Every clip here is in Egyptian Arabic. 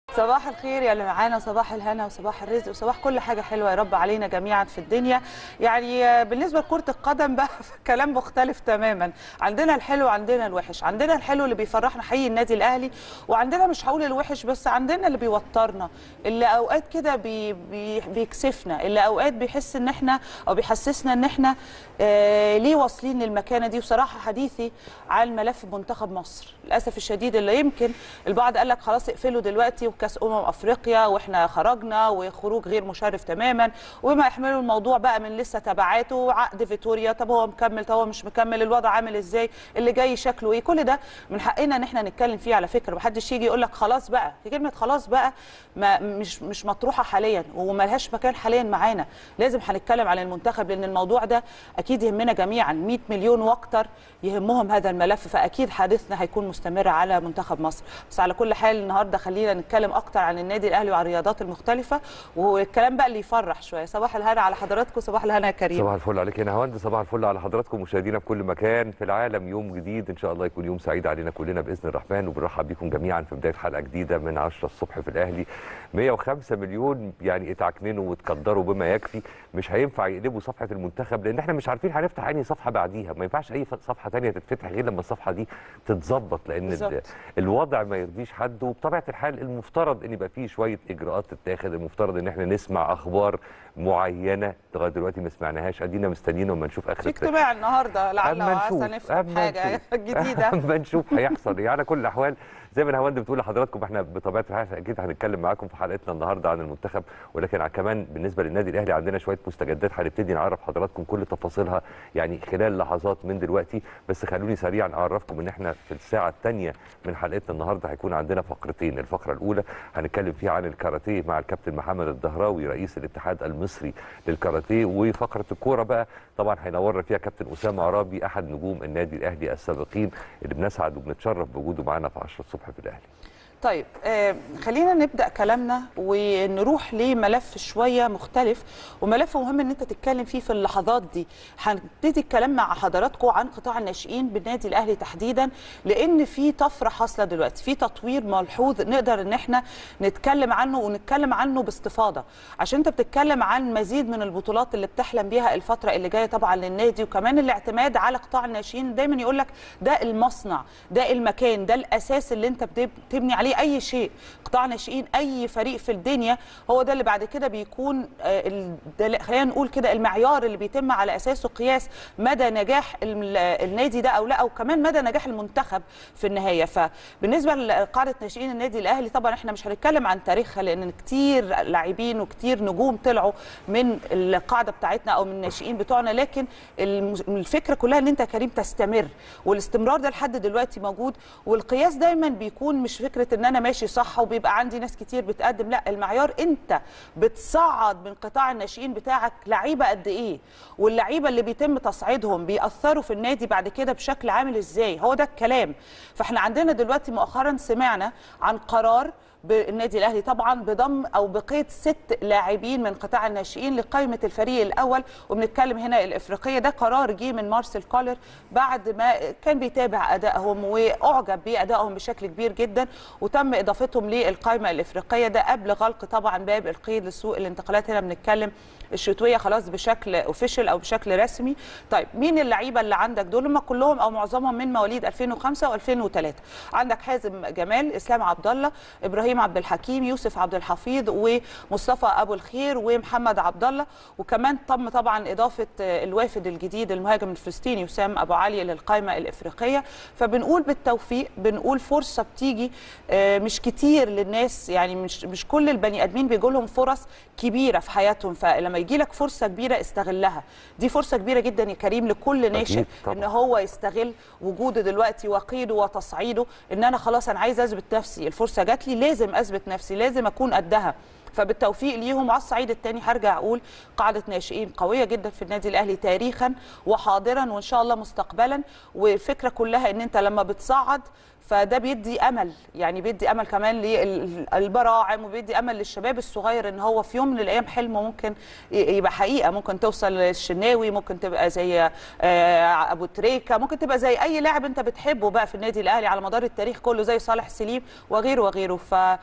صباح الخير يا اللي معانا صباح الهنا وصباح الرزق وصباح كل حاجه حلوه يا رب علينا جميعا في الدنيا يعني بالنسبه لكره القدم بقى كلام مختلف تماما عندنا الحلو وعندنا الوحش عندنا الحلو اللي بيفرحنا حقيقي النادي الاهلي وعندنا مش هقول الوحش بس عندنا اللي بيوترنا اللي اوقات كده بي بي بيكسفنا اللي اوقات بيحس ان احنا او بيحسسنا ان احنا آه ليه واصلين للمكانه دي وصراحه حديثي عن ملف منتخب مصر للاسف الشديد اللي يمكن البعض قال لك خلاص اقفلوا دلوقتي وكاس امم افريقيا واحنا خرجنا وخروج غير مشرف تماما وما يحملوا الموضوع بقى من لسه تبعاته عقد فيتوريا طب هو مكمل طب هو مش مكمل الوضع عامل ازاي اللي جاي شكله ايه كل ده من حقنا ان احنا نتكلم فيه على فكره محدش يجي يقول لك خلاص بقى كلمه خلاص بقى ما مش مش مطروحه حاليا وملهاش مكان حاليا معانا لازم هنتكلم عن المنتخب لان الموضوع ده اكيد يهمنا جميعا 100 مليون واكتر يهمهم هذا الملف فاكيد حديثنا هيكون مستمر على منتخب مصر بس على كل حال النهارده خلينا نتكلم اكتر عن النادي الاهلي وعن الرياضات المختلفه والكلام بقى اللي يفرح شويه صباح الهنا على حضراتكم صباح الهنا يا كريم صباح الفل عليك يا هوند صباح الفل على حضراتكم مشاهدينا في كل مكان في العالم يوم جديد ان شاء الله يكون يوم سعيد علينا كلنا باذن الرحمن وبنرحب بيكم جميعا في بدايه حلقه جديده من 10 الصبح في الاهلي 105 مليون يعني اتعكننوا وتقدروا بما يكفي مش هينفع يقلبوا صفحه المنتخب لان احنا مش عارفين هنفتح انهي صفحه بعديها ما ينفعش اي صفحه ثانيه تتفتح غير لما الصفحه دي تتظبط لان بالظبط. الوضع ما يرضيش حد وبطبيعه الحال المفترض ان يبقى فيه شويه اجراءات تتاخد المفترض ان احنا نسمع اخبار معينه لغايه دلوقتي ما سمعناهاش ادينا مستنيين وما نشوف اخر في اجتماع النهارده لعل أما وعسى نشوف، نفهم أما حاجه نشوف. جديده اما نشوف هيحصل ايه على كل الاحوال زي ما الهواند بتقول لحضراتكم احنا بطبيعه الحال اكيد هنتكلم معاكم في حلقتنا النهارده عن المنتخب ولكن كمان بالنسبه للنادي الاهلي عندنا شويه مستجدات هنبتدي نعرف حضراتكم كل تفاصيلها يعني خلال لحظات من دلوقتي بس خلوني سريعا اعرفكم ان احنا في الساعه الثانيه من حلقتنا النهارده هيكون عندنا فقرتين الفقره الاولى هنتكلم فيها عن الكاراتيه مع الكابتن محمد الدهراوي رئيس الاتحاد المصري للكاراتيه وفقره الكوره بقى طبعا هينورنا فيها كابتن اسامه عرابي احد نجوم النادي الاهلي السابقين اللي بنسعد وبنتشرف بوجوده معانا في 10 الصبح في الاهلي طيب آه خلينا نبدا كلامنا ونروح لملف شويه مختلف وملف مهم ان انت تتكلم فيه في اللحظات دي هنبتدي الكلام مع حضراتكم عن قطاع الناشئين بالنادي الاهلي تحديدا لان في طفره حاصله دلوقتي في تطوير ملحوظ نقدر ان احنا نتكلم عنه ونتكلم عنه باستفاضه عشان انت بتتكلم عن مزيد من البطولات اللي بتحلم بيها الفتره اللي جايه طبعا للنادي وكمان الاعتماد على قطاع الناشئين دايما يقول لك ده المصنع ده المكان ده الاساس اللي انت بتبني عليه اي شيء قطاع ناشئين اي فريق في الدنيا هو ده اللي بعد كده بيكون آه، ال- ده- خلينا نقول كده المعيار اللي بيتم على اساسه قياس مدى نجاح الم- النادي ده او لا او كمان مدى نجاح المنتخب في النهايه فبالنسبه لقاعده ناشئين النادي الاهلي طبعا احنا مش هنتكلم عن تاريخها لان كتير لاعبين وكتير نجوم طلعوا من القاعده بتاعتنا او من الناشئين بتوعنا لكن الم- الفكره كلها ان انت يا كريم تستمر والاستمرار ده لحد دلوقتي موجود والقياس دايما بيكون مش فكره ان انا ماشي صح وبيبقى عندي ناس كتير بتقدم لا المعيار انت بتصعد من قطاع الناشئين بتاعك لعيبه قد ايه واللعيبه اللي بيتم تصعيدهم بيأثروا في النادي بعد كده بشكل عامل ازاي هو ده الكلام فاحنا عندنا دلوقتي مؤخرا سمعنا عن قرار بالنادي الاهلي طبعا بضم او بقيد ست لاعبين من قطاع الناشئين لقائمه الفريق الاول وبنتكلم هنا الافريقيه ده قرار جه من مارسيل كولر بعد ما كان بيتابع ادائهم واعجب بادائهم بشكل كبير جدا وتم اضافتهم للقائمه الافريقيه ده قبل غلق طبعا باب القيد لسوق الانتقالات هنا بنتكلم الشتويه خلاص بشكل اوفيشال او بشكل رسمي طيب مين اللعيبه اللي عندك دول هم كلهم او معظمهم من مواليد 2005 و2003 عندك حازم جمال اسلام عبد الله ابراهيم عبد الحكيم يوسف عبد الحفيظ ومصطفى ابو الخير ومحمد عبد الله وكمان تم طبعا اضافه الوافد الجديد المهاجم الفلسطيني وسام ابو علي للقائمه الافريقيه فبنقول بالتوفيق بنقول فرصه بتيجي آه، مش كتير للناس يعني مش مش كل البني ادمين بيجوا لهم فرص كبيره في حياتهم فلما يجي لك فرصه كبيره استغلها دي فرصه كبيره جدا يا كريم لكل ناشئ طبعاً. ان هو يستغل وجوده دلوقتي وقيده وتصعيده ان انا خلاص انا عايز اثبت نفسي الفرصه جات لي لازم اثبت نفسي لازم اكون قدها فبالتوفيق ليهم وعلى الصعيد الثاني هرجع اقول قاعده ناشئين قويه جدا في النادي الاهلي تاريخا وحاضرا وان شاء الله مستقبلا والفكره كلها ان انت لما بتصعد فده بيدي امل يعني بيدي امل كمان للبراعم وبيدي امل للشباب الصغير ان هو في يوم من الايام حلمه ممكن ي- يبقى حقيقه ممكن توصل للشناوي ممكن تبقى زي آه، ابو تريكه ممكن تبقى زي اي لاعب انت بتحبه بقى في النادي الاهلي على مدار التاريخ كله زي صالح سليم وغيره وغيره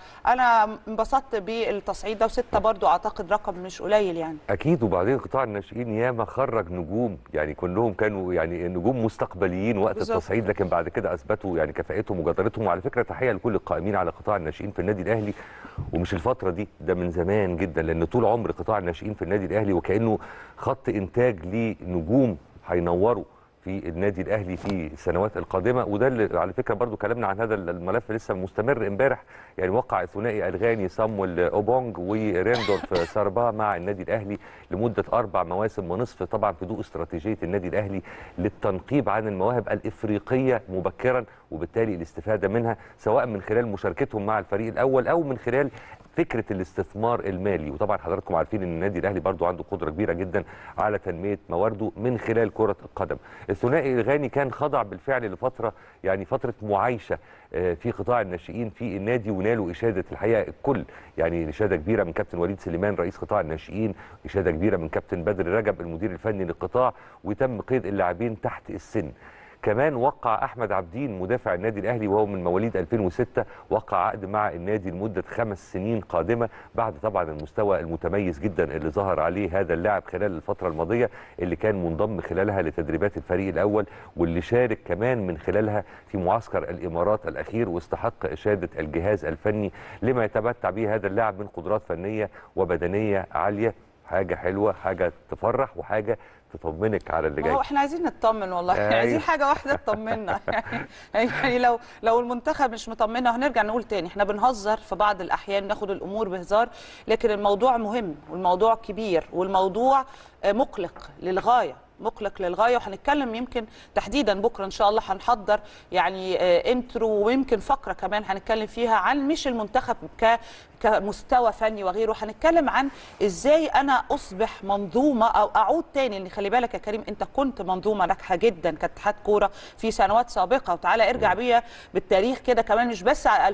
فانا انبسطت بالتصعيد ده وسته برضو اعتقد رقم مش قليل يعني اكيد وبعدين قطاع الناشئين ياما خرج نجوم يعني كلهم كانوا يعني نجوم مستقبليين وقت بالظبط. التصعيد لكن بعد كده اثبتوا يعني كفاءتهم وجدارتهم وعلى فكره تحيه لكل القائمين على قطاع الناشئين في النادي الاهلي ومش الفتره دي ده من زمان جدا لان طول عمر قطاع الناشئين في النادي الاهلي وكانه خط انتاج لنجوم هينوروا في النادي الاهلي في السنوات القادمه وده اللي على فكره برضو كلامنا عن هذا الملف لسه مستمر امبارح يعني وقع الثنائي الغاني صامويل اوبونج وريندولف ساربا مع النادي الاهلي لمده اربع مواسم ونصف طبعا في ضوء استراتيجيه النادي الاهلي للتنقيب عن المواهب الافريقيه مبكرا وبالتالي الاستفاده منها سواء من خلال مشاركتهم مع الفريق الاول او من خلال فكره الاستثمار المالي وطبعا حضراتكم عارفين ان النادي الاهلي برضو عنده قدره كبيره جدا على تنميه موارده من خلال كره القدم الثنائي الغاني كان خضع بالفعل لفتره يعني فتره معايشه آه، في قطاع الناشئين في النادي ونالوا اشاده الحقيقه الكل يعني اشاده كبيره من كابتن وليد سليمان رئيس قطاع الناشئين اشاده كبيره من كابتن بدر رجب المدير الفني للقطاع وتم قيد اللاعبين تحت السن كمان وقع احمد عبدين مدافع النادي الاهلي وهو من مواليد 2006 وقع عقد مع النادي لمده خمس سنين قادمه بعد طبعا المستوى المتميز جدا اللي ظهر عليه هذا اللاعب خلال الفتره الماضيه اللي كان منضم خلالها لتدريبات الفريق الاول واللي شارك كمان من خلالها في معسكر الامارات الاخير واستحق اشاده الجهاز الفني لما يتمتع به هذا اللاعب من قدرات فنيه وبدنيه عاليه حاجه حلوه حاجه تفرح وحاجه تطمنك على اللي ما جاي هو احنا عايزين نطمن والله احنا أيوة. عايزين حاجه واحده تطمنا يعني يعني لو لو المنتخب مش مطمنا هنرجع نقول تاني احنا بنهزر في بعض الاحيان ناخد الامور بهزار لكن الموضوع مهم والموضوع كبير والموضوع آه، مقلق للغايه مقلق للغايه وهنتكلم يمكن تحديدا بكره ان شاء الله هنحضر يعني آه، انترو ويمكن فقره كمان هنتكلم فيها عن مش المنتخب ك كمستوى فني وغيره هنتكلم عن ازاي انا اصبح منظومه او اعود تاني لان خلي بالك يا كريم انت كنت منظومه ناجحه جدا كاتحاد كوره في سنوات سابقه وتعالى ارجع بيا بالتاريخ كده كمان مش بس على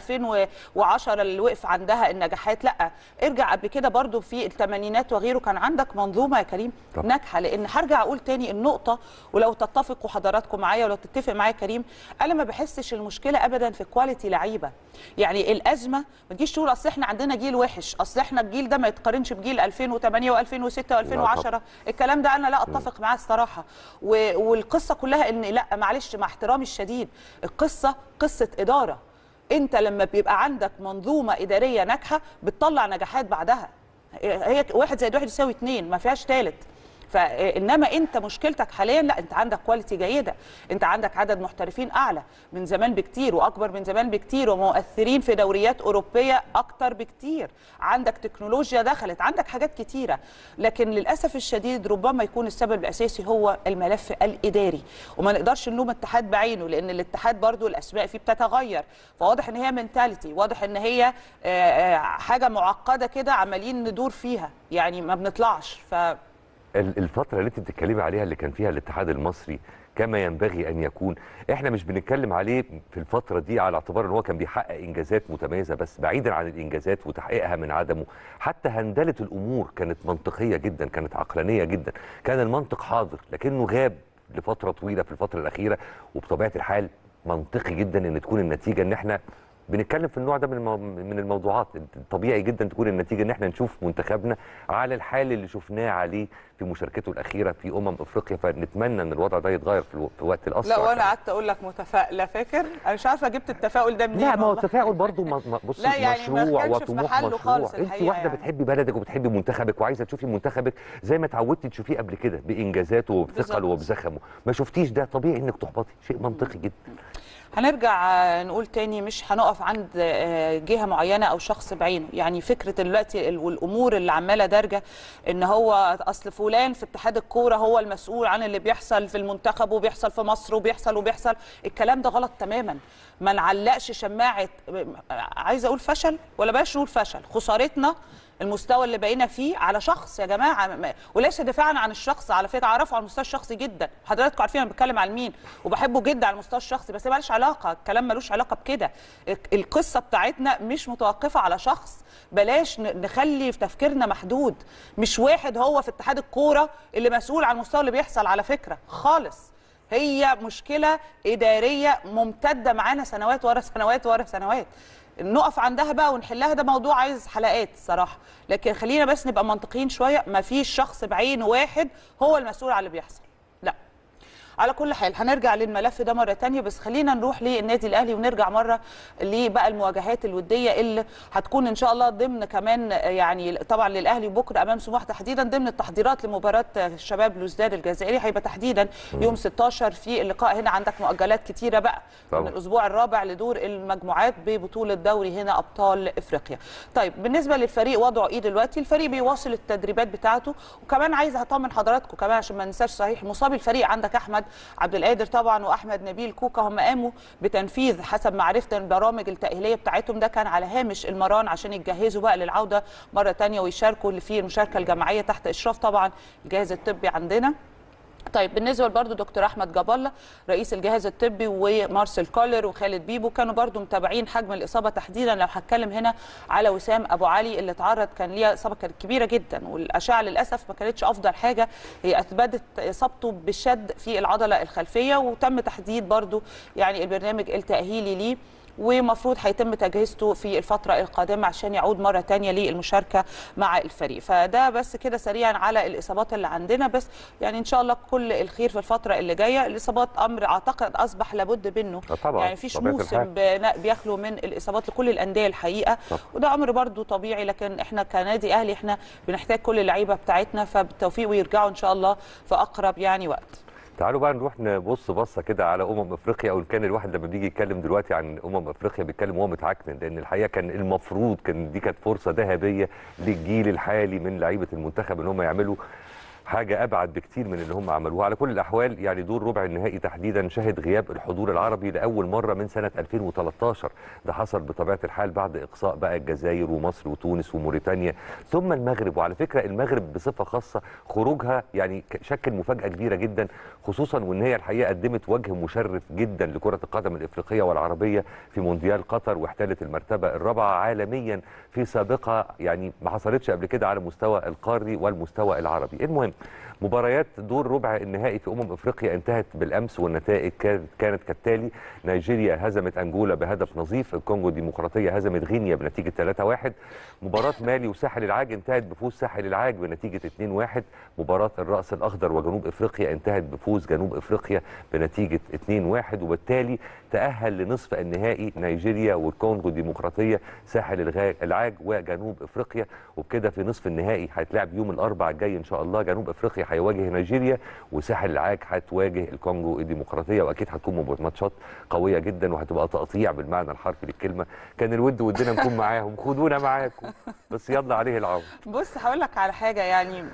2010 اللي وقف عندها النجاحات لا ارجع قبل كده برضو في الثمانينات وغيره كان عندك منظومه يا كريم طبعا. ناجحه لان هرجع اقول تاني النقطه ولو تتفقوا حضراتكم معايا ولو تتفق معايا كريم انا ما بحسش المشكله ابدا في كواليتي لعيبه يعني الازمه ما تجيش تقول اصل احنا عندنا جيل وحش اصل احنا الجيل ده ما يتقارنش بجيل 2008 و2006 و2010 الكلام ده انا لا اتفق معاه الصراحه و- والقصه كلها ان لا معلش مع احترامي الشديد القصه قصه اداره انت لما بيبقى عندك منظومه اداريه ناجحه بتطلع نجاحات بعدها هي واحد زائد واحد يساوي اتنين ما فيهاش تالت فانما انت مشكلتك حاليا لا انت عندك كواليتي جيده انت عندك عدد محترفين اعلى من زمان بكتير واكبر من زمان بكتير ومؤثرين في دوريات اوروبيه اكتر بكتير عندك تكنولوجيا دخلت عندك حاجات كتيره لكن للاسف الشديد ربما يكون السبب الاساسي هو الملف الاداري وما نقدرش نلوم الاتحاد بعينه لان الاتحاد برضو الاسماء فيه بتتغير فواضح ان هي منتاليتي واضح ان هي آه، آه، حاجه معقده كده عمالين ندور فيها يعني ما بنطلعش ف ال- الفترة اللي انت بتتكلمي عليها اللي كان فيها الاتحاد المصري كما ينبغي ان يكون احنا مش بنتكلم عليه في الفترة دي على اعتبار ان هو كان بيحقق انجازات متميزة بس بعيدا عن الانجازات وتحقيقها من عدمه حتى هندلة الامور كانت منطقية جدا كانت عقلانية جدا كان المنطق حاضر لكنه غاب لفترة طويلة في الفترة الأخيرة وبطبيعة الحال منطقي جدا ان تكون النتيجة ان احنا بنتكلم في النوع ده من المو... من الموضوعات طبيعي جدا تكون النتيجه ان احنا نشوف منتخبنا على الحال اللي شفناه عليه في مشاركته الاخيره في امم افريقيا فنتمنى ان الوضع ده يتغير في, الو... في وقت الاسرع لا وانا كمان. قعدت اقول لك متفائله فاكر انا مش عارفه جبت التفاؤل ده منين لا ما هو والله. التفاؤل برضه ما- ما- بصي لا يعني ما مشروع كانش في وطموح محله مشروع خالص انت الحقيقة واحده يعني. بتحبي بلدك وبتحبي منتخبك وعايزه تشوفي منتخبك زي ما اتعودتي تشوفيه قبل كده بانجازاته وبثقله بالظبط. وبزخمه ما شفتيش ده طبيعي انك تحبطي شيء منطقي جدا هنرجع آه، نقول تاني مش هنقف عند آه، جهه معينه او شخص بعينه يعني فكره دلوقتي ال- والامور اللي عماله دارجه ان هو اصل فلان في اتحاد الكوره هو المسؤول عن اللي بيحصل في المنتخب وبيحصل في مصر وبيحصل وبيحصل الكلام ده غلط تماما ما نعلقش شماعه عايزه اقول فشل ولا بلاش نقول فشل خسارتنا المستوى اللي بقينا فيه على شخص يا جماعه م- وليس دفاعا عن الشخص على فكره اعرفه على المستوى الشخصي جدا حضراتكم عارفين انا بتكلم عن مين وبحبه جدا على المستوى الشخصي بس مالوش علاقه الكلام ملوش علاقه بكده ال- القصه بتاعتنا مش متوقفه على شخص بلاش ن- نخلي في تفكيرنا محدود مش واحد هو في اتحاد الكوره اللي مسؤول عن المستوى اللي بيحصل على فكره خالص هي مشكله اداريه ممتده معانا سنوات ورا سنوات ورا سنوات نقف عندها بقى ونحلها ده موضوع عايز حلقات صراحه لكن خلينا بس نبقى منطقيين شويه ما فيش شخص بعينه واحد هو المسؤول على اللي بيحصل لا على كل حال هنرجع للملف ده مره تانية بس خلينا نروح للنادي الاهلي ونرجع مره لبقى المواجهات الوديه اللي هتكون ان شاء الله ضمن كمان يعني طبعا للاهلي بكره امام سموحه تحديدا ضمن التحضيرات لمباراه الشباب لوزداد الجزائري هيبقى تحديدا يوم 16 في اللقاء هنا عندك مؤجلات كتيره بقى طبعاً. من الاسبوع الرابع لدور المجموعات ببطوله دوري هنا ابطال افريقيا طيب بالنسبه للفريق وضعه ايه دلوقتي الفريق بيواصل التدريبات بتاعته وكمان عايزه اطمن حضراتكم كمان عشان ما ننساش صحيح مصاب الفريق عندك احمد عبد القادر طبعا واحمد نبيل كوكا هم قاموا بتنفيذ حسب معرفه البرامج التاهيليه بتاعتهم ده كان على هامش المران عشان يتجهزوا بقى للعوده مره تانية ويشاركوا في المشاركه الجماعيه تحت اشراف طبعا الجهاز الطبي عندنا طيب بالنسبه برضو دكتور احمد جاب الله رئيس الجهاز الطبي ومارسيل كولر وخالد بيبو كانوا برضو متابعين حجم الاصابه تحديدا لو هتكلم هنا على وسام ابو علي اللي اتعرض كان ليها اصابه كانت كبيره جدا والاشعه للاسف ما كانتش افضل حاجه هي اثبتت اصابته بالشد في العضله الخلفيه وتم تحديد برضو يعني البرنامج التاهيلي ليه ومفروض هيتم تجهيزته في الفترة القادمة عشان يعود مرة تانية للمشاركة مع الفريق فده بس كده سريعا على الإصابات اللي عندنا بس يعني إن شاء الله كل الخير في الفترة اللي جاية الإصابات أمر أعتقد أصبح لابد منه آه طبعاً، يعني فيش طبيعة موسم الحال. بنا- بيخلو من الإصابات لكل الأندية الحقيقة طبعاً. وده أمر برضو طبيعي لكن إحنا كنادي أهلي إحنا بنحتاج كل اللعيبة بتاعتنا فبالتوفيق ويرجعوا إن شاء الله في أقرب يعني وقت تعالوا بقى نروح نبص بصه كده على امم افريقيا او ان كان الواحد لما بيجي يتكلم دلوقتي عن امم افريقيا بيتكلم وهو متعكنن لان الحقيقه كان المفروض كان دي كانت فرصه ذهبيه للجيل الحالي من لعيبه المنتخب ان هم يعملوا حاجه ابعد بكتير من اللي هم عملوها على كل الاحوال يعني دور ربع النهائي تحديدا شهد غياب الحضور العربي لاول مره من سنه 2013 ده حصل بطبيعه الحال بعد اقصاء بقى الجزائر ومصر وتونس وموريتانيا ثم المغرب وعلى فكره المغرب بصفه خاصه خروجها يعني ك- شكل مفاجاه كبيره جدا خصوصا وان هي الحقيقه قدمت وجه مشرف جدا لكره القدم الافريقيه والعربيه في مونديال قطر واحتلت المرتبه الرابعه عالميا في سابقه يعني ما حصلتش قبل كده على المستوى القاري والمستوى العربي المهم مباريات دور ربع النهائي في امم افريقيا انتهت بالامس والنتائج كانت كانت كالتالي نيجيريا هزمت انجولا بهدف نظيف الكونغو الديمقراطيه هزمت غينيا بنتيجه 3-1 مباراه مالي وساحل العاج انتهت بفوز ساحل العاج بنتيجه 2-1 مباراه الراس الاخضر وجنوب افريقيا انتهت بفوز جنوب افريقيا بنتيجه 2-1 وبالتالي تاهل لنصف النهائي نيجيريا والكونغو الديمقراطيه ساحل الغا- العاج وجنوب افريقيا وبكده في نصف النهائي هيتلعب يوم الاربعاء الجاي ان شاء الله جنوب افريقيا هيواجه نيجيريا وساحل العاج هتواجه الكونغو الديمقراطيه واكيد هتكون مب- ماتشات قويه جدا وهتبقى تقطيع بالمعنى الحرفي للكلمه كان الود ودنا نكون معاهم خدونا معاكم بس يلا عليه العوض بص هقول لك على حاجه يعني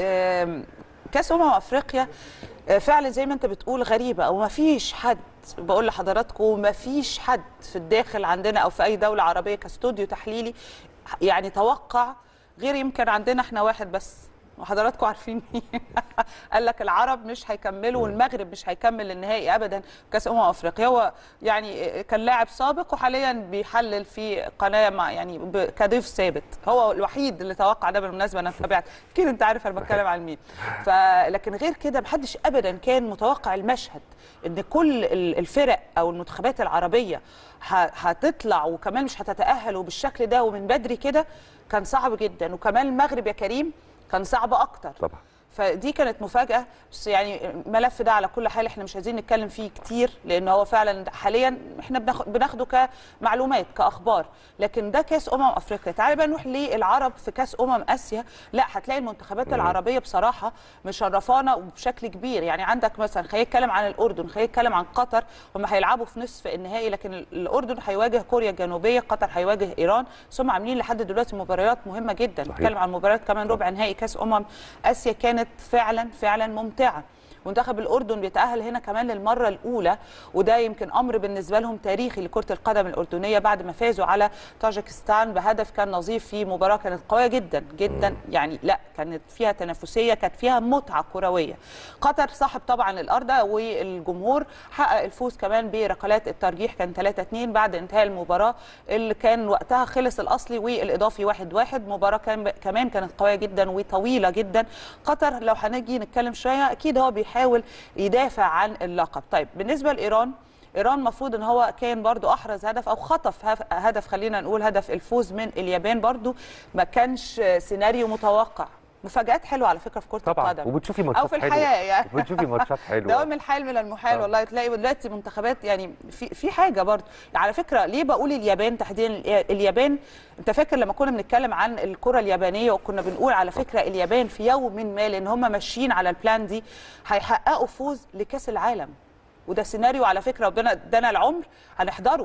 آم، كاس امم افريقيا آه، فعلا زي ما انت بتقول غريبه او ما فيش حد بقول لحضراتكم ما فيش حد في الداخل عندنا او في اي دوله عربيه كاستوديو تحليلي يعني توقع غير يمكن عندنا احنا واحد بس وحضراتكم عارفين مين قال لك العرب مش هيكملوا والمغرب مش هيكمل النهائي ابدا كاس امم افريقيا هو يعني كان لاعب سابق وحاليا بيحلل في قناه مع يعني ب- كضيف ثابت هو الوحيد اللي توقع ده بالمناسبه انا تابعت اكيد انت عارف انا بتكلم عن مين فلكن غير كده محدش ابدا كان متوقع المشهد ان كل ال- الفرق او المنتخبات العربيه ه- هتطلع وكمان مش هتتاهل وبالشكل ده ومن بدري كده كان صعب جدا وكمان المغرب يا كريم كان صعب اكتر طبعا فدي كانت مفاجاه بس يعني الملف ده على كل حال احنا مش عايزين نتكلم فيه كتير لان هو فعلا حاليا احنا بناخد بناخده كمعلومات كاخبار لكن ده كاس امم افريقيا تعالى بقى نروح للعرب في كاس امم اسيا لا هتلاقي المنتخبات العربيه بصراحه مشرفانا وبشكل كبير يعني عندك مثلا خلينا نتكلم عن الاردن خلينا نتكلم عن قطر هم هيلعبوا في نصف النهائي لكن الاردن هيواجه كوريا الجنوبيه قطر هيواجه ايران ثم عاملين لحد دلوقتي مباريات مهمه جدا صحيح. نتكلم عن مباريات كمان ربع نهائي كاس امم اسيا كانت فعلا فعلا ممتعه منتخب الاردن بيتاهل هنا كمان للمره الاولى وده يمكن امر بالنسبه لهم تاريخي لكره القدم الاردنيه بعد ما فازوا على طاجكستان بهدف كان نظيف في مباراه كانت قويه جدا جدا يعني لا كانت فيها تنافسيه كانت فيها متعه كرويه قطر صاحب طبعا الارض والجمهور حقق الفوز كمان بركلات الترجيح كان 3 2 بعد انتهاء المباراه اللي كان وقتها خلص الاصلي والاضافي 1 1 مباراه كان كمان كانت قويه جدا وطويله جدا قطر لو هنيجي نتكلم شويه اكيد هو بيحاول يدافع عن اللقب طيب بالنسبه لايران ايران المفروض ان هو كان برضو احرز هدف او خطف هف- هدف خلينا نقول هدف الفوز من اليابان برضو ما كانش سيناريو متوقع مفاجات حلوه على فكره في كره طبعا القدم وبتشوفي ماتشات او في حلوة. الحياه يعني وبتشوفي ماتشات حلوه دوام الحال من المحال آه. والله تلاقي دلوقتي منتخبات يعني في في حاجه برضه على فكره ليه بقول اليابان تحديدا اليابان انت فاكر لما كنا بنتكلم عن الكره اليابانيه وكنا بنقول على فكره اليابان في يوم ما لان هم ماشيين على البلان دي هيحققوا فوز لكاس العالم وده سيناريو على فكره ربنا ادانا العمر هنحضره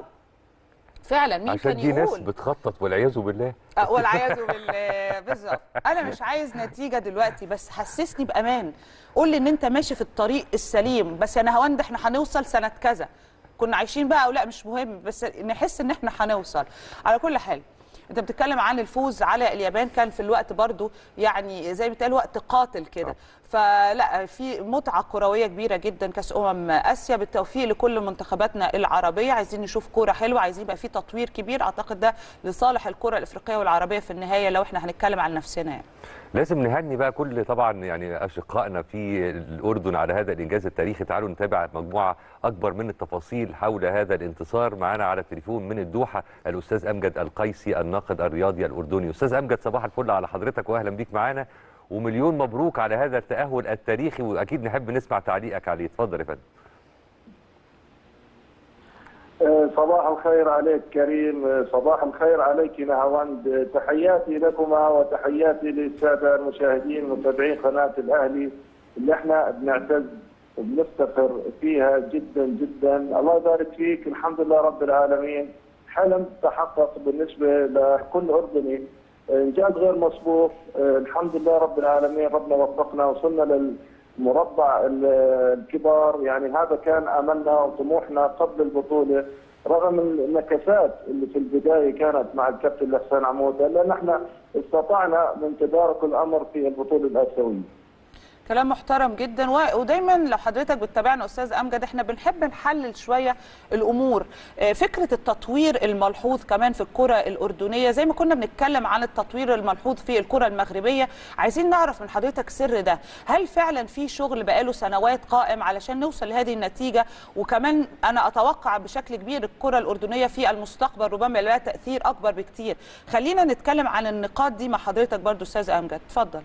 فعلا مين عشان كان دي ناس يقول بتخطط والعياذ بالله أه، والعياذ بالله بالظبط انا مش عايز نتيجه دلوقتي بس حسسني بامان قول لي ان انت ماشي في الطريق السليم بس يا نهاوند احنا هنوصل سنه كذا كنا عايشين بقى او لا مش مهم بس نحس ان احنا هنوصل على كل حال انت بتتكلم عن الفوز على اليابان كان في الوقت برضو يعني زي ما بيتقال وقت قاتل كده فلا في متعه كرويه كبيره جدا كاس امم اسيا بالتوفيق لكل منتخباتنا العربيه عايزين نشوف كوره حلوه عايزين يبقى في تطوير كبير اعتقد ده لصالح الكره الافريقيه والعربيه في النهايه لو احنا هنتكلم عن نفسنا يعني. لازم نهني بقى كل طبعا يعني اشقائنا في الاردن على هذا الانجاز التاريخي تعالوا نتابع مجموعه اكبر من التفاصيل حول هذا الانتصار معانا على التليفون من الدوحه الاستاذ امجد القيسي الناقد الرياضي الاردني استاذ امجد صباح الفل على حضرتك واهلا بيك معانا ومليون مبروك على هذا التاهل التاريخي واكيد نحب نسمع تعليقك عليه اتفضل يا فندم آه، صباح الخير عليك كريم آه، صباح الخير عليك نهاوند آه، تحياتي لكما وتحياتي للساده المشاهدين متابعين قناه الاهلي اللي احنا بنعتز وبنفتخر فيها جدا جدا الله يبارك فيك الحمد لله رب العالمين حلم تحقق بالنسبه لكل اردني آه، انجاز غير مسبوق آه، الحمد لله رب العالمين ربنا وفقنا وصلنا للمربع ال- الكبار يعني هذا كان املنا وطموحنا قبل البطوله رغم النكسات اللي في البدايه كانت مع الكابتن حسين عموده لان احنا استطعنا من تدارك الامر في البطوله الاسيويه. كلام محترم جدا و- ودايما لو حضرتك بتتابعنا استاذ امجد احنا بنحب نحلل شويه الامور آه، فكره التطوير الملحوظ كمان في الكره الاردنيه زي ما كنا بنتكلم عن التطوير الملحوظ في الكره المغربيه عايزين نعرف من حضرتك سر ده هل فعلا في شغل بقاله سنوات قائم علشان نوصل لهذه النتيجه وكمان انا اتوقع بشكل كبير الكره الاردنيه في المستقبل ربما لها تاثير اكبر بكتير خلينا نتكلم عن النقاط دي مع حضرتك برضو استاذ امجد اتفضل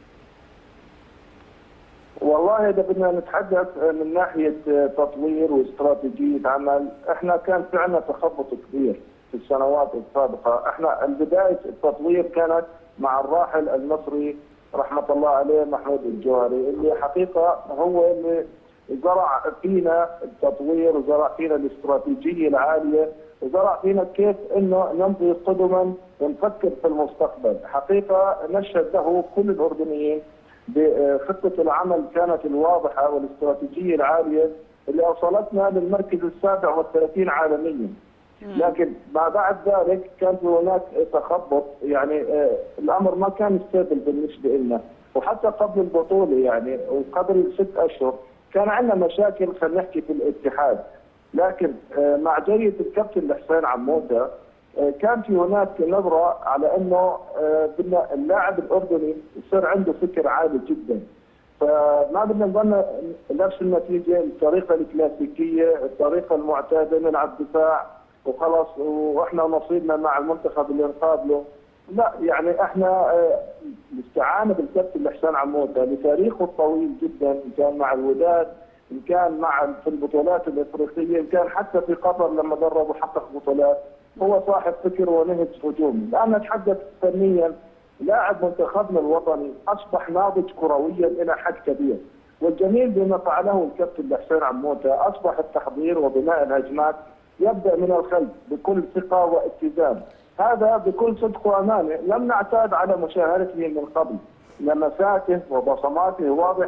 والله اذا بدنا نتحدث من ناحيه تطوير واستراتيجيه عمل، احنا كان في عندنا تخبط كبير في السنوات السابقه، احنا بدايه التطوير كانت مع الراحل المصري رحمه الله عليه محمود الجوهري اللي حقيقه هو اللي زرع فينا التطوير وزرع فينا الاستراتيجيه العاليه وزرع فينا كيف انه نمضي قدما ونفكر في المستقبل، حقيقه نشهد له كل الاردنيين بخطة العمل كانت الواضحة والاستراتيجية العالية اللي أوصلتنا للمركز السابع والثلاثين عالميا لكن ما بعد ذلك كان في هناك تخبط يعني آه، الأمر ما كان ستيبل بالنسبة لنا وحتى قبل البطولة يعني وقبل ست أشهر كان عندنا مشاكل خلينا نحكي في الاتحاد لكن آه، مع جرية الكابتن حسين عموته آه، كان في هناك نظرة على أنه آه، بدنا اللاعب الأردني يصير عنده فكر عالي جدا فما بدنا نضل نفس النتيجة الطريقة الكلاسيكية الطريقة المعتادة نلعب دفاع وخلاص واحنا نصيبنا مع المنتخب اللي نقابله لا يعني احنا آه، استعانة بالكابتن حسين عموته لتاريخه الطويل جدا ان كان مع الوداد ان كان مع في البطولات الافريقيه ان كان حتى في قطر لما درب وحقق بطولات هو صاحب فكر ونهج هجومي، الان نتحدث فنيا لاعب منتخبنا الوطني اصبح ناضج كرويا الى حد كبير، والجميل بما فعله الكابتن حسين عموته اصبح التحضير وبناء الهجمات يبدا من الخلف بكل ثقه واتزان، هذا بكل صدق وامانه لم نعتاد على مشاهدته من قبل، لمساته وبصماته واضحه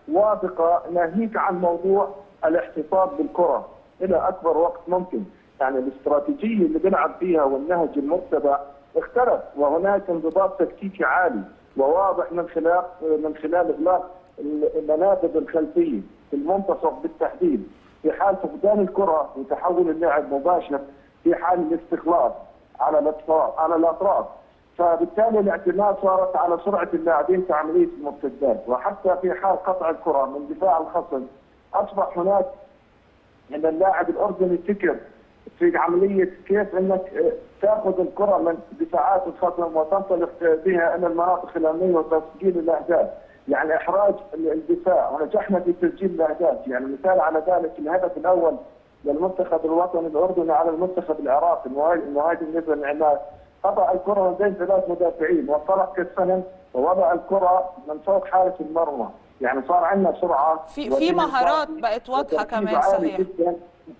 واثقه ناهيك عن موضوع الاحتفاظ بالكره الى اكبر وقت ممكن، يعني الاستراتيجيه اللي بنلعب فيها والنهج المتبع اختلف وهناك انضباط تكتيكي عالي وواضح من خلال من خلال اغلاق المنافذ الخلفيه في المنتصف بالتحديد في حال فقدان الكره وتحول اللعب مباشر في حال الاستخلاص على الاطراف على الاطراف فبالتالي الاعتماد صارت على سرعه اللاعبين في عمليه المرتدات وحتى في حال قطع الكره من دفاع الخصم اصبح هناك ان اللاعب الاردني فكر في عمليه كيف انك تاخذ الكره من دفاعات الخصم وتنطلق بها الى المناطق الامنيه وتسجيل الاهداف، يعني احراج الدفاع ونجحنا في تسجيل الاهداف، يعني مثال على ذلك الهدف الاول للمنتخب الوطني الاردني على المنتخب العراقي المهاجم نزل العماد قطع الكره من بين ثلاث مدافعين وانطلق كالسهم ووضع الكره من فوق حارس المرمى، يعني صار عندنا سرعه في في مهارات بقت واضحه كمان صحيح جدا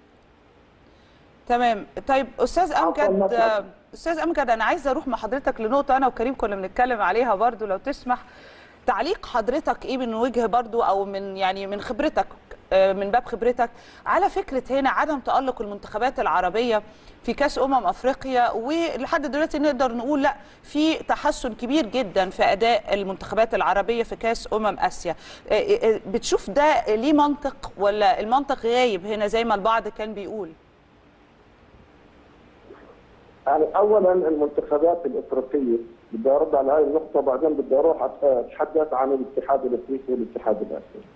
تمام طيب استاذ امجد استاذ امجد انا عايزه اروح مع حضرتك لنقطه انا وكريم كنا بنتكلم عليها برضو لو تسمح تعليق حضرتك ايه من وجه برضو او من يعني من خبرتك من باب خبرتك على فكره هنا عدم تالق المنتخبات العربيه في كاس امم افريقيا ولحد دلوقتي نقدر نقول لا في تحسن كبير جدا في اداء المنتخبات العربيه في كاس امم اسيا بتشوف ده ليه منطق ولا المنطق غايب هنا زي ما البعض كان بيقول يعني اولا المنتخبات الافريقيه بدي ارد على هذه النقطه بعدين بدي اروح اتحدث عن الاتحاد الافريقي والاتحاد الاسيوي.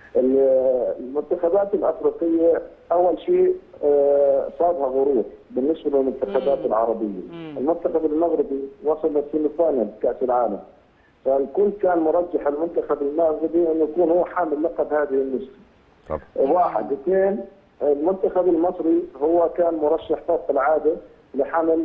المنتخبات الافريقيه اول شيء صابها غرور بالنسبه للمنتخبات العربيه. المنتخب المغربي وصل للسيمي فاينل كاس العالم. فالكل كان مرجح المنتخب المغربي انه يكون هو حامل لقب هذه النسخه. واحد، اثنين المنتخب المصري هو كان مرشح فوق العاده لحمل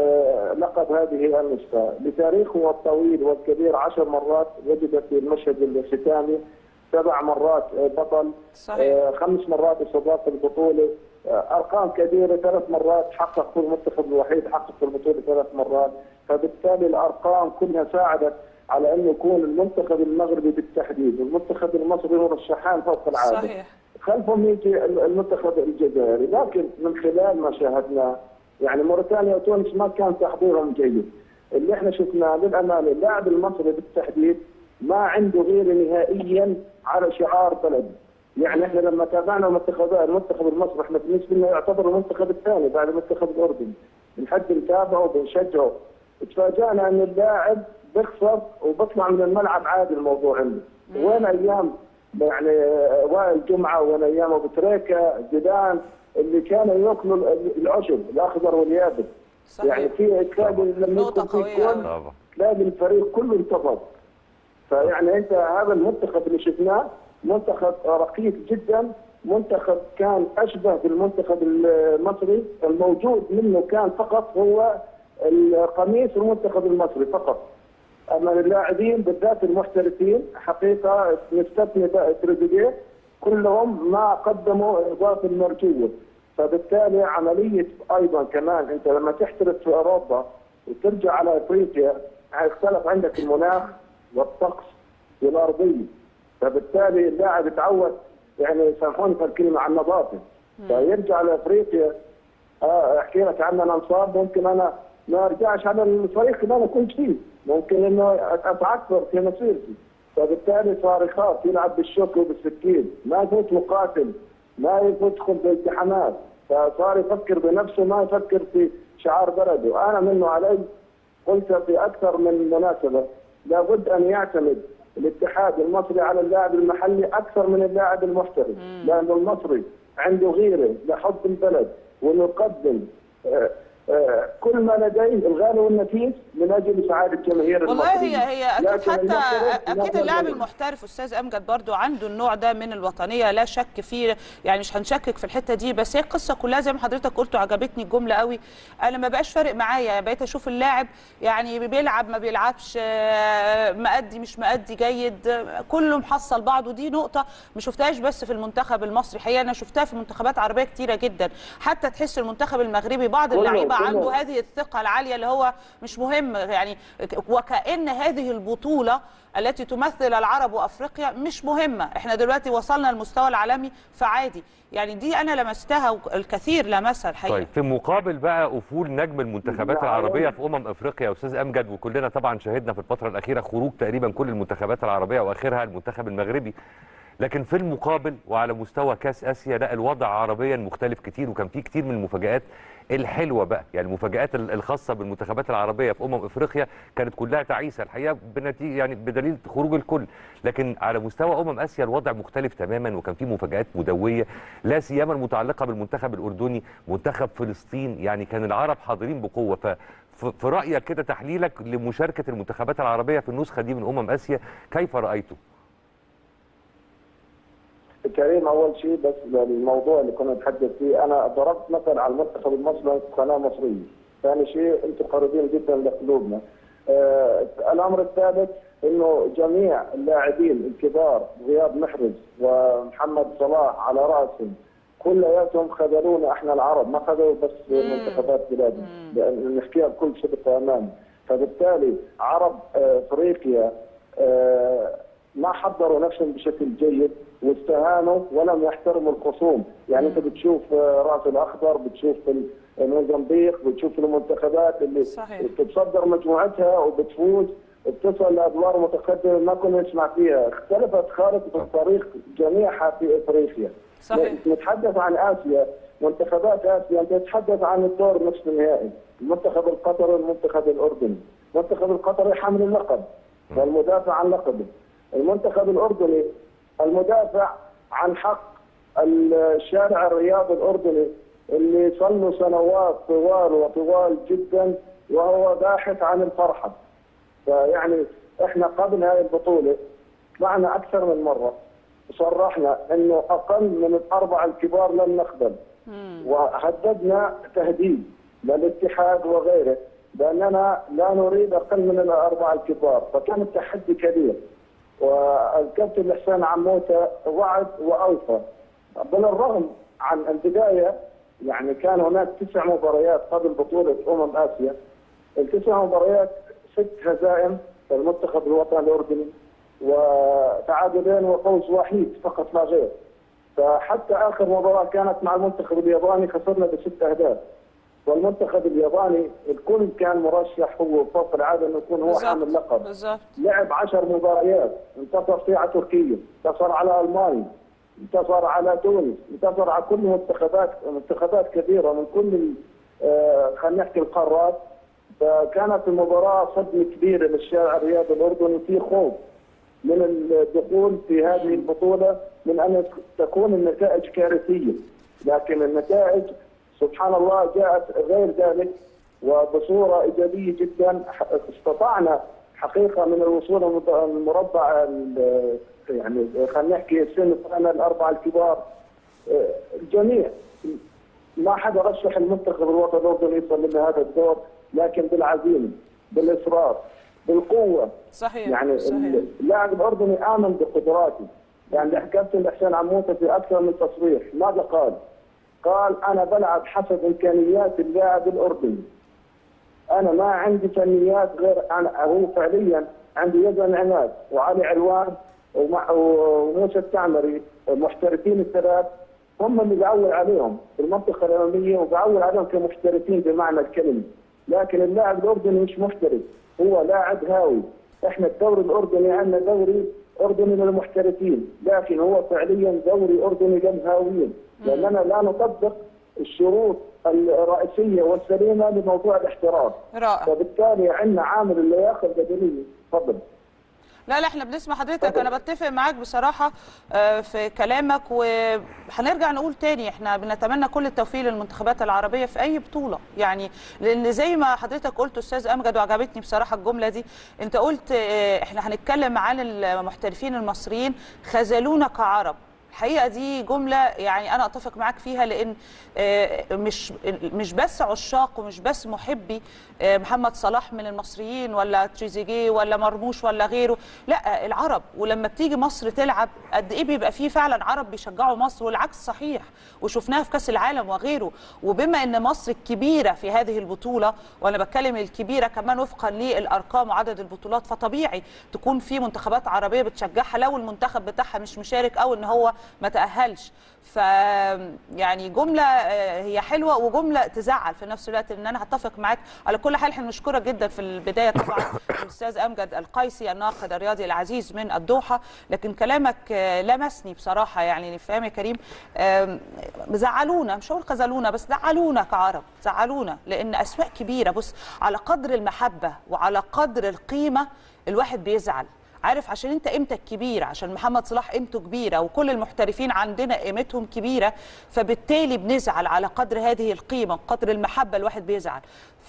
لقب هذه النسخة لتاريخه الطويل والكبير عشر مرات وجد في المشهد الختامي سبع مرات بطل صحيح. خمس مرات استضاف البطولة أرقام كبيرة ثلاث مرات حقق هو المنتخب الوحيد حقق في البطولة ثلاث مرات فبالتالي الأرقام كلها ساعدت على أن يكون المنتخب المغربي بالتحديد والمنتخب المصري هو رشحان فوق العادة صحيح خلفهم يجي المنتخب الجزائري لكن من خلال ما شاهدناه يعني موريتانيا وتونس ما كان تحضيرهم جيد اللي احنا شفناه للامانه اللاعب المصري بالتحديد ما عنده غير نهائيا على شعار بلد يعني احنا لما تابعنا المنتخبات المنتخب المصري احنا بالنسبه لنا يعتبر المنتخب الثاني بعد المنتخب الاردني بنحب نتابعه وبنشجعه تفاجئنا ان اللاعب بيخسر وبيطلع من الملعب عادي الموضوع عنده وين ايام يعني وائل جمعه وين ايام ابو تريكه زيدان اللي كانوا ياكلوا العشب الاخضر واليابس صحيح. يعني في تلاقي لما نقطة يكون في قوية جول طبعا تلاقي الفريق كله انتفض فيعني انت هذا المنتخب اللي شفناه منتخب رقيق جدا منتخب كان اشبه بالمنتخب المصري الموجود منه كان فقط هو القميص المنتخب المصري فقط اما اللاعبين بالذات المحترفين حقيقه نستثني تريزيجيه كلهم ما قدموا الاضافه المرجوه فبالتالي عمليه ايضا كمان انت لما تحترف في اوروبا وترجع على افريقيا هيختلف عندك المناخ والطقس والارضيه فبالتالي اللاعب يتعود يعني سامحوني في الكلمه على النظافه فيرجع لافريقيا اه احكي لك عن انا انصاب ممكن انا ما ارجعش على الفريق اللي انا كنت فيه ممكن انه اتعثر في مسيرتي فبالتالي صار يخاف يلعب بالشوك وبالسكين ما يفوت مقاتل ما يفوت يدخل بالتحامات فصار يفكر بنفسه ما يفكر في شعار بلده انا منه علي قلت في اكثر من مناسبه لابد ان يعتمد الاتحاد المصري على اللاعب المحلي اكثر من اللاعب المحترف لانه المصري عنده غيره لحب البلد وانه يقدم آه آه كل ما لديه الغالي والنفيس من اجل سعاده جماهير والله هي هي اكيد لكن حتى المحترف اكيد لا اللاعب يملك. المحترف استاذ امجد برضو عنده النوع ده من الوطنيه لا شك فيه يعني مش هنشكك في الحته دي بس هي القصه كلها زي ما حضرتك قلت وعجبتني الجمله قوي انا ما بقاش فارق معايا بقيت اشوف اللاعب يعني بيلعب ما بيلعبش آه، مأدي مش مأدي جيد آه، كله محصل بعضه دي نقطه ما شفتهاش بس في المنتخب المصري حقيقه انا شفتها في منتخبات عربيه كتيره جدا حتى تحس المنتخب المغربي بعض كله- اللعيبه يبقى كله- عنده هذه الثقه العاليه اللي هو مش مهم يعني وكأن هذه البطوله التي تمثل العرب وافريقيا مش مهمه احنا دلوقتي وصلنا للمستوى العالمي فعادي يعني دي انا لمستها الكثير لمسها الحقيقه طيب في مقابل بقى افول نجم المنتخبات لا، العربيه يعني- في امم افريقيا يا استاذ امجد وكلنا طبعا شاهدنا في الفتره الاخيره خروج تقريبا كل المنتخبات العربيه واخرها المنتخب المغربي لكن في المقابل وعلى مستوى كاس اسيا لا الوضع عربيا مختلف كتير وكان في كتير من المفاجات الحلوه بقى يعني المفاجات ال- الخاصه بالمنتخبات العربيه في امم افريقيا كانت كلها تعيسه الحقيقه بنتيجه يعني بدليل خروج الكل لكن على مستوى امم اسيا الوضع مختلف تماما وكان في مفاجات مدويه لا سيما المتعلقه بالمنتخب الاردني منتخب فلسطين يعني كان العرب حاضرين بقوه ف ف- في رايك كده تحليلك لمشاركه المنتخبات العربيه في النسخه دي من امم اسيا كيف رايته كريم اول شيء بس الموضوع اللي كنا نتحدث فيه انا ضربت مثل على المنتخب المصري قناه مصريه. ثاني شيء انتم قريبين جدا لقلوبنا. آه الامر الثالث انه جميع اللاعبين الكبار غياب محرز ومحمد صلاح على راسهم كلياتهم خذلونا احنا العرب ما خذلوا بس منتخبات بلادنا لان نحكيها بكل صدق وامان فبالتالي عرب آه، افريقيا آه، ما حضروا نفسهم بشكل جيد واستهانوا ولم يحترموا الخصوم، يعني انت بتشوف آه، راس الاخضر، بتشوف موزمبيق، بتشوف المنتخبات اللي صحيح. بتتصدر مجموعتها وبتفوز بتصل لادوار متقدمه ما كنا نسمع فيها، اختلفت خارطه الطريق جميعها في افريقيا. صحيح. نتحدث عن اسيا منتخبات اسيا انت تتحدث عن الدور نصف النهائي المنتخب القطري والمنتخب الاردني المنتخب القطري حامل اللقب والمدافع عن لقبه المنتخب الاردني المدافع عن حق الشارع الرياضي الاردني اللي صار له سنوات طوال وطوال جدا وهو باحث عن الفرحه فيعني احنا قبل هذه البطوله طلعنا اكثر من مره وصرحنا انه اقل من الاربعه الكبار لن نقبل وهددنا تهديد للاتحاد وغيره باننا لا نريد اقل من الاربعه الكبار فكان التحدي كبير والكابتن حسين عموته وعد واوفى بالرغم عن البدايه يعني كان هناك تسع مباريات قبل بطوله امم اسيا التسع مباريات ست هزائم للمنتخب الوطني الاردني وتعادلين وفوز وحيد فقط لا غير فحتى اخر مباراه كانت مع المنتخب الياباني خسرنا بست اهداف والمنتخب الياباني الكل كان مرشح هو فوق العاده انه يكون هو حامل اللقب بالظبط لعب عشر مباريات انتصر فيه على تركيا انتصر على المانيا انتصر على تونس انتصر على كل منتخبات منتخبات كبيره من كل ال- آه، خلينا نحكي القارات فكانت المباراه صدمه كبيره للشارع الرياضي الاردني في خوف من الدخول في هذه البطوله من ان تكون النتائج كارثيه لكن النتائج سبحان الله جاءت غير ذلك وبصوره ايجابيه جدا استطعنا حقيقه من الوصول المت- المربع ال- يعني خلينا نحكي السن انا الاربعه الكبار آه، الجميع ما حدا رشح المنتخب الوطني الاردني يصل لهذا الدور لكن بالعزيمه بالاصرار بالقوه صحيح يعني صحيح اللاعب الاردني امن بقدراته يعني كابتن حسين عموته في اكثر من تصريح ماذا قال؟ قال انا بلعب حسب امكانيات اللاعب الاردني انا ما عندي فنيات غير انا هو فعليا عندي يزن عماد وعلي علوان ومع- وموسى التعمري محترفين الثلاث هم اللي بعول عليهم في المنطقه الاماميه وبعول عليهم كمحترفين بمعنى الكلمه لكن اللاعب الاردني مش محترف هو لاعب هاوي احنا الدوري الاردني عندنا دوري اردني للمحترفين لكن هو فعليا دوري اردني للهاويين لاننا لا نطبق الشروط الرئيسيه والسليمه لموضوع الاحتراف رائع فبالتالي عندنا عامل اللياقه البدنيه تفضل لا لا احنا بنسمع حضرتك انا بتفق معاك بصراحه آه، في كلامك وهنرجع نقول تاني احنا بنتمنى كل التوفيق للمنتخبات العربيه في اي بطوله يعني لان زي ما حضرتك قلت استاذ امجد وعجبتني بصراحه الجمله دي انت قلت آه، احنا هنتكلم عن المحترفين المصريين خذلونا كعرب الحقيقه دي جمله يعني انا اتفق معاك فيها لان آه، مش مش بس عشاق ومش بس محبي آه، محمد صلاح من المصريين ولا تريزيجيه ولا مرموش ولا غيره لا العرب ولما بتيجي مصر تلعب قد ايه بيبقى فيه فعلا عرب بيشجعوا مصر والعكس صحيح وشفناها في كاس العالم وغيره وبما ان مصر الكبيره في هذه البطوله وانا بتكلم الكبيره كمان وفقا للارقام وعدد البطولات فطبيعي تكون في منتخبات عربيه بتشجعها لو المنتخب بتاعها مش مشارك او ان هو ما تاهلش ف يعني جمله آه، هي حلوه وجمله تزعل في نفس الوقت ان انا هتفق معاك على كل حال احنا بنشكرك جدا في البدايه طبعا الاستاذ امجد القيسي الناقد الرياضي العزيز من الدوحه لكن كلامك آه، لمسني بصراحه يعني فاهم يا كريم آم، زعلونا مش هقول خذلونا بس زعلونا كعرب زعلونا لان اسماء كبيره بص على قدر المحبه وعلى قدر القيمه الواحد بيزعل عارف عشان انت قيمتك كبيره عشان محمد صلاح قيمته كبيره وكل المحترفين عندنا قيمتهم كبيره فبالتالي بنزعل على قدر هذه القيمه وقدر المحبه الواحد بيزعل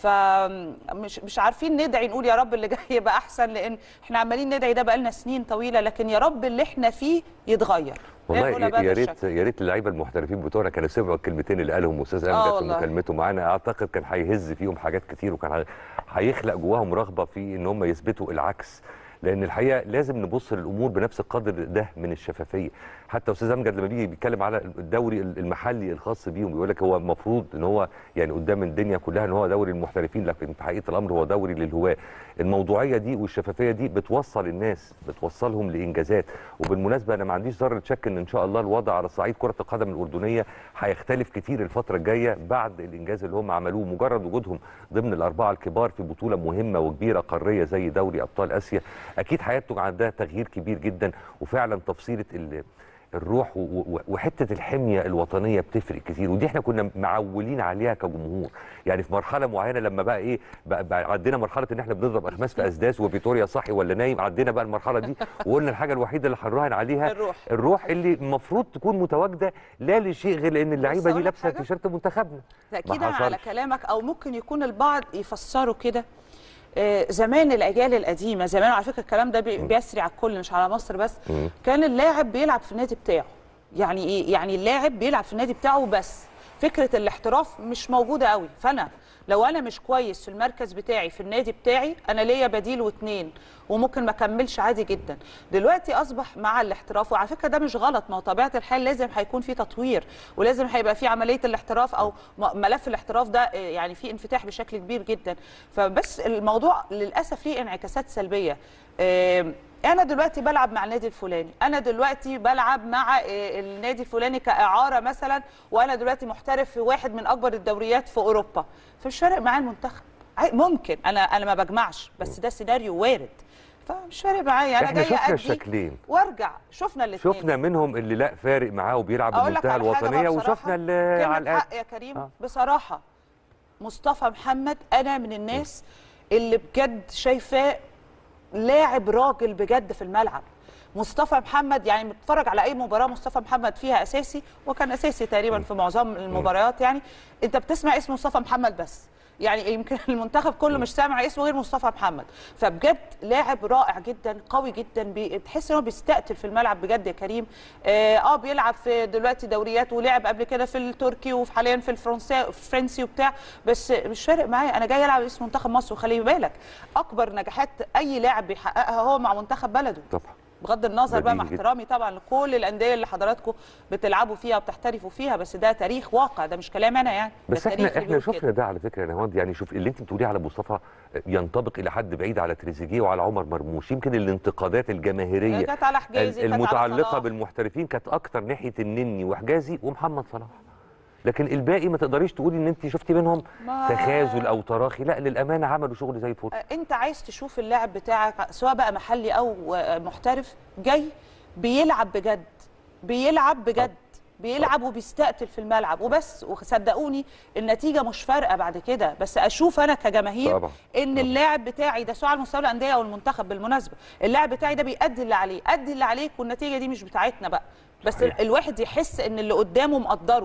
فمش مش عارفين ندعي نقول يا رب اللي جاي يبقى احسن لان احنا عمالين ندعي ده بقالنا سنين طويله لكن يا رب اللي احنا فيه يتغير والله نقولها بهذا يا ريت الشكل. يا ريت اللعيبه المحترفين بتوعنا كانوا سمعوا الكلمتين اللي قالهم استاذ آه امجد في والله. مكالمته معانا اعتقد كان هيهز فيهم حاجات كتير وكان هي- هيخلق جواهم رغبه في ان هم يثبتوا العكس لان الحقيقه لازم نبص للامور بنفس القدر ده من الشفافيه حتى استاذ امجد لما بيجي بيتكلم على الدوري المحلي الخاص بيهم بيقول لك هو المفروض ان هو يعني قدام الدنيا كلها ان هو دوري المحترفين لكن في حقيقه الامر هو دوري للهواه الموضوعيه دي والشفافيه دي بتوصل الناس بتوصلهم لانجازات وبالمناسبه انا ما عنديش ذره شك ان ان شاء الله الوضع على صعيد كره القدم الاردنيه هيختلف كتير الفتره الجايه بعد الانجاز اللي هم عملوه مجرد وجودهم ضمن الاربعه الكبار في بطوله مهمه وكبيره قاريه زي دوري ابطال اسيا اكيد هينتج عندها تغيير كبير جدا وفعلا تفصيله ال الروح و- و- وحته الحميه الوطنيه بتفرق كتير ودي احنا كنا معولين عليها كجمهور يعني في مرحله معينه لما بقى ايه بقى, بقى عدينا مرحله ان احنا بنضرب اخماس في اسداس وفيتوريا صاحي ولا نايم عدينا بقى المرحله دي وقلنا الحاجه الوحيده اللي هنراهن عليها الروح. الروح اللي المفروض تكون متواجده لا لشيء غير لان اللعيبه أقول دي لك لابسه حاجة؟ تيشيرت منتخبنا تأكيدا ما على حصلش. كلامك أو ممكن يكون البعض يفسروا كده آه، زمان الأجيال القديمة زمان على فكرة الكلام ده بي- بيسري على الكل مش على مصر بس مم. كان اللاعب بيلعب في النادي بتاعه يعني إيه؟ يعني اللاعب بيلعب في النادي بتاعه بس فكرة الاحتراف مش موجودة قوي فأنا لو أنا مش كويس في المركز بتاعي في النادي بتاعي أنا ليا بديل واتنين وممكن ما اكملش عادي جدا دلوقتي اصبح مع الاحتراف وعلى فكره ده مش غلط ما هو طبيعه الحال لازم هيكون في تطوير ولازم هيبقى في عمليه الاحتراف او م- ملف الاحتراف ده آه، يعني في انفتاح بشكل كبير جدا فبس الموضوع للاسف ليه انعكاسات سلبيه آم، انا دلوقتي بلعب مع النادي الفلاني انا دلوقتي بلعب مع آه، النادي الفلاني كاعاره مثلا وانا دلوقتي محترف في واحد من اكبر الدوريات في اوروبا فمش فارق معايا المنتخب عادي- ممكن انا انا ما بجمعش بس ده سيناريو وارد فمش فارق معايا انا احنا جايه شفنا ادي الشكلين وارجع شفنا الاثنين شفنا منهم اللي لا فارق معاه وبيلعب اقول لك بالمنتهى على حاجه الوطنيه بقى بصراحة، وشفنا اللي كلمة على الأقل حق يا كريم آه. بصراحه مصطفى محمد انا من الناس اللي بجد شايفاه لاعب راجل بجد في الملعب مصطفى محمد يعني بتتفرج على اي مباراه مصطفى محمد فيها اساسي وكان اساسي تقريبا في معظم المباريات يعني انت بتسمع اسم مصطفى محمد بس يعني يمكن المنتخب كله مش سامع اسمه غير مصطفى محمد فبجد لاعب رائع جدا قوي جدا بي- بتحس ان هو بيستقتل في الملعب بجد يا كريم اه آه، بيلعب في دلوقتي دوريات ولعب قبل كده في التركي وحاليا في الفرنسي الفرنسي وبتاع بس مش فارق معايا انا جاي العب اسم منتخب مصر وخلي بالك اكبر نجاحات اي لاعب بيحققها هو مع منتخب بلده طبعا بغض النظر بقى مع بديهي جدا. احترامي طبعا لكل الانديه اللي حضراتكم بتلعبوا فيها وبتحترفوا فيها بس ده تاريخ واقع ده مش كلام انا يعني ده بس التاريخ احنا اللي احنا بيقول شفنا ده على فكره يا نهاوند يعني شوف اللي انت بتقوليه على مصطفى ينطبق الى حد بعيد على تريزيجيه وعلى عمر مرموش يمكن الانتقادات الجماهيريه كانت على حجازي ال- كانت على المتعلقه صلاح. بالمحترفين كانت اكتر ناحيه النني وحجازي ومحمد صلاح لكن الباقي ما تقدريش تقولي ان انت شفتي منهم ما- تخاذل او تراخي لا للامانه عملوا شغل زي الفل آه، انت عايز تشوف اللاعب بتاعك سواء بقى محلي او آه، محترف جاي بيلعب بجد بيلعب بجد بيلعب وبيستقتل في الملعب وبس وصدقوني النتيجه مش فارقه بعد كده بس اشوف انا كجماهير طبعا. ان طبعا. اللاعب بتاعي ده سواء على مستوى الانديه او المنتخب بالمناسبه اللاعب بتاعي ده بيأدي اللي عليه ادي اللي عليك والنتيجه دي مش بتاعتنا بقى بس صحيح. الواحد يحس ان اللي قدامه مقدره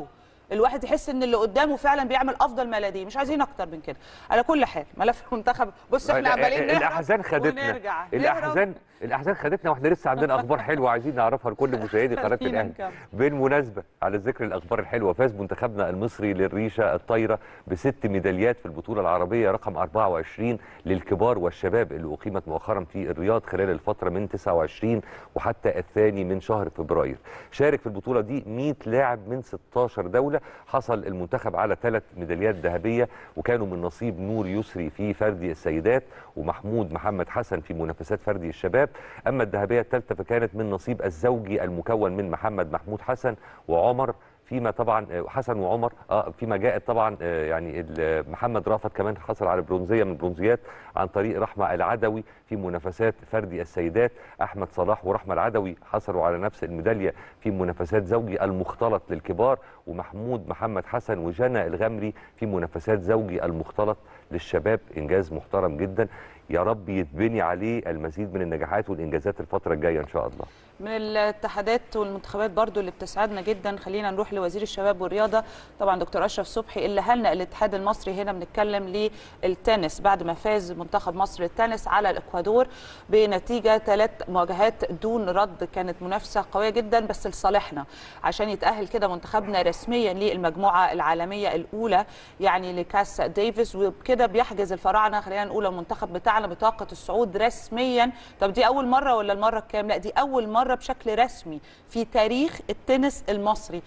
الواحد يحس ان اللي قدامه فعلا بيعمل افضل ما لديه مش عايزين اكتر من كده على كل حال ملف المنتخب بص احنا عمالين نهرب الاحزان خدتنا ونرجع نهرب. الاحزان الاحزان خدتنا واحنا لسه عندنا اخبار حلوه عايزين نعرفها لكل مشاهدي قناه خلينا الاهلي نكمل. بالمناسبه على ذكر الاخبار الحلوه فاز منتخبنا المصري للريشه الطايره بست ميداليات في البطوله العربيه رقم 24 للكبار والشباب اللي اقيمت مؤخرا في الرياض خلال الفتره من 29 وحتى الثاني من شهر فبراير شارك في البطوله دي 100 لاعب من 16 دوله حصل المنتخب على ثلاث ميداليات ذهبيه وكانوا من نصيب نور يسري في فردي السيدات ومحمود محمد حسن في منافسات فردي الشباب اما الذهبيه الثالثه فكانت من نصيب الزوجي المكون من محمد محمود حسن وعمر فيما طبعا آه، حسن وعمر اه فيما جاءت طبعا آه، يعني ال- محمد رافت كمان حصل على برونزيه من البرونزيات عن طريق رحمه العدوي في منافسات فردي السيدات احمد صلاح ورحمه العدوي حصلوا على نفس الميداليه في منافسات زوجي المختلط للكبار ومحمود محمد حسن وجنى الغمري في منافسات زوجي المختلط للشباب انجاز محترم جدا يا رب يتبني عليه المزيد من النجاحات والانجازات الفتره الجايه ان شاء الله من الاتحادات والمنتخبات برضو اللي بتسعدنا جدا خلينا نروح لوزير الشباب والرياضه طبعا دكتور اشرف صبحي اللي هنأ الاتحاد المصري هنا بنتكلم للتنس بعد ما فاز منتخب مصر للتنس على الاكوادور بنتيجه ثلاث مواجهات دون رد كانت منافسه قويه جدا بس لصالحنا عشان يتاهل كده منتخبنا رسميا للمجموعه العالميه الاولى يعني لكاس ديفيس وبكده بيحجز الفراعنه خلينا نقول المنتخب بتاعنا بطاقه الصعود رسميا طب دي اول مره ولا المره الكام لا دي اول مره بشكل رسمي في تاريخ التنس المصري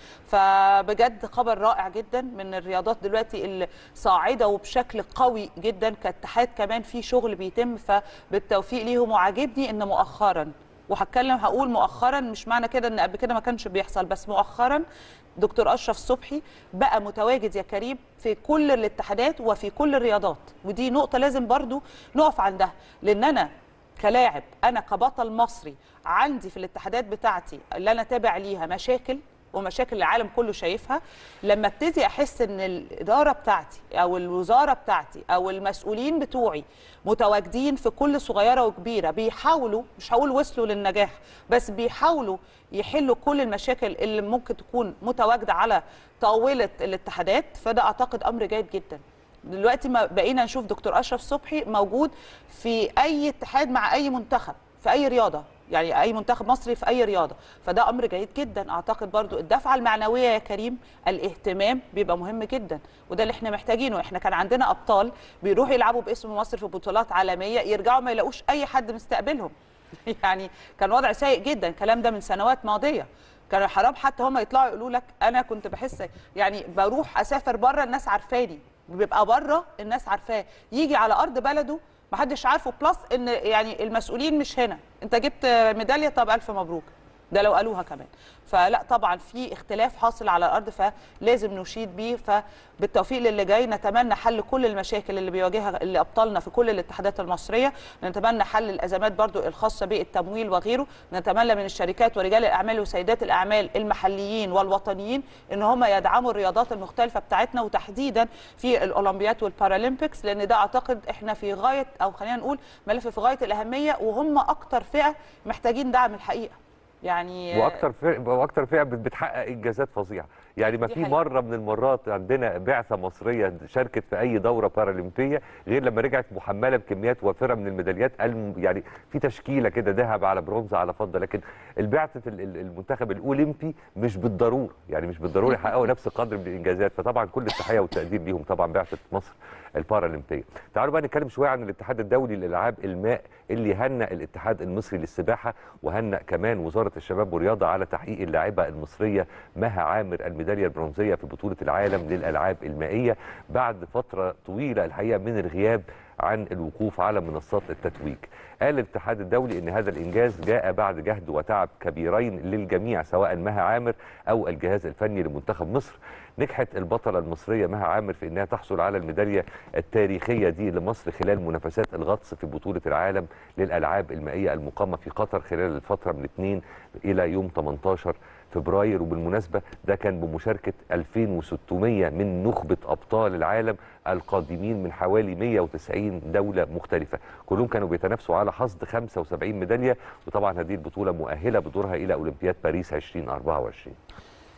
فبجد خبر رائع جدا من الرياضات دلوقتي الصاعده وبشكل قوي جدا كاتحاد كمان في شغل بيتم فبالتوفيق ليهم وعاجبني ان مؤخرا وهتكلم هقول مؤخرا مش معنى كده ان قبل كده ما كانش بيحصل بس مؤخرا دكتور اشرف صبحي بقى متواجد يا كريم في كل الاتحادات وفي كل الرياضات ودي نقطه لازم برضو نقف عندها لان انا كلاعب انا كبطل مصري عندي في الاتحادات بتاعتي اللي انا تابع ليها مشاكل ومشاكل العالم كله شايفها لما ابتدي احس ان الاداره بتاعتي او الوزاره بتاعتي او المسؤولين بتوعي متواجدين في كل صغيره وكبيره بيحاولوا مش هقول وصلوا للنجاح بس بيحاولوا يحلوا كل المشاكل اللي ممكن تكون متواجده على طاوله الاتحادات فده اعتقد امر جيد جدا دلوقتي ما بقينا نشوف دكتور اشرف صبحي موجود في اي اتحاد مع اي منتخب في اي رياضه يعني اي منتخب مصري في اي رياضه فده امر جيد جدا اعتقد برضو الدفعه المعنويه يا كريم الاهتمام بيبقى مهم جدا وده اللي احنا محتاجينه احنا كان عندنا ابطال بيروحوا يلعبوا باسم مصر في بطولات عالميه يرجعوا ما يلاقوش اي حد مستقبلهم يعني كان وضع سيء جدا الكلام ده من سنوات ماضيه كانوا حرام حتى هم يطلعوا يقولوا لك انا كنت بحس يعني بروح اسافر بره الناس عارفاني بيبقى بره الناس عارفاه يجي على ارض بلده محدش عارفه بلس ان يعني المسؤولين مش هنا انت جبت ميداليه طب الف مبروك ده لو قالوها كمان فلا طبعا في اختلاف حاصل على الارض فلازم نشيد بيه فبالتوفيق للي جاي نتمنى حل كل المشاكل اللي بيواجهها اللي ابطالنا في كل الاتحادات المصريه نتمنى حل الازمات برضو الخاصه بالتمويل وغيره نتمنى من الشركات ورجال الاعمال وسيدات الاعمال المحليين والوطنيين ان هم يدعموا الرياضات المختلفه بتاعتنا وتحديدا في الاولمبيات والبارالمبيكس لان ده اعتقد احنا في غايه او خلينا نقول ملف في غايه الاهميه وهم اكتر فئه محتاجين دعم الحقيقه يعني واكتر فئه واكتر فئه بت- بتحقق انجازات فظيعه يعني ما دي في حقيقة. مره من المرات عندنا بعثه مصريه شاركت في اي دوره بارالمبيه غير لما رجعت محمله بكميات وافره من الميداليات الم- يعني في تشكيله كده ذهب على برونز على فضه لكن البعثه ال- ال- المنتخب الاولمبي مش بالضروره يعني مش بالضروره يحققوا نفس القدر من الانجازات فطبعا كل التحيه والتقدير ليهم طبعا بعثه مصر البارالمبيه تعالوا بقى نتكلم شويه عن الاتحاد الدولي للالعاب الماء اللي هنأ الاتحاد المصري للسباحه وهنأ كمان وزاره الشباب والرياضه على تحقيق اللاعبه المصريه مها عامر الميداليه البرونزيه في بطوله العالم للالعاب المائيه بعد فتره طويله الحقيقه من الغياب عن الوقوف على منصات التتويج قال الاتحاد الدولي ان هذا الانجاز جاء بعد جهد وتعب كبيرين للجميع سواء مها عامر او الجهاز الفني لمنتخب مصر نجحت البطله المصريه مها عامر في انها تحصل على الميداليه التاريخيه دي لمصر خلال منافسات الغطس في بطوله العالم للالعاب المائيه المقامه في قطر خلال الفتره من 2 الى يوم 18 فبراير وبالمناسبه ده كان بمشاركه 2600 من نخبه ابطال العالم القادمين من حوالي 190 دوله مختلفه كلهم كانوا بيتنافسوا على حصد 75 ميداليه وطبعا هذه البطوله مؤهله بدورها الى اولمبياد باريس 2024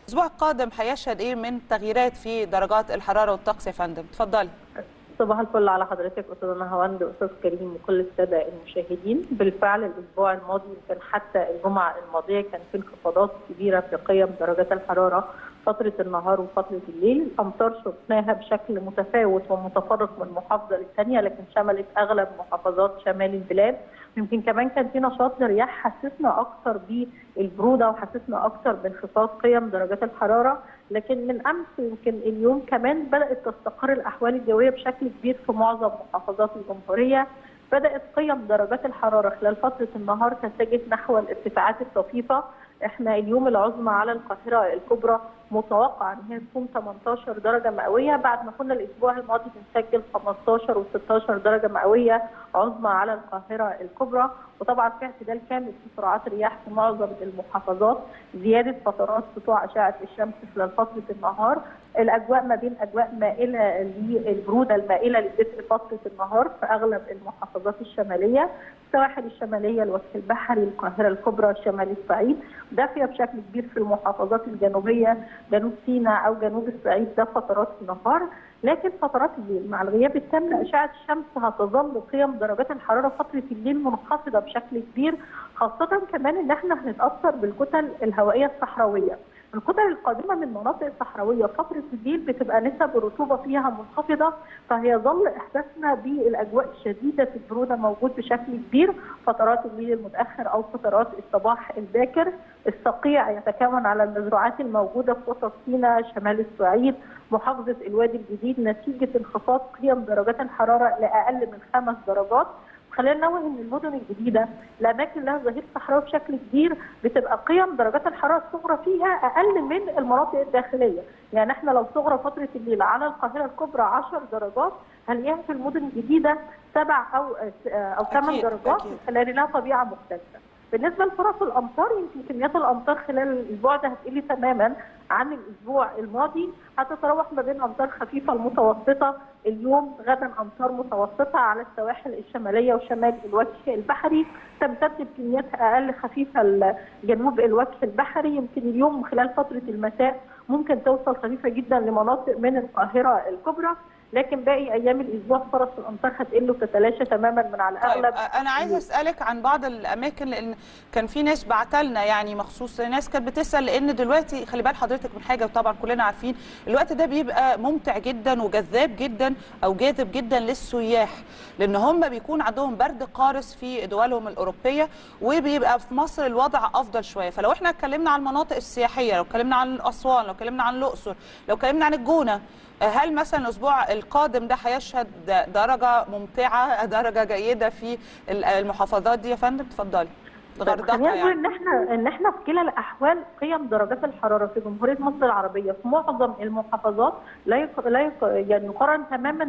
الاسبوع القادم هيشهد ايه من تغييرات في درجات الحراره والطقس يا فندم اتفضلي صباح الفل على حضرتك استاذ نهاوند واستاذ كريم وكل الساده المشاهدين بالفعل الاسبوع الماضي يمكن حتى الجمعه الماضيه كان في انخفاضات كبيره في قيم درجات الحراره فتره النهار وفتره الليل الامطار شفناها بشكل متفاوت ومتفرق من محافظه للثانيه لكن شملت اغلب محافظات شمال البلاد يمكن كمان كان في نشاط لرياح حسسنا اكثر بالبروده وحسسنا اكثر بانخفاض قيم درجات الحراره لكن من امس يمكن اليوم كمان بدات تستقر الاحوال الجويه بشكل كبير في معظم محافظات الجمهوريه بدات قيم درجات الحراره خلال فتره النهار تتجه نحو الارتفاعات الطفيفه احنا اليوم العظمى على القاهره الكبرى متوقع ان هي تكون 18 درجه مئويه بعد ما كنا الاسبوع الماضي بنسجل 15 و16 درجه مئويه عظمى على القاهره الكبرى وطبعا في اعتدال كامل في سرعات الرياح في معظم المحافظات زياده فترات سطوع اشعه الشمس خلال فتره النهار الاجواء ما بين اجواء مائله للبروده المائله لدفء فتره النهار في اغلب المحافظات الشماليه السواحل الشماليه الوجه البحري القاهره الكبرى شمال الصعيد دافيه بشكل كبير في المحافظات الجنوبيه جنوب سيناء او جنوب الصعيد ده فترات النهار لكن فترات الليل مع الغياب التام لاشعه الشمس هتظل قيم درجات الحراره فتره الليل منخفضه بشكل كبير خاصه كمان ان احنا هنتاثر بالكتل الهوائيه الصحراويه الكتل القادمه من المناطق الصحراويه فتره الليل بتبقى نسب الرطوبه فيها منخفضه فهيظل احساسنا بالاجواء الشديده في البروده موجود بشكل كبير فترات الليل المتاخر او فترات الصباح الباكر الصقيع يتكون على المزروعات الموجوده في وسط سيناء شمال الصعيد محافظه الوادي الجديد نتيجه انخفاض قيم درجات الحراره لاقل من خمس درجات خلينا ننوه ان المدن الجديده الاماكن اللي لها ظهير صحراوي بشكل كبير بتبقى قيم درجات الحراره الصغرى فيها اقل من المناطق الداخليه، يعني احنا لو صغرى فتره الليل على القاهره الكبرى 10 درجات هنلاقيها في المدن الجديده سبع او او ثمان درجات خلال لها طبيعه مختلفه. بالنسبه لفرص الامطار يمكن كميات الامطار خلال الاسبوع ده هتقل تماما عن الاسبوع الماضي هتتراوح ما بين امطار خفيفه لمتوسطه اليوم غدا امطار متوسطه على السواحل الشماليه وشمال الوجه البحري تمتد بكميات اقل خفيفه لجنوب الوجه البحري يمكن اليوم خلال فتره المساء ممكن توصل خفيفه جدا لمناطق من القاهره الكبرى لكن باقي ايام الاسبوع فرص الامطار هتقل وتتلاشى تماما من على اغلب طيب انا عايزه اسالك عن بعض الاماكن لان كان في ناس بعتلنا يعني مخصوص ناس كانت بتسال لان دلوقتي خلي بال حضرتك من حاجه وطبعا كلنا عارفين الوقت ده بيبقى ممتع جدا وجذاب جدا او جاذب جدا للسياح لان هم بيكون عندهم برد قارس في دولهم الاوروبيه وبيبقى في مصر الوضع افضل شويه فلو احنا اتكلمنا عن المناطق السياحيه لو اتكلمنا عن اسوان لو اتكلمنا عن الاقصر لو اتكلمنا عن الجونه هل مثلا الاسبوع القادم ده هيشهد درجه ممتعه درجه جيده في المحافظات دي يا فندم اتفضلي خلينا نقول ان احنا ان احنا في كلا الاحوال قيم درجات الحراره في جمهوريه مصر العربيه في معظم المحافظات لا يق... لا يق... يعني يقارن تماما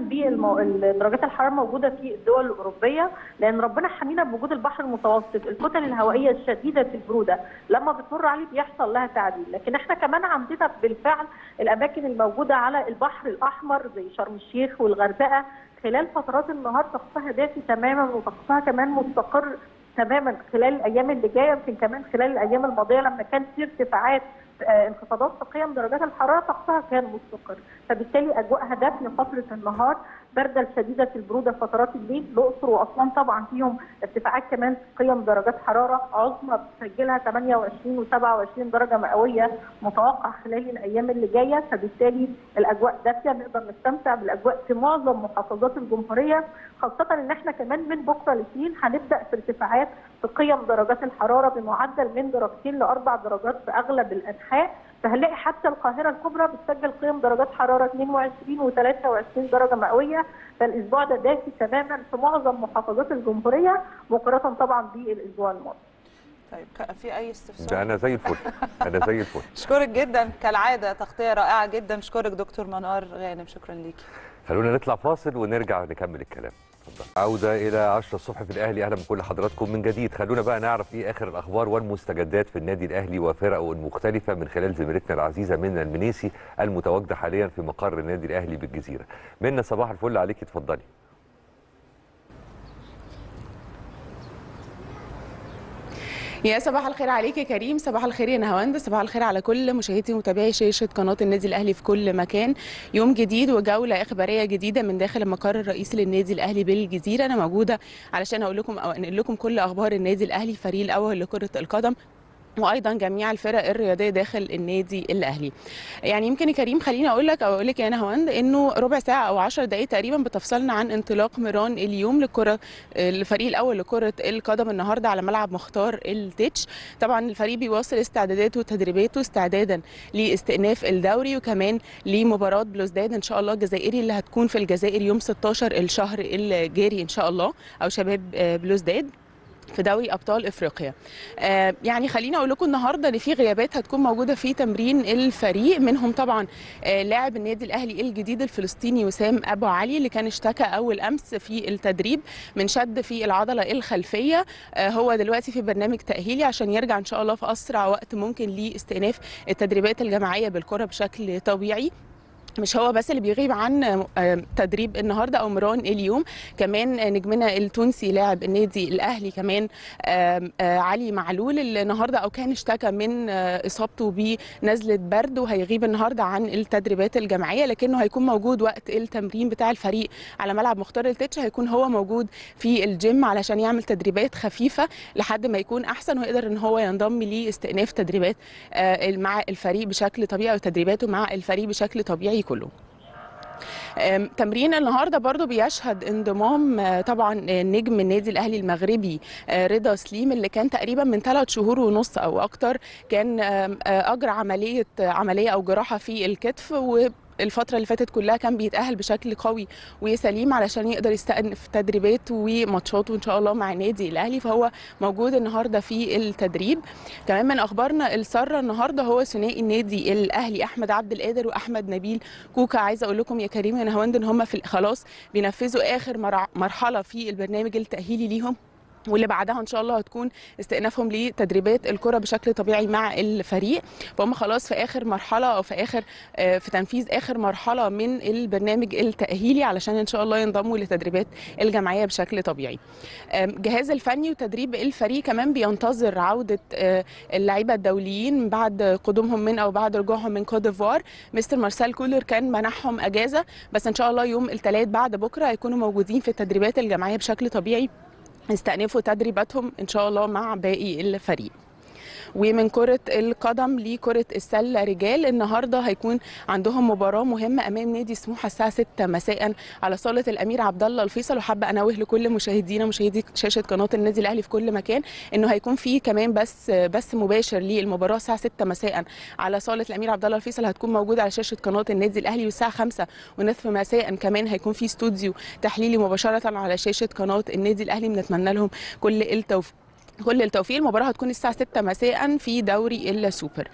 بدرجات الحراره الموجوده في الدول الاوروبيه لان ربنا حمينا بوجود البحر المتوسط الكتل الهوائيه الشديده البروده لما بتمر عليه بيحصل لها تعديل لكن احنا كمان عندنا بالفعل الاماكن الموجوده على البحر الاحمر زي شرم الشيخ والغردقه خلال فترات النهار طقسها دافي تماما وطقسها كمان مستقر تماما خلال الايام اللي جايه يمكن كمان خلال الايام الماضيه لما كان في ارتفاعات انخفاضات في قيم درجات الحراره طقسها كان مستقر فبالتالي اجواءها دافيه فتره النهار برده شديده البروده فترات الليل الاقصر واسوان طبعا فيهم ارتفاعات كمان في قيم درجات حراره عظمى بتسجلها 28 و27 درجه مئويه متوقع خلال الايام اللي جايه فبالتالي الاجواء دافيه نقدر نستمتع بالاجواء في معظم محافظات الجمهوريه خاصه ان احنا كمان من بكره الاثنين هنبدا في ارتفاعات في قيم درجات الحراره بمعدل من درجتين لاربع درجات في اغلب الانحاء فهنلاقي حتى القاهره الكبرى بتسجل قيم درجات حراره 22 و23 درجه مئويه فالاسبوع ده دافي تماما في معظم محافظات الجمهوريه مقارنه طبعا بالاسبوع الماضي. طيب في اي استفسار؟ ده انا زي الفل انا زي الفل اشكرك جدا كالعاده تغطيه رائعه جدا اشكرك دكتور منار غانم شكرا ليكي خلونا نطلع فاصل ونرجع نكمل الكلام اتفضل عودة إلى 10 الصبح في الأهلي أهلا بكل حضراتكم من جديد خلونا بقى نعرف إيه آخر الأخبار والمستجدات في النادي الأهلي وفرقه المختلفة من خلال زميلتنا العزيزة منى المنيسي المتواجدة حاليا في مقر النادي الأهلي بالجزيرة منى صباح الفل عليكي اتفضلي يا صباح الخير عليك يا كريم صباح الخير يا نهاوند صباح الخير على كل مشاهدي ومتابعي شاشه قناه النادي الاهلي في كل مكان يوم جديد وجوله اخباريه جديده من داخل المقر الرئيسي للنادي الاهلي بالجزيره انا موجوده علشان اقول لكم او انقل لكم كل اخبار النادي الاهلي الفريق الاول لكره القدم وايضا جميع الفرق الرياضيه داخل النادي الاهلي يعني يمكن يا كريم خليني اقول لك او اقول لك يا نهاوند انه ربع ساعه او 10 دقائق تقريبا بتفصلنا عن انطلاق ميران اليوم للكره الفريق الاول لكره القدم النهارده على ملعب مختار التتش طبعا الفريق بيواصل استعداداته وتدريباته استعدادا لاستئناف الدوري وكمان لمباراه بلوزداد ان شاء الله الجزائري اللي هتكون في الجزائر يوم 16 الشهر الجاري ان شاء الله او شباب بلوزداد في دوري ابطال افريقيا آه يعني خليني اقول لكم النهارده ان في غيابات هتكون موجوده في تمرين الفريق منهم طبعا آه لاعب النادي الاهلي الجديد الفلسطيني وسام ابو علي اللي كان اشتكى اول امس في التدريب من شد في العضله الخلفيه آه هو دلوقتي في برنامج تاهيلي عشان يرجع ان شاء الله في اسرع وقت ممكن لاستئناف التدريبات الجماعيه بالكره بشكل طبيعي مش هو بس اللي بيغيب عن تدريب النهارده او مران اليوم كمان نجمنا التونسي لاعب النادي الاهلي كمان علي معلول اللي النهارده او كان اشتكى من اصابته بنزله برد وهيغيب النهارده عن التدريبات الجماعيه لكنه هيكون موجود وقت التمرين بتاع الفريق على ملعب مختار التتش هيكون هو موجود في الجيم علشان يعمل تدريبات خفيفه لحد ما يكون احسن ويقدر ان هو ينضم لاستئناف تدريبات مع الفريق بشكل طبيعي وتدريباته مع الفريق بشكل طبيعي كله تمرين النهارده برضو بيشهد انضمام طبعا نجم النادي الاهلي المغربي رضا سليم اللي كان تقريبا من ثلاث شهور ونص او اكتر كان اجرى عمليه عمليه او جراحه في الكتف و الفترة اللي فاتت كلها كان بيتأهل بشكل قوي وسليم علشان يقدر يستأنف تدريباته وماتشاته إن شاء الله مع النادي الأهلي فهو موجود النهاردة في التدريب كمان من أخبارنا السارة النهاردة هو ثنائي النادي الأهلي أحمد عبد القادر وأحمد نبيل كوكا عايزة أقول لكم يا كريم يا نهاوند إن هم في خلاص بينفذوا آخر مرحلة في البرنامج التأهيلي ليهم واللي بعدها ان شاء الله هتكون استئنافهم لتدريبات الكره بشكل طبيعي مع الفريق فهم خلاص في اخر مرحله او في اخر في تنفيذ اخر مرحله من البرنامج التاهيلي علشان ان شاء الله ينضموا لتدريبات الجمعيه بشكل طبيعي الجهاز الفني وتدريب الفريق كمان بينتظر عوده اللعيبه الدوليين بعد قدومهم من او بعد رجوعهم من كوت ديفوار مستر مارسيل كولر كان منحهم اجازه بس ان شاء الله يوم الثلاث بعد بكره هيكونوا موجودين في التدريبات الجماعيه بشكل طبيعي استأنفوا تدريباتهم إن شاء الله مع باقي الفريق ومن كرة القدم لكرة السلة رجال النهارده هيكون عندهم مباراة مهمة أمام نادي سموحة الساعة 6 مساء على صالة الأمير عبد الله الفيصل وحابة أنوه لكل مشاهدينا مشاهدي شاشة قناة النادي الأهلي في كل مكان إنه هيكون في كمان بس بس مباشر للمباراة الساعة 6 مساء على صالة الأمير عبد الله الفيصل هتكون موجودة على شاشة قناة النادي الأهلي والساعة 5 ونصف مساء كمان هيكون في استوديو تحليلي مباشرة على شاشة قناة النادي الأهلي بنتمنى لهم كل التوفيق كل التوفيق المباراه هتكون الساعه 6 مساء في دوري السوبر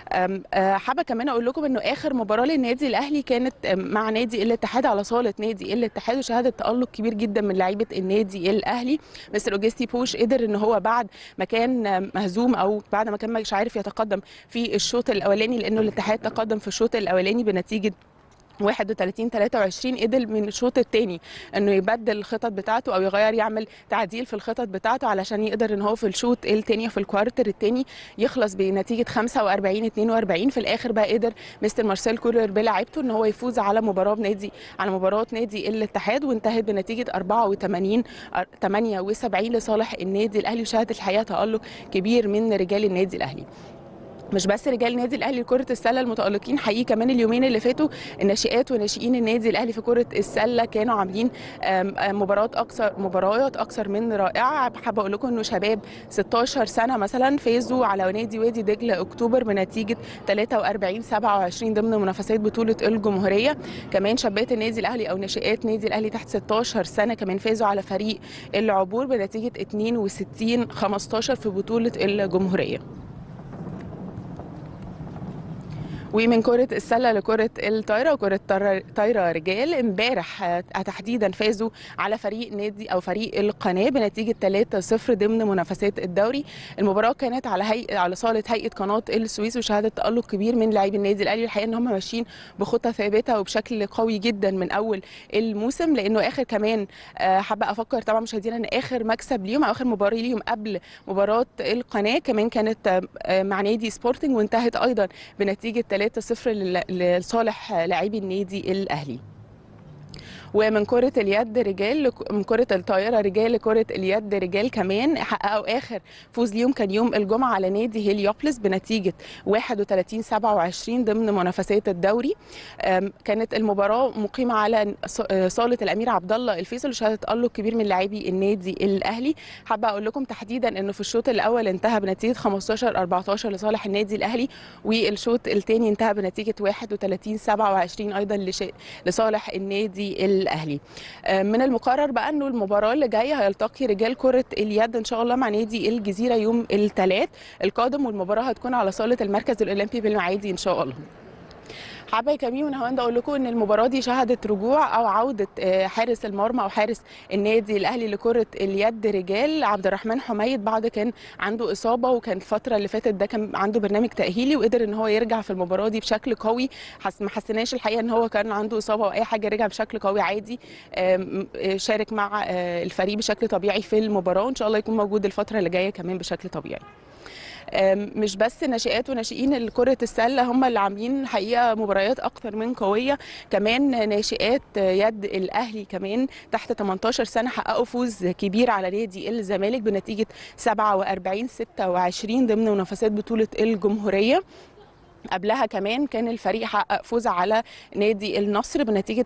حابه كمان اقول لكم انه اخر مباراه للنادي الاهلي كانت مع نادي الاتحاد على صاله نادي الاتحاد وشهدت تالق كبير جدا من لعيبه النادي الاهلي مستر اوجستي بوش قدر ان هو بعد ما كان مهزوم او بعد ما كان مش عارف يتقدم في الشوط الاولاني لانه الاتحاد تقدم في الشوط الاولاني بنتيجه 31 23 قدر من الشوط الثاني انه يبدل الخطط بتاعته او يغير يعمل تعديل في الخطط بتاعته علشان يقدر ان هو في الشوط الثاني في الكوارتر الثاني يخلص بنتيجه 45 42 في الاخر بقى قدر مستر مارسيل كولر بلاعيبته ان هو يفوز على مباراه بنادي على مباراه نادي الاتحاد وانتهت بنتيجه 84 78 لصالح النادي الاهلي وشهدت الحقيقه تالق كبير من رجال النادي الاهلي مش بس رجال النادي الاهلي لكره السله المتالقين حقيقي كمان اليومين اللي فاتوا الناشئات وناشئين النادي الاهلي في كره السله كانوا عاملين مباراه اكثر مباريات اكثر من رائعه حابه اقول لكم انه شباب 16 سنه مثلا فازوا على نادي وادي دجله اكتوبر بنتيجه 43 27 ضمن منافسات بطوله الجمهوريه كمان شابات النادي الاهلي او ناشئات نادي الاهلي تحت 16 سنه كمان فازوا على فريق العبور بنتيجه 62 15 في بطوله الجمهوريه ومن كرة السلة لكرة الطايرة وكرة طر- طايرة رجال امبارح آه، تحديدا فازوا على فريق نادي او فريق القناة بنتيجة 3-0 ضمن منافسات الدوري المباراة كانت على هيئة على صالة هيئة قناة السويس وشهدت تألق كبير من لاعبي النادي الاهلي الحقيقة ان هم ماشيين بخطة ثابتة وبشكل قوي جدا من اول الموسم لانه اخر كمان آه، حابة افكر طبعا مشاهدينا ان اخر مكسب ليهم او اخر مباراة ليهم قبل مباراة القناة كمان كانت آه، آه، مع نادي سبورتنج وانتهت ايضا بنتيجه 3-0 لل- لصالح لاعبي النادي الاهلي ومن كرة اليد رجال لك- من كرة الطائرة رجال لكرة اليد رجال كمان حققوا آخر فوز ليهم كان يوم الجمعة على نادي هيليوبلس بنتيجة 31 27 ضمن منافسات الدوري أم، كانت المباراة مقيمة على ص- آه، صالة الأمير عبد الله الفيصل وشهدت تألق كبير من لاعبي النادي الأهلي حابة أقول لكم تحديدا إنه في الشوط الأول انتهى بنتيجة 15 14 لصالح النادي الأهلي والشوط الثاني انتهى بنتيجة 31 27 أيضا لش- لصالح النادي الاهلي آه، من المقرر بقى انه المباراه اللي جايه هيلتقي رجال كره اليد ان شاء الله مع نادي الجزيره يوم الثلاث القادم والمباراه هتكون على صاله المركز الاولمبي بالمعادي ان شاء الله حابه يا كريم ونهاوند اقول لكم ان المباراه دي شهدت رجوع او عوده آه، حارس المرمى او حارس النادي الاهلي لكره اليد رجال عبد الرحمن حميد بعد كان عنده اصابه وكان الفتره اللي فاتت ده كان عنده برنامج تاهيلي وقدر ان هو يرجع في المباراه دي بشكل قوي حس ما حسيناش الحقيقه ان هو كان عنده اصابه او اي حاجه رجع بشكل قوي عادي آم، آه، شارك مع آه، الفريق بشكل طبيعي في المباراه وان شاء الله يكون موجود الفتره اللي جايه كمان بشكل طبيعي آم، مش بس ناشئات وناشئين كرة السلة هم اللي عاملين حقيقة مباريات أكتر من قوية كمان ناشئات يد الأهلي كمان تحت 18 سنة حققوا فوز كبير على نادي الزمالك بنتيجة 47 26 ضمن منافسات بطولة الجمهورية قبلها كمان كان الفريق حقق فوز على نادي النصر بنتيجة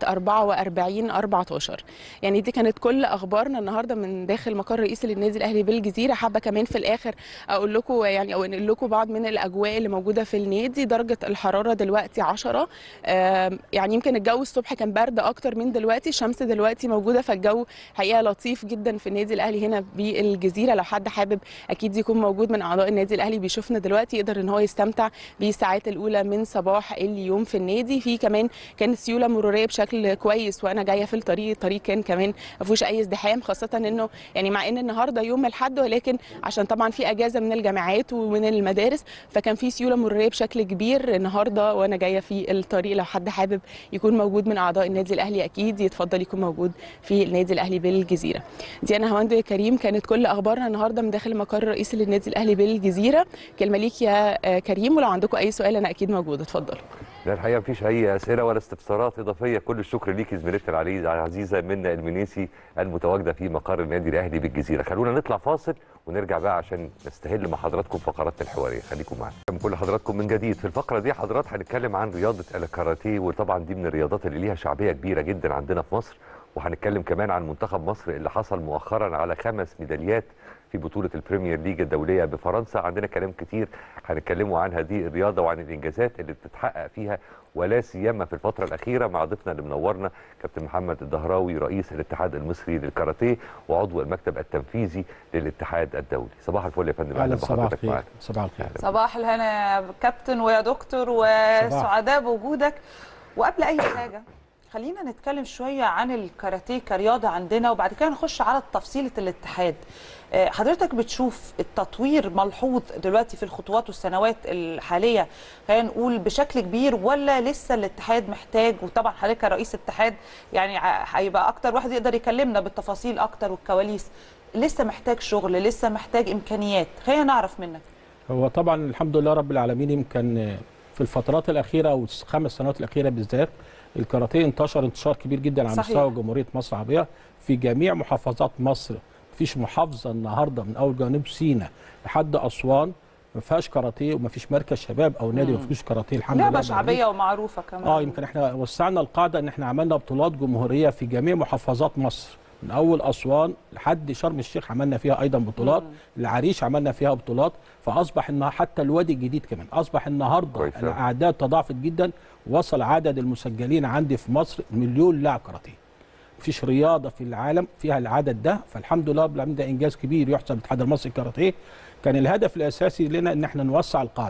44 14 يعني دي كانت كل أخبارنا النهاردة من داخل مقر رئيس للنادي الأهلي بالجزيرة حابة كمان في الآخر أقول لكم يعني أو أنقل لكم بعض من الأجواء اللي موجودة في النادي درجة الحرارة دلوقتي 10 آم، يعني يمكن الجو الصبح كان برد أكتر من دلوقتي الشمس دلوقتي موجودة فالجو حقيقة لطيف جدا في النادي الأهلي هنا بالجزيرة لو حد حابب أكيد يكون موجود من أعضاء النادي الأهلي بيشوفنا دلوقتي يقدر إن هو يستمتع بالساعات الاولى من صباح اليوم في النادي في كمان كانت سيوله مروريه بشكل كويس وانا جايه في الطريق الطريق كان كمان ما فيهوش اي ازدحام خاصه انه يعني مع ان النهارده يوم الاحد ولكن عشان طبعا في اجازه من الجامعات ومن المدارس فكان في سيوله مروريه بشكل كبير النهارده وانا جايه في الطريق لو حد حابب يكون موجود من اعضاء النادي الاهلي اكيد يتفضل يكون موجود في النادي الاهلي بالجزيره ديانا هواند يا كريم كانت كل اخبارنا النهارده من داخل مقر الرئيسي للنادي الاهلي بالجزيره كلمه ليك يا آه، كريم ولو عندكم اي سؤال انا اكيد موجوده اتفضلوا لا الحقيقه مفيش اي اسئله ولا استفسارات اضافيه كل الشكر ليكي زميلتنا العزيزه العزيزه منى المنيسي المتواجده في مقر النادي الاهلي بالجزيره خلونا نطلع فاصل ونرجع بقى عشان نستهل مع حضراتكم فقراتنا الحواريه خليكم معانا من كل حضراتكم من جديد في الفقره دي حضرات هنتكلم عن رياضه الكاراتيه وطبعا دي من الرياضات اللي ليها شعبيه كبيره جدا عندنا في مصر وهنتكلم كمان عن منتخب مصر اللي حصل مؤخرا على خمس ميداليات في بطولة البريمير ليج الدولية بفرنسا عندنا كلام كتير هنتكلموا عن هذه الرياضة وعن الإنجازات اللي بتتحقق فيها ولا سيما في الفترة الأخيرة مع ضيفنا اللي منورنا كابتن محمد الدهراوي رئيس الاتحاد المصري للكاراتيه وعضو المكتب التنفيذي للاتحاد الدولي صباح الفل يا فندم اهلا صباح بحضرتك الخير معانا صباح الخير صباح الهنا يا كابتن ويا دكتور وسعداء بوجودك وقبل اي حاجه خلينا نتكلم شويه عن الكاراتيه كرياضه عندنا وبعد كده نخش على تفصيله الاتحاد آه، حضرتك بتشوف التطوير ملحوظ دلوقتي في الخطوات والسنوات الحاليه خلينا نقول بشكل كبير ولا لسه الاتحاد محتاج وطبعا حضرتك كرئيس اتحاد يعني ع- هيبقى اكتر واحد يقدر يكلمنا بالتفاصيل اكتر والكواليس لسه محتاج شغل لسه محتاج امكانيات خلينا نعرف منك هو طبعا الحمد لله رب العالمين يمكن في الفترات الاخيره او الخمس سنوات الاخيره بالذات الكاراتيه انتشر انتشار كبير جدا على صحيح. مستوى جمهوريه مصر العربيه في جميع محافظات مصر مفيش محافظه النهارده من اول جنوب سيناء لحد اسوان ما فيهاش كاراتيه وما فيش مركز شباب او نادي ما فيهوش كاراتيه الحمد لله لعبه رب العالمين. شعبيه ومعروفه كمان اه يمكن احنا وسعنا القاعده ان احنا عملنا بطولات جمهوريه في جميع محافظات مصر من اول اسوان لحد شرم الشيخ عملنا فيها ايضا بطولات العريش عملنا فيها بطولات فاصبح ان حتى الوادي الجديد كمان اصبح النهارده كويس أوي. الاعداد تضاعفت جدا وصل عدد المسجلين عندي في مصر مليون لاعب كاراتيه مفيش رياضه في العالم فيها العدد ده فالحمد لله رب العالمين ده انجاز كبير يحسب الاتحاد المصري للكاراتيه كان الهدف الاساسي لنا ان احنا نوسع القاعده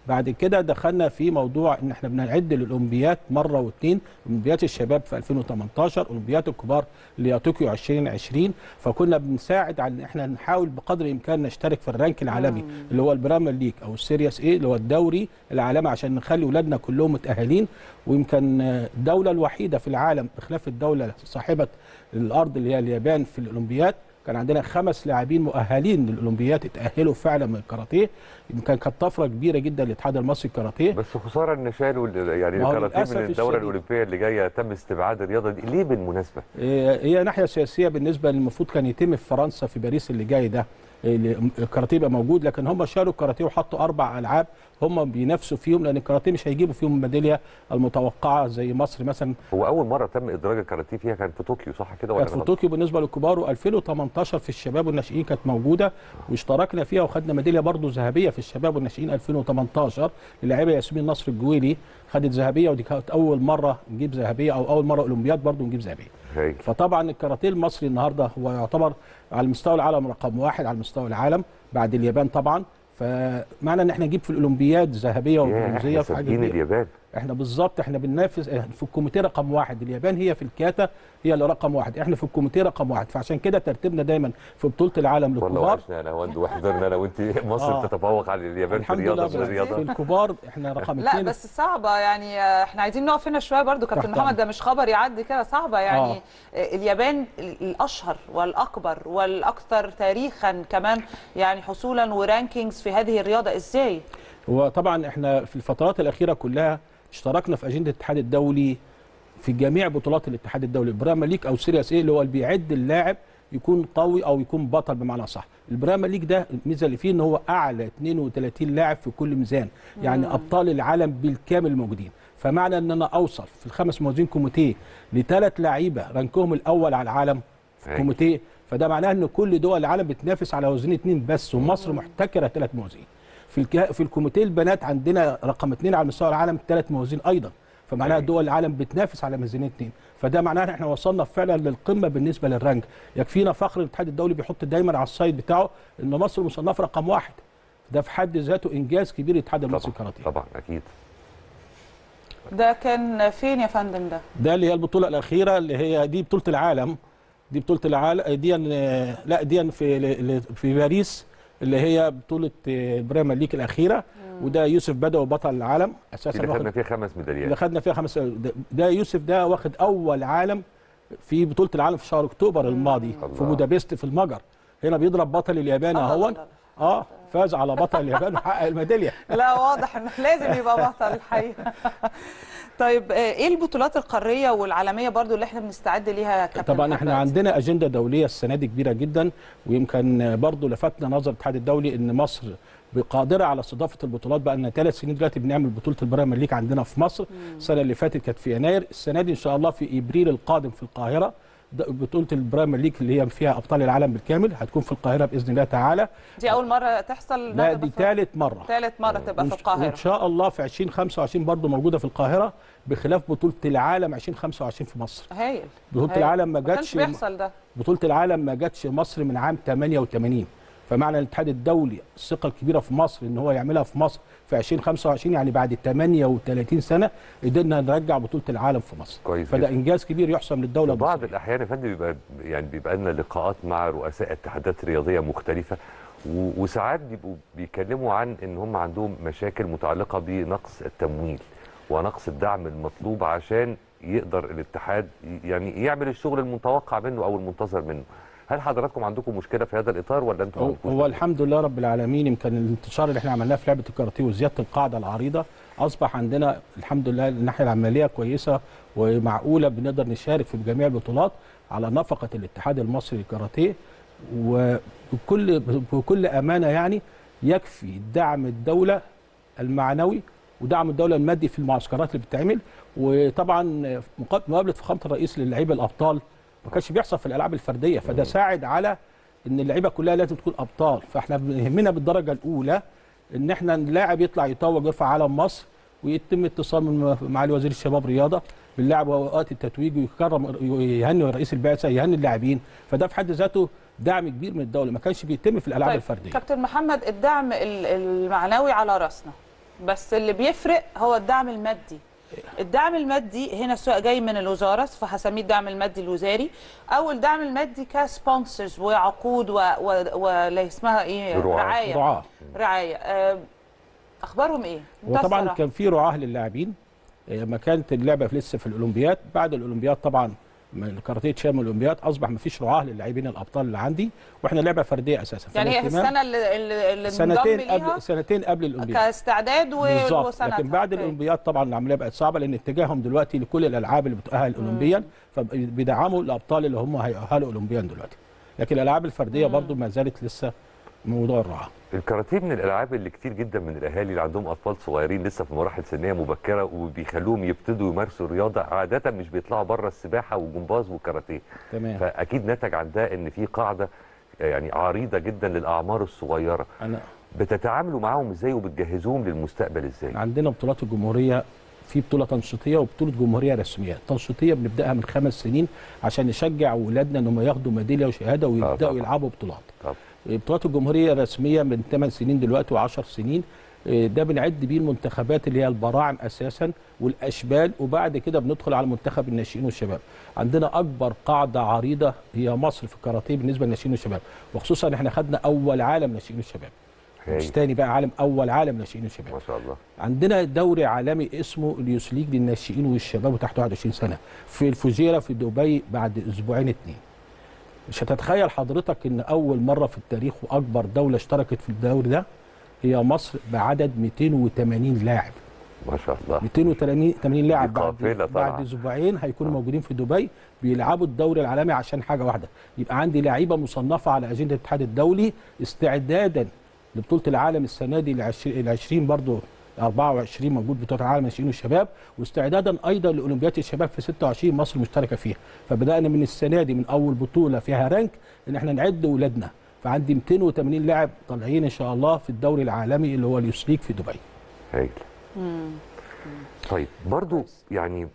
بعد كده دخلنا في موضوع ان احنا بنعد للاولمبيات مره واثنين اولمبيات الشباب في 2018 اولمبيات الكبار اللي هي طوكيو 2020 فكنا بنساعد على ان احنا نحاول بقدر الامكان نشترك في الرانك العالمي اللي هو البريمير ليج او السيريس ايه اللي هو الدوري العالمي عشان نخلي اولادنا كلهم متاهلين ويمكن آه، الدوله الوحيده في العالم بخلاف الدوله صاحبه الارض اللي هي اليابان في الاولمبياد كان عندنا خمس لاعبين مؤهلين للاولمبياد اتاهلوا فعلا من الكاراتيه يمكن كانت طفره كبيره جدا للاتحاد المصري الكاراتيه بس خساره ان شالوا ال- يعني ما هو الكاراتيه للأسف من الدوره الشديد. الاولمبيه اللي جايه تم استبعاد الرياضه دي ليه بالمناسبه؟ إيه، هي ناحيه سياسيه بالنسبه المفروض كان يتم في فرنسا في باريس اللي جاي ده اللي الكاراتيه يبقى موجود لكن هم شالوا الكاراتيه وحطوا اربع العاب هم بينافسوا فيهم لان الكاراتيه مش هيجيبوا فيهم الميداليه المتوقعه زي مصر مثلا هو اول مره تم ادراج الكاراتيه فيها كان في طوكيو صح كده ولا كانت في غلط؟ طوكيو بالنسبه للكبار و2018 في الشباب والناشئين كانت موجوده واشتركنا فيها وخدنا ميداليه برضو ذهبيه في الشباب والناشئين 2018 للاعيبه ياسمين نصر الجويلي خدت ذهبيه ودي كانت اول مره نجيب ذهبيه او اول مره اولمبياد برضو نجيب ذهبيه هايل. فطبعا الكاراتيه المصري النهارده هو يعتبر على مستوى العالم رقم واحد على مستوى العالم بعد اليابان طبعا فمعنى ان احنا نجيب في الاولمبياد ذهبيه يا وبرونزيه احنا في حاجه سابقين كبيرة. اليابان احنا بالظبط احنا بننافس في الكوميتيه رقم واحد اليابان هي في الكاتا هي اللي رقم واحد احنا في الكوميتيه رقم واحد فعشان كده ترتيبنا دايما في بطوله العالم والله للكبار وحشنا انا وانت وحضرنا انا وانت مصر آه. تتفوق على اليابان في الحمد الرياضه لله في في الرياضه الكبار احنا رقم لا اثنين بس صعبة يعني آه، احنا عايزين نقف هنا شوية برضو كابتن تحت محمد ده مش خبر يعدي كده صعبة يعني آه. آه. اليابان ال- الأشهر والأكبر والأكثر تاريخا كمان يعني حصولا ورانكينجز في هذه الرياضة ازاي؟ هو طبعا احنا في الفترات الاخيره كلها اشتركنا في اجنده الاتحاد الدولي في جميع بطولات الاتحاد الدولي بريمير ليج او سيريس ايه اللي هو اللي بيعد اللاعب يكون قوي او يكون بطل بمعنى صح البريمير ليج ده الميزه اللي فيه ان هو اعلى 32 لاعب في كل ميزان يعني ابطال العالم بالكامل الموجودين فمعنى ان انا اوصل في الخمس موازين كوميتيه لثلاث لعيبه رانكهم الاول على العالم في هاي. كوميتيه فده معناه ان كل دول العالم بتنافس على وزنين اثنين بس ومصر محتكره ثلاث موازين في الك... في الكوميتيه البنات عندنا رقم اثنين على مستوى العالم ثلاث موازين ايضا فمعناها أيوة. دول العالم بتنافس على موازينين اثنين فده معناه ان احنا وصلنا فعلا للقمه بالنسبه للرانك يكفينا فخر الاتحاد الدولي بيحط دايما على السايت بتاعه ان مصر مصنفه رقم واحد ده في حد ذاته انجاز كبير للاتحاد المصري طبعا للكاراتيه طبعا اكيد ده كان فين يا فندم ده؟ ده اللي هي البطوله الاخيره اللي هي دي بطوله العالم دي بطوله العالم دي لا دي في في باريس اللي هي بطوله البريمير ليج الاخيره وده يوسف بدوي بطل العالم دي اساسا اللي واخد خدنا فيها خمس اللي ميداليات خدنا فيها خمس ده, ده يوسف ده واخد اول عالم في بطوله العالم في شهر اكتوبر الماضي في الله. بودابست في المجر هنا بيضرب بطل اليابان آه، اهو لا، لا. اه فاز على بطل اليابان وحقق الميداليه لا واضح انه لازم يبقى بطل الحقيقة طيب آه، ايه البطولات القارية والعالمية برضو اللي احنا بنستعد ليها يا كابتن طبعا احنا محمد؟ عندنا اجنده دوليه السنه دي كبيره جدا ويمكن برضو لفتنا نظر الاتحاد الدولي ان مصر قادره على استضافه البطولات بقى لنا ثلاث سنين دلوقتي بنعمل بطوله البريمير ليج عندنا في مصر السنه اللي فاتت كانت في يناير السنه دي ان شاء الله في ابريل القادم في القاهره ده بطوله البريمير ليج اللي هي فيها ابطال العالم بالكامل هتكون في القاهره باذن الله تعالى دي اول مرة تحصل لا دي ثالث مره ثالث مرة تبقى في وإن- القاهرة وان شاء الله في 2025 برضو موجوده في القاهره بخلاف بطوله العالم 2025 في مصر هايل بطوله هايل. العالم ما ما كانش جاتش بيحصل ده بطوله العالم ما جاتش مصر من عام 88 فمعنى الاتحاد الدولي الثقه الكبيره في مصر ان هو يعملها في مصر في 2025 يعني بعد 38 سنه قدرنا نرجع بطوله العالم في مصر كويس فده جدا. انجاز كبير يحسب للدوله في بعض المصريه الاحيان يا فندم بيبقى يعني بيبقى لنا لقاءات مع رؤساء اتحادات رياضيه مختلفه و- وساعات بيبقوا بيتكلموا عن ان هم عندهم مشاكل متعلقه بنقص التمويل ونقص الدعم المطلوب عشان يقدر الاتحاد ي- يعني يعمل الشغل المتوقع منه او المنتظر منه هل حضراتكم عندكم مشكله في هذا الاطار ولا انتم هو, عندكوش هو مشكلة؟ الحمد لله رب العالمين يمكن الانتشار اللي احنا عملناه في لعبه الكاراتيه وزياده القاعده العريضه اصبح عندنا الحمد لله الناحيه العمليه كويسه ومعقوله بنقدر نشارك في جميع البطولات على نفقه الاتحاد المصري للكاراتيه وبكل بكل امانه يعني يكفي دعم الدوله المعنوي ودعم الدوله المادي في المعسكرات اللي بتتعمل وطبعا مقا- مقابله فخامه الرئيس للعيبه الابطال ما كانش بيحصل في الالعاب الفرديه فده ساعد على ان اللعيبه كلها لازم تكون ابطال فاحنا بيهمنا بالدرجه الاولى ان احنا اللاعب يطلع يتوج ويرفع علم مصر ويتم اتصال من معالي وزير الشباب رياضه باللاعب واوقات التتويج ويكرم يهني رئيس البعثه يهني اللاعبين فده في حد ذاته دعم كبير من الدوله ما كانش بيتم في الالعاب طيب الفرديه كابتن محمد الدعم ال- المعنوي على راسنا بس اللي بيفرق هو الدعم المادي الدعم المادي هنا سواء جاي من الوزاره فهسميه الدعم المادي الوزاري او الدعم المادي كسبونسرز وعقود و... و... ولا اسمها ايه رعاة. رعايه رعاة. رعايه آه، اخبارهم ايه؟ وطبعا متأثرة. كان في رعاه للاعبين آه، ما كانت اللعبه في- لسه في الاولمبياد بعد الاولمبياد طبعا ما الكاراتيه اتشال من الاولمبياد اصبح ما فيش رعاه للاعبين الابطال اللي عندي واحنا لعبه فرديه اساسا يعني هي فالاهتمام السنه اللي, اللي اللي انضم سنتين ليها قبل سنتين قبل الاولمبياد كاستعداد و... بالظبط وسنتها لكن بعد أوكي. الاولمبياد طبعا العمليه بقت صعبه لان اتجاههم دلوقتي لكل الالعاب اللي بتؤهل اولمبيا فبيدعموا الابطال اللي هم هيؤهلوا اولمبيا دلوقتي لكن الالعاب الفرديه برضو ما زالت لسه موضوع الرعاه الكاراتيه من الالعاب اللي كتير جدا من الاهالي اللي عندهم اطفال صغيرين لسه في مراحل سنيه مبكره وبيخلوهم يبتدوا يمارسوا الرياضه عاده مش بيطلعوا بره السباحه والجمباز والكاراتيه تمام فاكيد نتج عن ده ان في قاعده يعني عريضه جدا للاعمار الصغيره انا بتتعاملوا معاهم ازاي وبتجهزوهم للمستقبل ازاي عندنا بطولات الجمهوريه في بطوله تنشيطيه وبطوله جمهوريه رسميه التنشيطيه بنبداها من خمس سنين عشان نشجع اولادنا انهم ياخدوا ميداليه وشهاده ويبداوا طبعا. يلعبوا بطولات طب بطولات الجمهوريه الرسميه من 8 سنين دلوقتي و10 سنين إيه، ده بنعد بيه المنتخبات اللي هي البراعم اساسا والاشبال وبعد كده بندخل على منتخب الناشئين والشباب عندنا اكبر قاعده عريضه هي مصر في الكاراتيه بالنسبه للناشئين والشباب وخصوصا احنا خدنا اول عالم ناشئين والشباب مش هايل. تاني بقى عالم اول عالم ناشئين والشباب ما شاء الله عندنا دوري عالمي اسمه اليوث ليج للناشئين والشباب وتحت 21 سنه في الفجيره في دبي بعد اسبوعين اتنين مش هتتخيل حضرتك ان اول مره في التاريخ واكبر دوله اشتركت في الدوري ده هي مصر بعدد 280 لاعب ما شاء الله 280 لاعب دي بعد قافلة طبعا. بعد اسبوعين هيكونوا موجودين في دبي بيلعبوا الدوري العالمي عشان حاجه واحده يبقى عندي لعيبه مصنفه على اجنده الاتحاد الدولي استعدادا لبطوله العالم السنه دي ال 20 برضه 24 موجود بطوله العالم الناشئين والشباب واستعدادا ايضا لاولمبياد الشباب في 26 مصر مشتركه فيها فبدانا من السنه دي من اول بطوله فيها رانك ان احنا نعد اولادنا فعندي 280 لاعب طالعين ان شاء الله في الدوري العالمي اللي هو اليوث ليج في دبي هايل طيب برضو يعني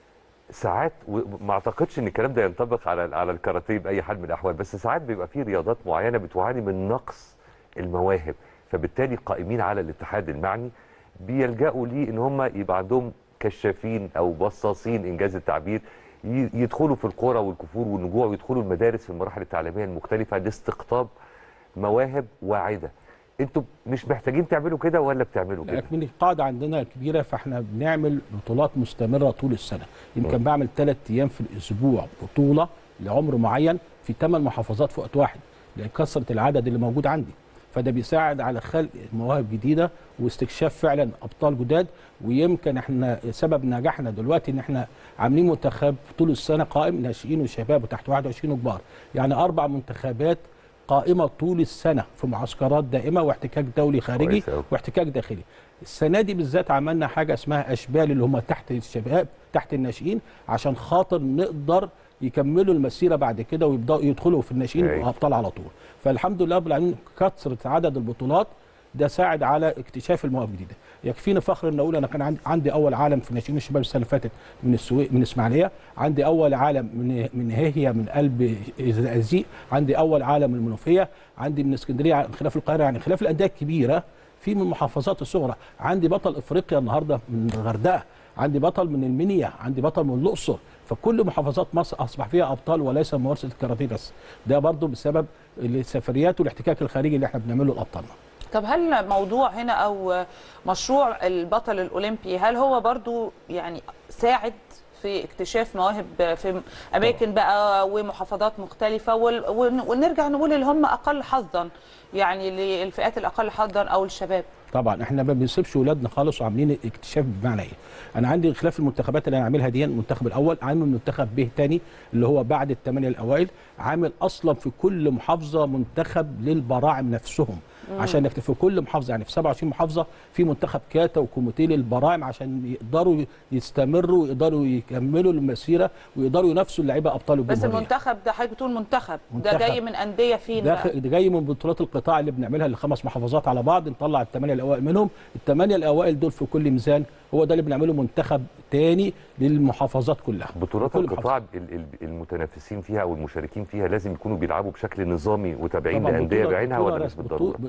ساعات وما اعتقدش ان الكلام ده ينطبق على على الكاراتيه باي حال من الاحوال بس ساعات بيبقى في رياضات معينه بتعاني من نقص المواهب فبالتالي قائمين على الاتحاد المعني بيلجأوا ليه ان هم يبقى عندهم كشافين او بصاصين انجاز التعبير ي- يدخلوا في القرى والكفور والنجوع ويدخلوا المدارس في المراحل التعليميه المختلفه لاستقطاب مواهب واعده انتوا مش محتاجين تعملوا كده ولا بتعملوا كده لكن القاعده عندنا كبيره فاحنا بنعمل بطولات مستمره طول السنه يمكن مم. بعمل ثلاث ايام في الاسبوع بطوله لعمر معين في ثمان محافظات في وقت واحد لكثره العدد اللي موجود عندي فده بيساعد على خلق مواهب جديده واستكشاف فعلا ابطال جداد ويمكن احنا سبب نجاحنا دلوقتي ان احنا عاملين منتخب طول السنه قائم ناشئين وشباب وتحت 21 وكبار يعني اربع منتخبات قائمه طول السنه في معسكرات دائمه واحتكاك دولي خارجي كويس أوي. واحتكاك داخلي السنه دي بالذات عملنا حاجه اسمها اشبال اللي هم تحت الشباب تحت الناشئين عشان خاطر نقدر يكملوا المسيره بعد كده ويبداوا يدخلوا في الناشئين أيوة. يبقوا ابطال على طول فالحمد لله رب العالمين كثره عدد البطولات ده ساعد على اكتشاف المواهب الجديده يكفيني فخر ان اقول انا كان عندي, عندي اول عالم في ناشئين الشباب السنه اللي فاتت من السويق من اسماعيليه عندي اول عالم من من هيهيه من قلب الزقازيق عندي اول عالم من المنوفيه عندي من اسكندريه عن خلاف القاهره يعني خلاف الانديه الكبيره في من المحافظات الصغرى عندي بطل افريقيا النهارده من الغردقه عندي بطل من المنيا عندي بطل من الاقصر فكل محافظات مصر اصبح فيها ابطال وليس ممارسه الكاراتيه بس ده برضو بسبب السفريات والاحتكاك الخارجي اللي احنا بنعمله لابطالنا طب هل موضوع هنا او مشروع البطل الاولمبي هل هو برضو يعني ساعد في اكتشاف مواهب في اماكن بقى ومحافظات مختلفه وال- ون- ونرجع نقول اللي هم اقل حظا يعني للفئات الاقل حظا او الشباب طبعا احنا ما بنسيبش ولادنا خالص وعاملين اكتشاف بمعنى ايه انا عندي خلاف المنتخبات اللي انا عاملها دي المنتخب الاول عامل منتخب به تاني اللي هو بعد الثمانيه الاوائل عامل اصلا في كل محافظه منتخب للبراعم نفسهم عشان نكتب في كل محافظه يعني في 27 محافظه في منتخب كاتا وكوميتيه للبراعم عشان يقدروا يستمروا ويقدروا يكملوا المسيره ويقدروا ينافسوا اللعيبه ابطال بس الجمهوريه المنتخب ده حضرتك بتقول منتخب ده منتخب. جاي من انديه فين ده, بقى؟ ده جاي من بطولات القطاع اللي بنعملها لخمس محافظات على بعض نطلع الثمانيه الاوائل منهم الثمانيه الاوائل دول في كل ميزان هو ده اللي بنعمله منتخب تاني للمحافظات كلها بطولات كل القطاع ال- ال- المتنافسين فيها او المشاركين فيها لازم يكونوا بيلعبوا بشكل نظامي وتابعين طبعاً لانديه بطولة- بعينها بطولة ولا مش رسم- بالضروره؟ بطولة-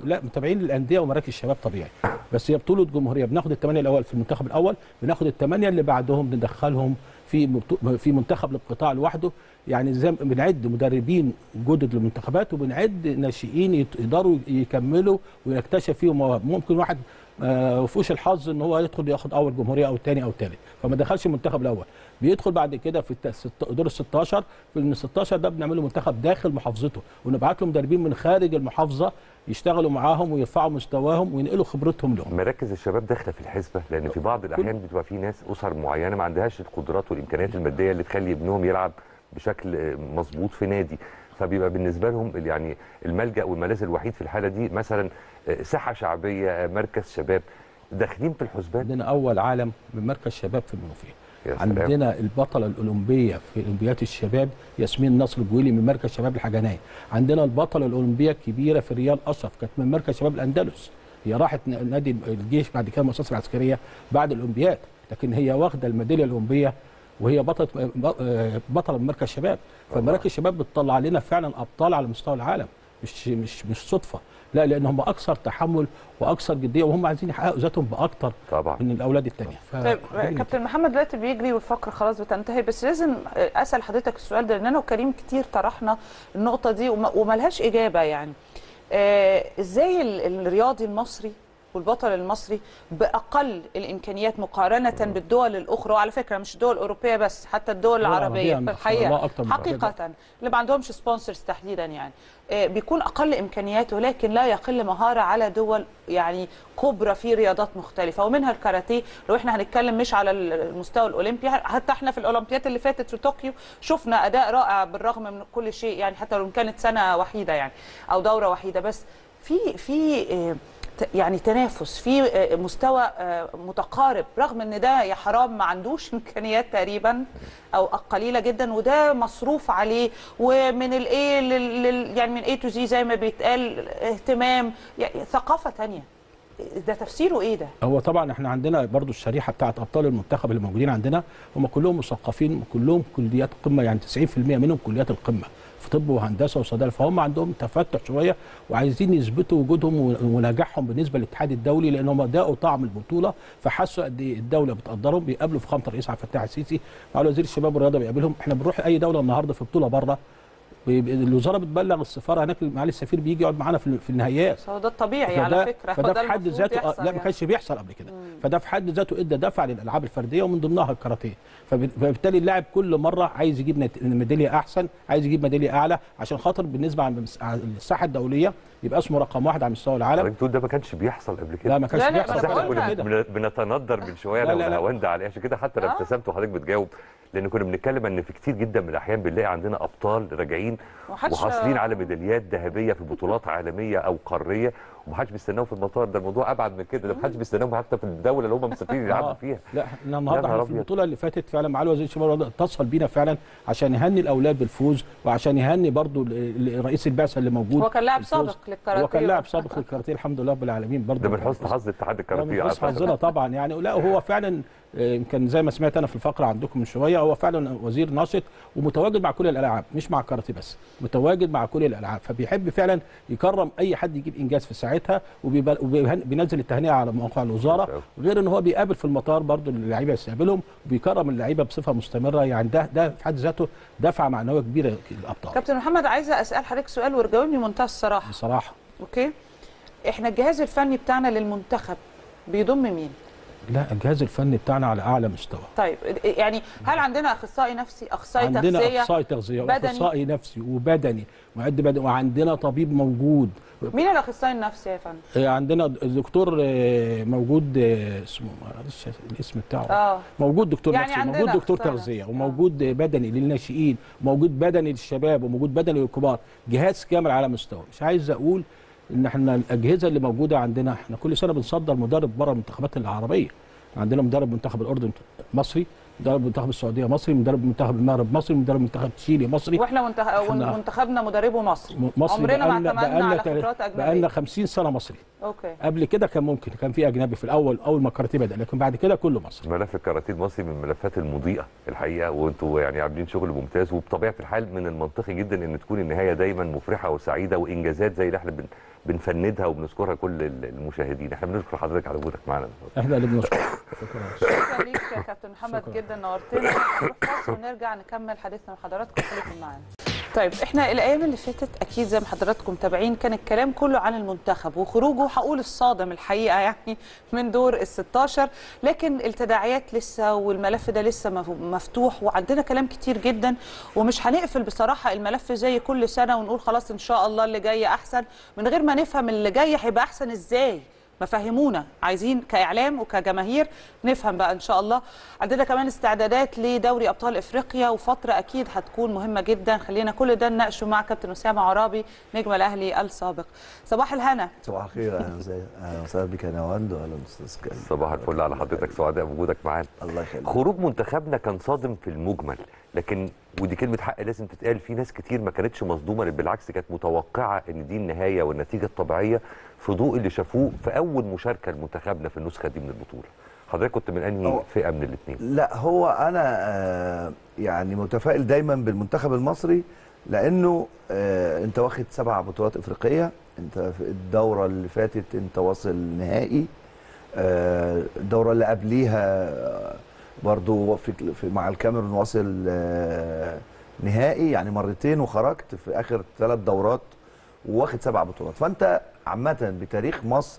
لا متابعين الانديه ومراكز الشباب طبيعي بس هي بطوله جمهوريه بناخد الثمانيه الاول في المنتخب الاول بناخد الثمانيه اللي بعدهم بندخلهم في مبتو- في منتخب للقطاع لوحده يعني زي ما بنعد مدربين جدد للمنتخبات وبنعد ناشئين يت- يقدروا يكملوا ويكتشف فيهم مواهب ممكن واحد ما وفوش الحظ ان هو يدخل ياخد اول جمهوريه او ثاني او ثالث فما دخلش المنتخب الاول بيدخل بعد كده في الت- ست- دور ال 16 في ال 16 ده بنعمله منتخب داخل محافظته ونبعت له مدربين من خارج المحافظه يشتغلوا معاهم ويرفعوا مستواهم وينقلوا خبرتهم لهم مراكز الشباب داخله في الحسبه لان في بعض الاحيان بتبقى في ناس اسر معينه ما عندهاش القدرات والامكانيات الماديه اللي تخلي ابنهم يلعب بشكل آه، مظبوط في نادي فبيبقى بالنسبه لهم ال- يعني الملجا والملاذ الوحيد في الحاله دي مثلا آه، ساحه شعبيه آه، مركز شباب داخلين في الحسبان عندنا اول عالم من مركز شباب في المنوفيه يا سلام. عندنا البطله الاولمبيه في اولمبياد الشباب ياسمين نصر الجويلي من مركز شباب الحجنايه عندنا البطله الاولمبيه الكبيره في ريال اشرف كانت من مركز شباب الاندلس هي راحت ن- نادي الجيش بعد كده المؤسسه العسكريه بعد الاولمبياد لكن هي واخده الميداليه الاولمبيه وهي بطله بطله من مركز شباب فمراكز الشباب بتطلع لنا فعلا ابطال على مستوى العالم مش مش مش صدفه لا لان هم اكثر تحمل واكثر جديه وهم عايزين يحققوا ذاتهم باكتر طبعا من الاولاد الثانيه طيب كابتن محمد دلوقتي بيجري والفقره خلاص بتنتهي بس لازم اسال حضرتك السؤال ده لان انا وكريم كتير طرحنا النقطه دي وما وملهاش اجابه يعني آه ازاي ال- الرياضي المصري والبطل المصري باقل الامكانيات مقارنه بالدول الاخرى وعلى فكره مش الدول الاوروبيه بس حتى الدول الدول العربيه العربية في ما شاء الله الحقيقه أكتر من حقيقه اللي ما عندهمش سبونسرز تحديدا يعني آه، بيكون اقل امكانياته لكن لا يقل مهاره على دول يعني كبرى في رياضات مختلفه ومنها الكاراتيه لو احنا هنتكلم مش على المستوى الاولمبي حتى احنا في الاولمبيات اللي فاتت في طوكيو شفنا اداء رائع بالرغم من كل شيء يعني حتى لو كانت سنه وحيده يعني او دوره وحيده بس في في آه، ت- يعني تنافس في آه، مستوى آه، متقارب رغم ان ده يا حرام ما عندوش امكانيات تقريبا او قليله جدا وده مصروف عليه ومن الايه لل لل- يعني من اي تو زي زي ما بيتقال اهتمام يعني ثقافه تانية ده تفسيره ايه ده؟ هو طبعا احنا عندنا برضو الشريحه بتاعت ابطال المنتخب اللي موجودين عندنا هم كلهم مثقفين وكلهم كليات قمه يعني 90% منهم كليات القمه في طب وهندسه وصيدله فهم عندهم تفتح شويه وعايزين يثبتوا وجودهم و- ونجاحهم بالنسبه للاتحاد الدولي لان هم داقوا طعم البطوله فحسوا قد ايه الدوله بتقدرهم بيقابلوا فخامه الرئيس عبد الفتاح السيسي مع وزير الشباب والرياضه بيقابلهم احنا بنروح اي دوله النهارده في بطوله بره بيبقى الوزاره بتبلغ السفاره هناك معالي السفير بيجي يقعد معانا في في النهائيات بس هو ده الطبيعي على فده فكره هو فده ده في حد المفروض ذاته آه، يحصل لا ما يعني. كانش بيحصل قبل كده فده في حد ذاته ادى دفع للالعاب الفرديه ومن ضمنها الكاراتيه فب- فبالتالي اللاعب كل مره عايز يجيب نت- ميداليه احسن عايز يجيب ميداليه اعلى عشان خاطر بالنسبه عن المس- على الساحه الدوليه يبقى اسمه رقم واحد على مستوى العالم حضرتك بتقول ده ما كانش بيحصل قبل كده لا ما كانش لا، لا، بيحصل أنا بس احنا بقول كنا لك. كده بن- بنتندر من شويه لا، انا لا، لا. والهوند عليه عشان كده حتى انا آه. ابتسمت وحضرتك بتجاوب لان كنا بنتكلم ان في كتير جدا من الاحيان بنلاقي عندنا ابطال راجعين ومحدش- وحاصلين على ميداليات ذهبيه في بطولات عالميه او قاريه ومحدش بيستناهم في المطار ده الموضوع ابعد من كده ده محدش بيستناهم حتى في الدوله اللي هم مسافرين يلعبوا آه. فيها لا احنا النهارده نهار احنا في أبيض. البطوله اللي فاتت فعلا معالي وزير الشباب والرياضه اتصل بينا فعلا عشان يهني الاولاد بالفوز وعشان يهني برضو ال- ال- رئيس البعثه اللي موجود هو كان لاعب بالفوز. سابق للكاراتيه هو كان لاعب سابق للكاراتيه الحمد لله رب العالمين برضو ده من حسن حظ اتحاد ده الكاراتيه من على حسن فكرة. حظنا طبعا يعني لا هو فعلا آه، يمكن زي ما سمعت انا في الفقره عندكم من شويه هو فعلا وزير ناشط ومتواجد مع كل الالعاب مش مع الكاراتيه بس متواجد مع كل الالعاب فبيحب فعلا يكرم اي حد يجيب انجاز في ساعتها وبينزل التهنئه على موقع الوزاره غير ان هو بيقابل في المطار برضو اللعيبه يستقبلهم وبيكرم اللعيبه بصفه مستمره يعني ده ده في حد ذاته دفعه معنويه كبيره للابطال كابتن محمد عايزه اسال حضرتك سؤال وجاوبني بمنتهى الصراحه بصراحه اوكي احنا الجهاز الفني بتاعنا للمنتخب بيضم مين لا الجهاز الفني بتاعنا على اعلى مستوى طيب يعني هل عندنا اخصائي نفسي اخصائي عندنا تغذيه اخصائي تغذيه بدني. واخصائي نفسي وبدني معد بدني وعندنا طبيب موجود مين الاخصائي النفسي يا فندم آه، عندنا الدكتور آه، موجود آه، اسمه معلش الاسم بتاعه اه موجود دكتور يعني نفسي عندنا موجود دكتور أخصائي تغذيه نفسي. وموجود بدني للناشئين وموجود بدني للشباب وموجود بدني للكبار جهاز كامل على مستوى مش عايز اقول ان احنا الاجهزه اللي موجوده عندنا احنا كل سنه بنصدر مدرب بره المنتخبات العربيه عندنا مدرب منتخب الاردن مصري مدرب منتخب السعوديه مصري مدرب منتخب المغرب مصري مدرب منتخب تشيلي مصري واحنا منتخ... إحنا- منتخبنا مدربه مصري م- مصري عمرنا ما بقالنا- اعتمدنا على بقالنا خبرات بقالنا اجنبيه 50 سنه مصري اوكي قبل كده كان ممكن كان في اجنبي في الاول اول ما الكاراتيه بدا لكن بعد كده كله مصري ملف الكاراتيه المصري من الملفات المضيئه الحقيقه وانتوا يعني عاملين شغل ممتاز وبطبيعه الحال من المنطقي جدا ان تكون النهايه دايما مفرحه وسعيده وانجازات زي اللي احنا بن بنفندها وبنذكرها كل ال- المشاهدين احنا بنشكر حضرتك على وجودك معانا احنا اللي بنشكر شكرا شكرا ليك يا كابتن محمد شكراً. جدا نورتنا نروح فاصل ونرجع نكمل حديثنا مع حضراتكم خليكم معانا طيب احنا الايام اللي فاتت اكيد زي ما حضراتكم متابعين كان الكلام كله عن المنتخب وخروجه هقول الصادم الحقيقه يعني من دور ال 16 لكن التداعيات لسه والملف ده لسه مف- مفتوح وعندنا كلام كتير جدا ومش هنقفل بصراحه الملف زي كل سنه ونقول خلاص ان شاء الله اللي جاي احسن من غير ما نفهم اللي جاي هيبقى احسن ازاي ما فهمونا عايزين كاعلام وكجماهير نفهم بقى ان شاء الله عندنا كمان استعدادات لدوري ابطال افريقيا وفتره اكيد هتكون مهمه جدا خلينا كل ده نناقشه مع كابتن اسامه عرابي نجم الاهلي السابق صباح الهنا صباح الخير اهلا وسهلا اهلا وسهلا بك يا نواند واهلا استاذ كريم صباح الفل على حضرتك سعداء بوجودك معانا الله يخليك خروج منتخبنا كان صادم في المجمل لكن ودي كلمه حق لازم تتقال في ناس كتير ما كانتش مصدومه بالعكس كانت متوقعه ان دي النهايه والنتيجه الطبيعيه في ضوء اللي شافوه في اول مشاركه لمنتخبنا في النسخه دي من البطوله حضرتك كنت من انهي هو- فئه من الاثنين لا هو انا آه، يعني متفائل دايما بالمنتخب المصري لانه آه، انت واخد سبع بطولات افريقيه انت في الدوره اللي فاتت انت واصل نهائي آه، الدوره اللي قبليها آه، برضو في في- مع الكاميرون واصل آه، نهائي يعني مرتين وخرجت في اخر ثلاث دورات وواخد سبع بطولات فانت عامه بتاريخ مصر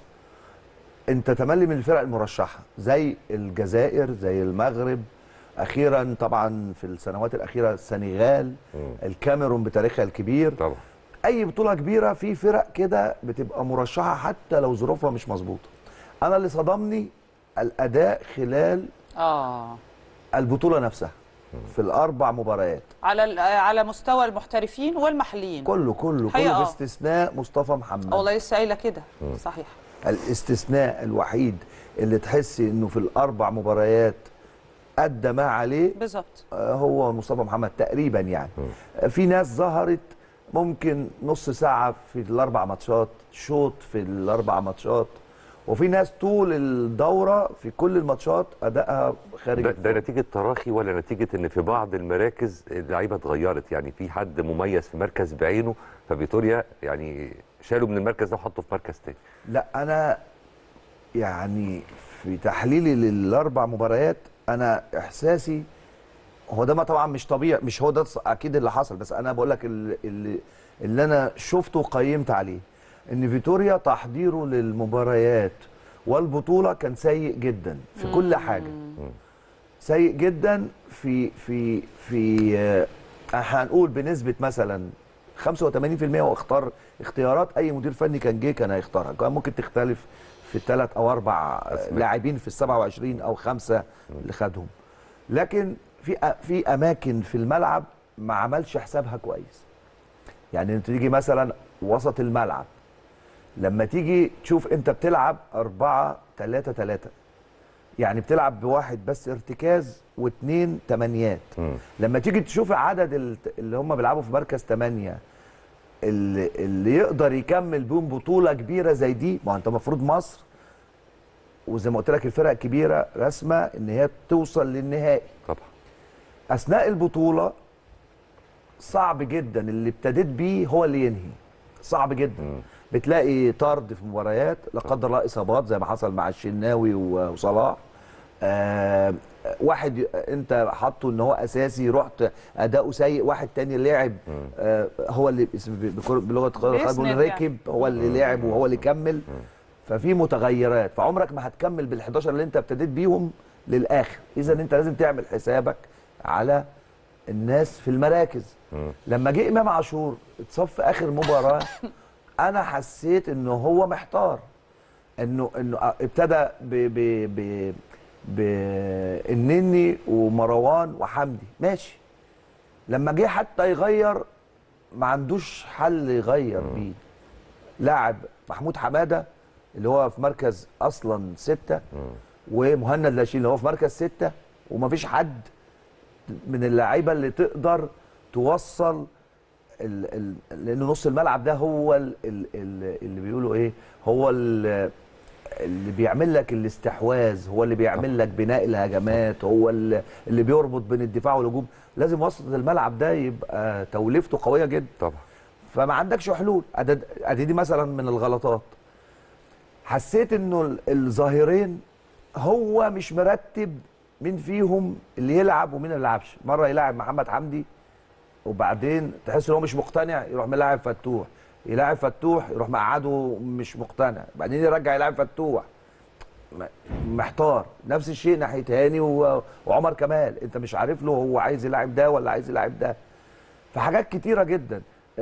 انت تملي من الفرق المرشحه زي الجزائر زي المغرب اخيرا طبعا في السنوات الاخيره السنغال مم. الكاميرون بتاريخها الكبير طبعا اي بطوله كبيره في فرق كده بتبقى مرشحه حتى لو ظروفها مش مظبوطه انا اللي صدمني الاداء خلال اه البطوله نفسها في الاربع مباريات على ال- على مستوى المحترفين والمحليين كله كله حقيقة كله آه. باستثناء مصطفى محمد آه والله لسه قايله كده صحيح الاستثناء الوحيد اللي تحسي انه في الاربع مباريات ادى ما عليه بالظبط آه، هو مصطفى محمد تقريبا يعني آه، في ناس ظهرت ممكن نص ساعه في الاربع ماتشات شوط في الاربع ماتشات وفي ناس طول الدوره في كل الماتشات ادائها خارج ده, ده نتيجه تراخي ولا نتيجه ان في بعض المراكز اللعيبه اتغيرت يعني في حد مميز في مركز بعينه ففيتوريا يعني شالوا من المركز ده وحطوا في مركز تاني لا انا يعني في تحليلي للاربع مباريات انا احساسي هو ده ما طبعا مش طبيعي مش هو ده ص- اكيد اللي حصل بس انا بقول لك اللي, اللي, اللي انا شفته وقيمت عليه ان فيتوريا تحضيره للمباريات والبطوله كان سيء جدا في كل حاجه سيء جدا في في في آه، هنقول بنسبه مثلا 85% هو اختار اختيارات اي مدير فني كان جه كان هيختارها كان ممكن تختلف في ثلاث او اربع آه، أسماء. لاعبين في ال 27 او خمسه اللي خدهم لكن في أ- في اماكن في الملعب ما عملش حسابها كويس يعني انت تيجي مثلا وسط الملعب لما تيجي تشوف انت بتلعب 4 3 3 يعني بتلعب بواحد بس ارتكاز واثنين تمانيات مم. لما تيجي تشوف عدد ال- اللي هم بيلعبوا في مركز تمانية اللي, اللي يقدر يكمل بيهم بطولة كبيرة زي دي ما هو انت المفروض مصر وزي ما قلت لك الفرق الكبيرة رسمة ان هي توصل للنهائي طبعا اثناء البطوله صعب جدا اللي ابتديت بيه هو اللي ينهي صعب جدا مم. بتلاقي طرد في مباريات لا قدر الله اصابات زي ما حصل مع الشناوي و- وصلاح آه واحد انت حاطه ان هو اساسي رحت اداؤه سيء واحد تاني لعب آه هو اللي اسم- بكل- بلغه القدر بيسند بيقول يعني. ركب هو اللي لعب وهو اللي كمل ففي متغيرات فعمرك ما هتكمل بال11 اللي انت ابتديت بيهم للاخر اذا انت لازم تعمل حسابك على الناس في المراكز مم. لما جه امام عاشور اتصاب في اخر مباراه انا حسيت انه هو محتار انه انه ابتدى ب ب ب بالنني ومروان وحمدي ماشي لما جه حتى يغير ما عندوش حل يغير بيه لاعب محمود حماده اللي هو في مركز اصلا سته ومهند لاشين اللي هو في مركز سته ومفيش حد من اللعيبه اللي تقدر توصل ال ال لان نص الملعب ده هو ال ال ال اللي بيقولوا ايه هو ال اللي بيعمل لك الاستحواذ هو اللي بيعمل لك بناء الهجمات هو اللي اللي بيربط بين الدفاع والهجوم لازم وسط الملعب ده يبقى توليفته قويه جدا طبعا فما عندكش حلول أدي أدي دي مثلا من الغلطات حسيت انه ال- الظاهرين هو مش مرتب مين فيهم اللي يلعب ومين اللي يلعبش مره يلعب محمد حمدي وبعدين تحس ان هو مش مقتنع يروح ملاعب فتوح يلاعب فتوح يروح مقعده مش مقتنع بعدين يرجع يلعب فتوح م- محتار نفس الشيء ناحيه هاني و- وعمر كمال انت مش عارف له هو عايز يلعب ده ولا عايز يلعب ده فحاجات كتيره جدا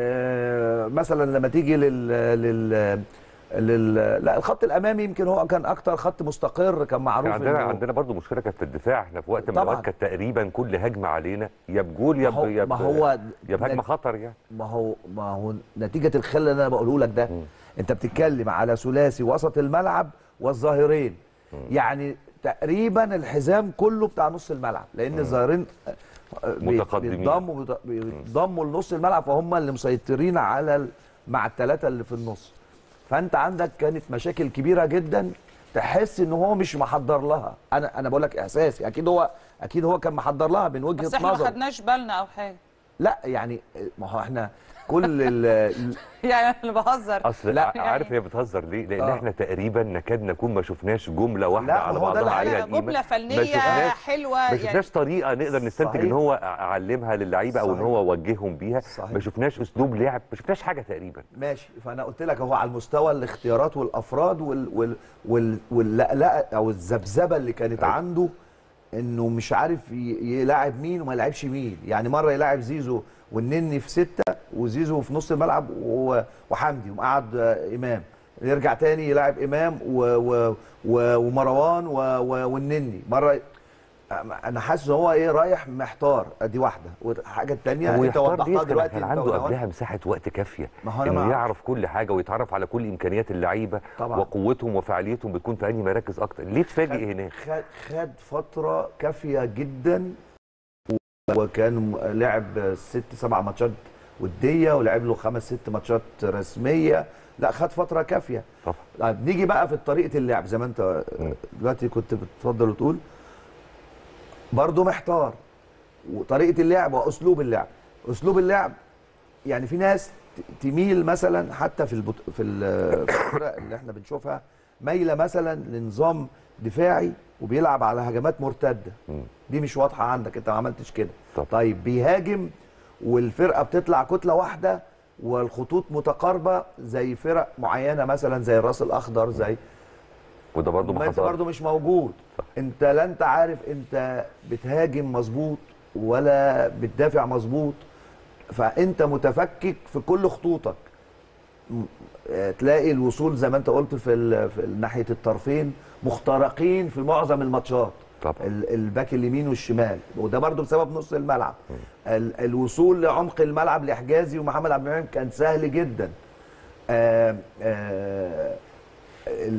آه، مثلا لما تيجي لل لل لل لا الخط الامامي يمكن هو كان اكتر خط مستقر كان معروف عندنا إنه- عندنا برضو مشكله كانت في الدفاع احنا في وقت من طبعاً. الاوقات كانت تقريبا كل هجمه علينا يا بجول يا ما هو- ب- يا ما ب- هو يا بهجمه خطر يعني ما هو ما هو نتيجه الخل اللي انا بقوله لك ده انت بتتكلم على ثلاثي وسط الملعب والظاهرين يعني تقريبا الحزام كله بتاع نص الملعب لان الظاهرين آه، بي- متقدمين. بيتضموا بيت- بيتضموا لنص الملعب فهم اللي مسيطرين على ال- مع الثلاثه اللي في النص فانت عندك كانت مشاكل كبيره جدا تحس ان هو مش محضر لها انا انا بقول لك احساسي اكيد هو اكيد هو كان محضر لها من وجهه بس احنا ما نظر خدناش بالنا او حاجه لا يعني ما هو احنا كل ال يعني انا اللي بهزر اصل لا، لا عارف هي بتهزر ليه؟ لان آه. احنا تقريبا نكاد نكون ما شفناش جمله واحده لا، على ما هو ده بعضها اللي عليها جمله القيمه فنيه ما شفناش حلوه ما يعني شفناش طريقه نقدر نستنتج صحيح. ان هو اعلمها للعيبه او ان صحيح. هو وجههم بيها صحيح. ما شفناش اسلوب لعب ما شفناش حاجه تقريبا ماشي فانا قلت لك هو على المستوى الاختيارات والافراد وال وال وال واللقلقه او الذبذبه اللي كانت أيوة. عنده انه مش عارف ي- يلاعب مين وما يلعبش مين يعني مره يلاعب زيزو والنني في سته وزيزو في نص الملعب و- وحمدي ومقعد آه، امام يرجع تاني يلاعب امام و و و ومروان و و والنني مره انا حاسس ان هو ايه رايح محتار ادي واحده والحاجه الثانيه هو انت يختار وضحتها دي كان- دلوقتي كان أنت عنده ونوال. قبلها مساحه وقت كافيه ما هو أنا ما انه أعرف. يعرف كل حاجه ويتعرف على كل امكانيات اللعيبه طبعاً. وقوتهم وفعاليتهم بتكون في انهي مراكز اكتر ليه تفاجئ هناك خد خد فتره كافيه جدا وكان م- لعب ست سبع ماتشات وديه ولعب له خمس ست ماتشات رسميه لا خد فتره كافيه طبعا طيب نيجي بقى في طريقه اللعب زي ما انت مم. دلوقتي كنت بتفضل وتقول برضه محتار وطريقه اللعب واسلوب اللعب اسلوب اللعب يعني في ناس ت- تميل مثلا حتى في البط... في ال- في الفرق اللي احنا بنشوفها مايله مثلا لنظام دفاعي وبيلعب على هجمات مرتده مم. دي مش واضحه عندك انت ما عملتش كده طبعا. طيب بيهاجم والفرقه بتطلع كتله واحده والخطوط متقاربه زي فرق معينه مثلا زي الراس الاخضر زي وده برضه ما ما انت حصلش برضه مش موجود صح. انت لا انت عارف انت بتهاجم مظبوط ولا بتدافع مظبوط فانت متفكك في كل خطوطك م- اه، تلاقي الوصول زي ما انت قلت في, ال- في ناحيه الطرفين مخترقين في معظم الماتشات طبعا ال- الباك اليمين والشمال وده برضو بسبب نص الملعب ال- الوصول لعمق الملعب لحجازي ومحمد عبد المنعم كان سهل جدا آه آه ال-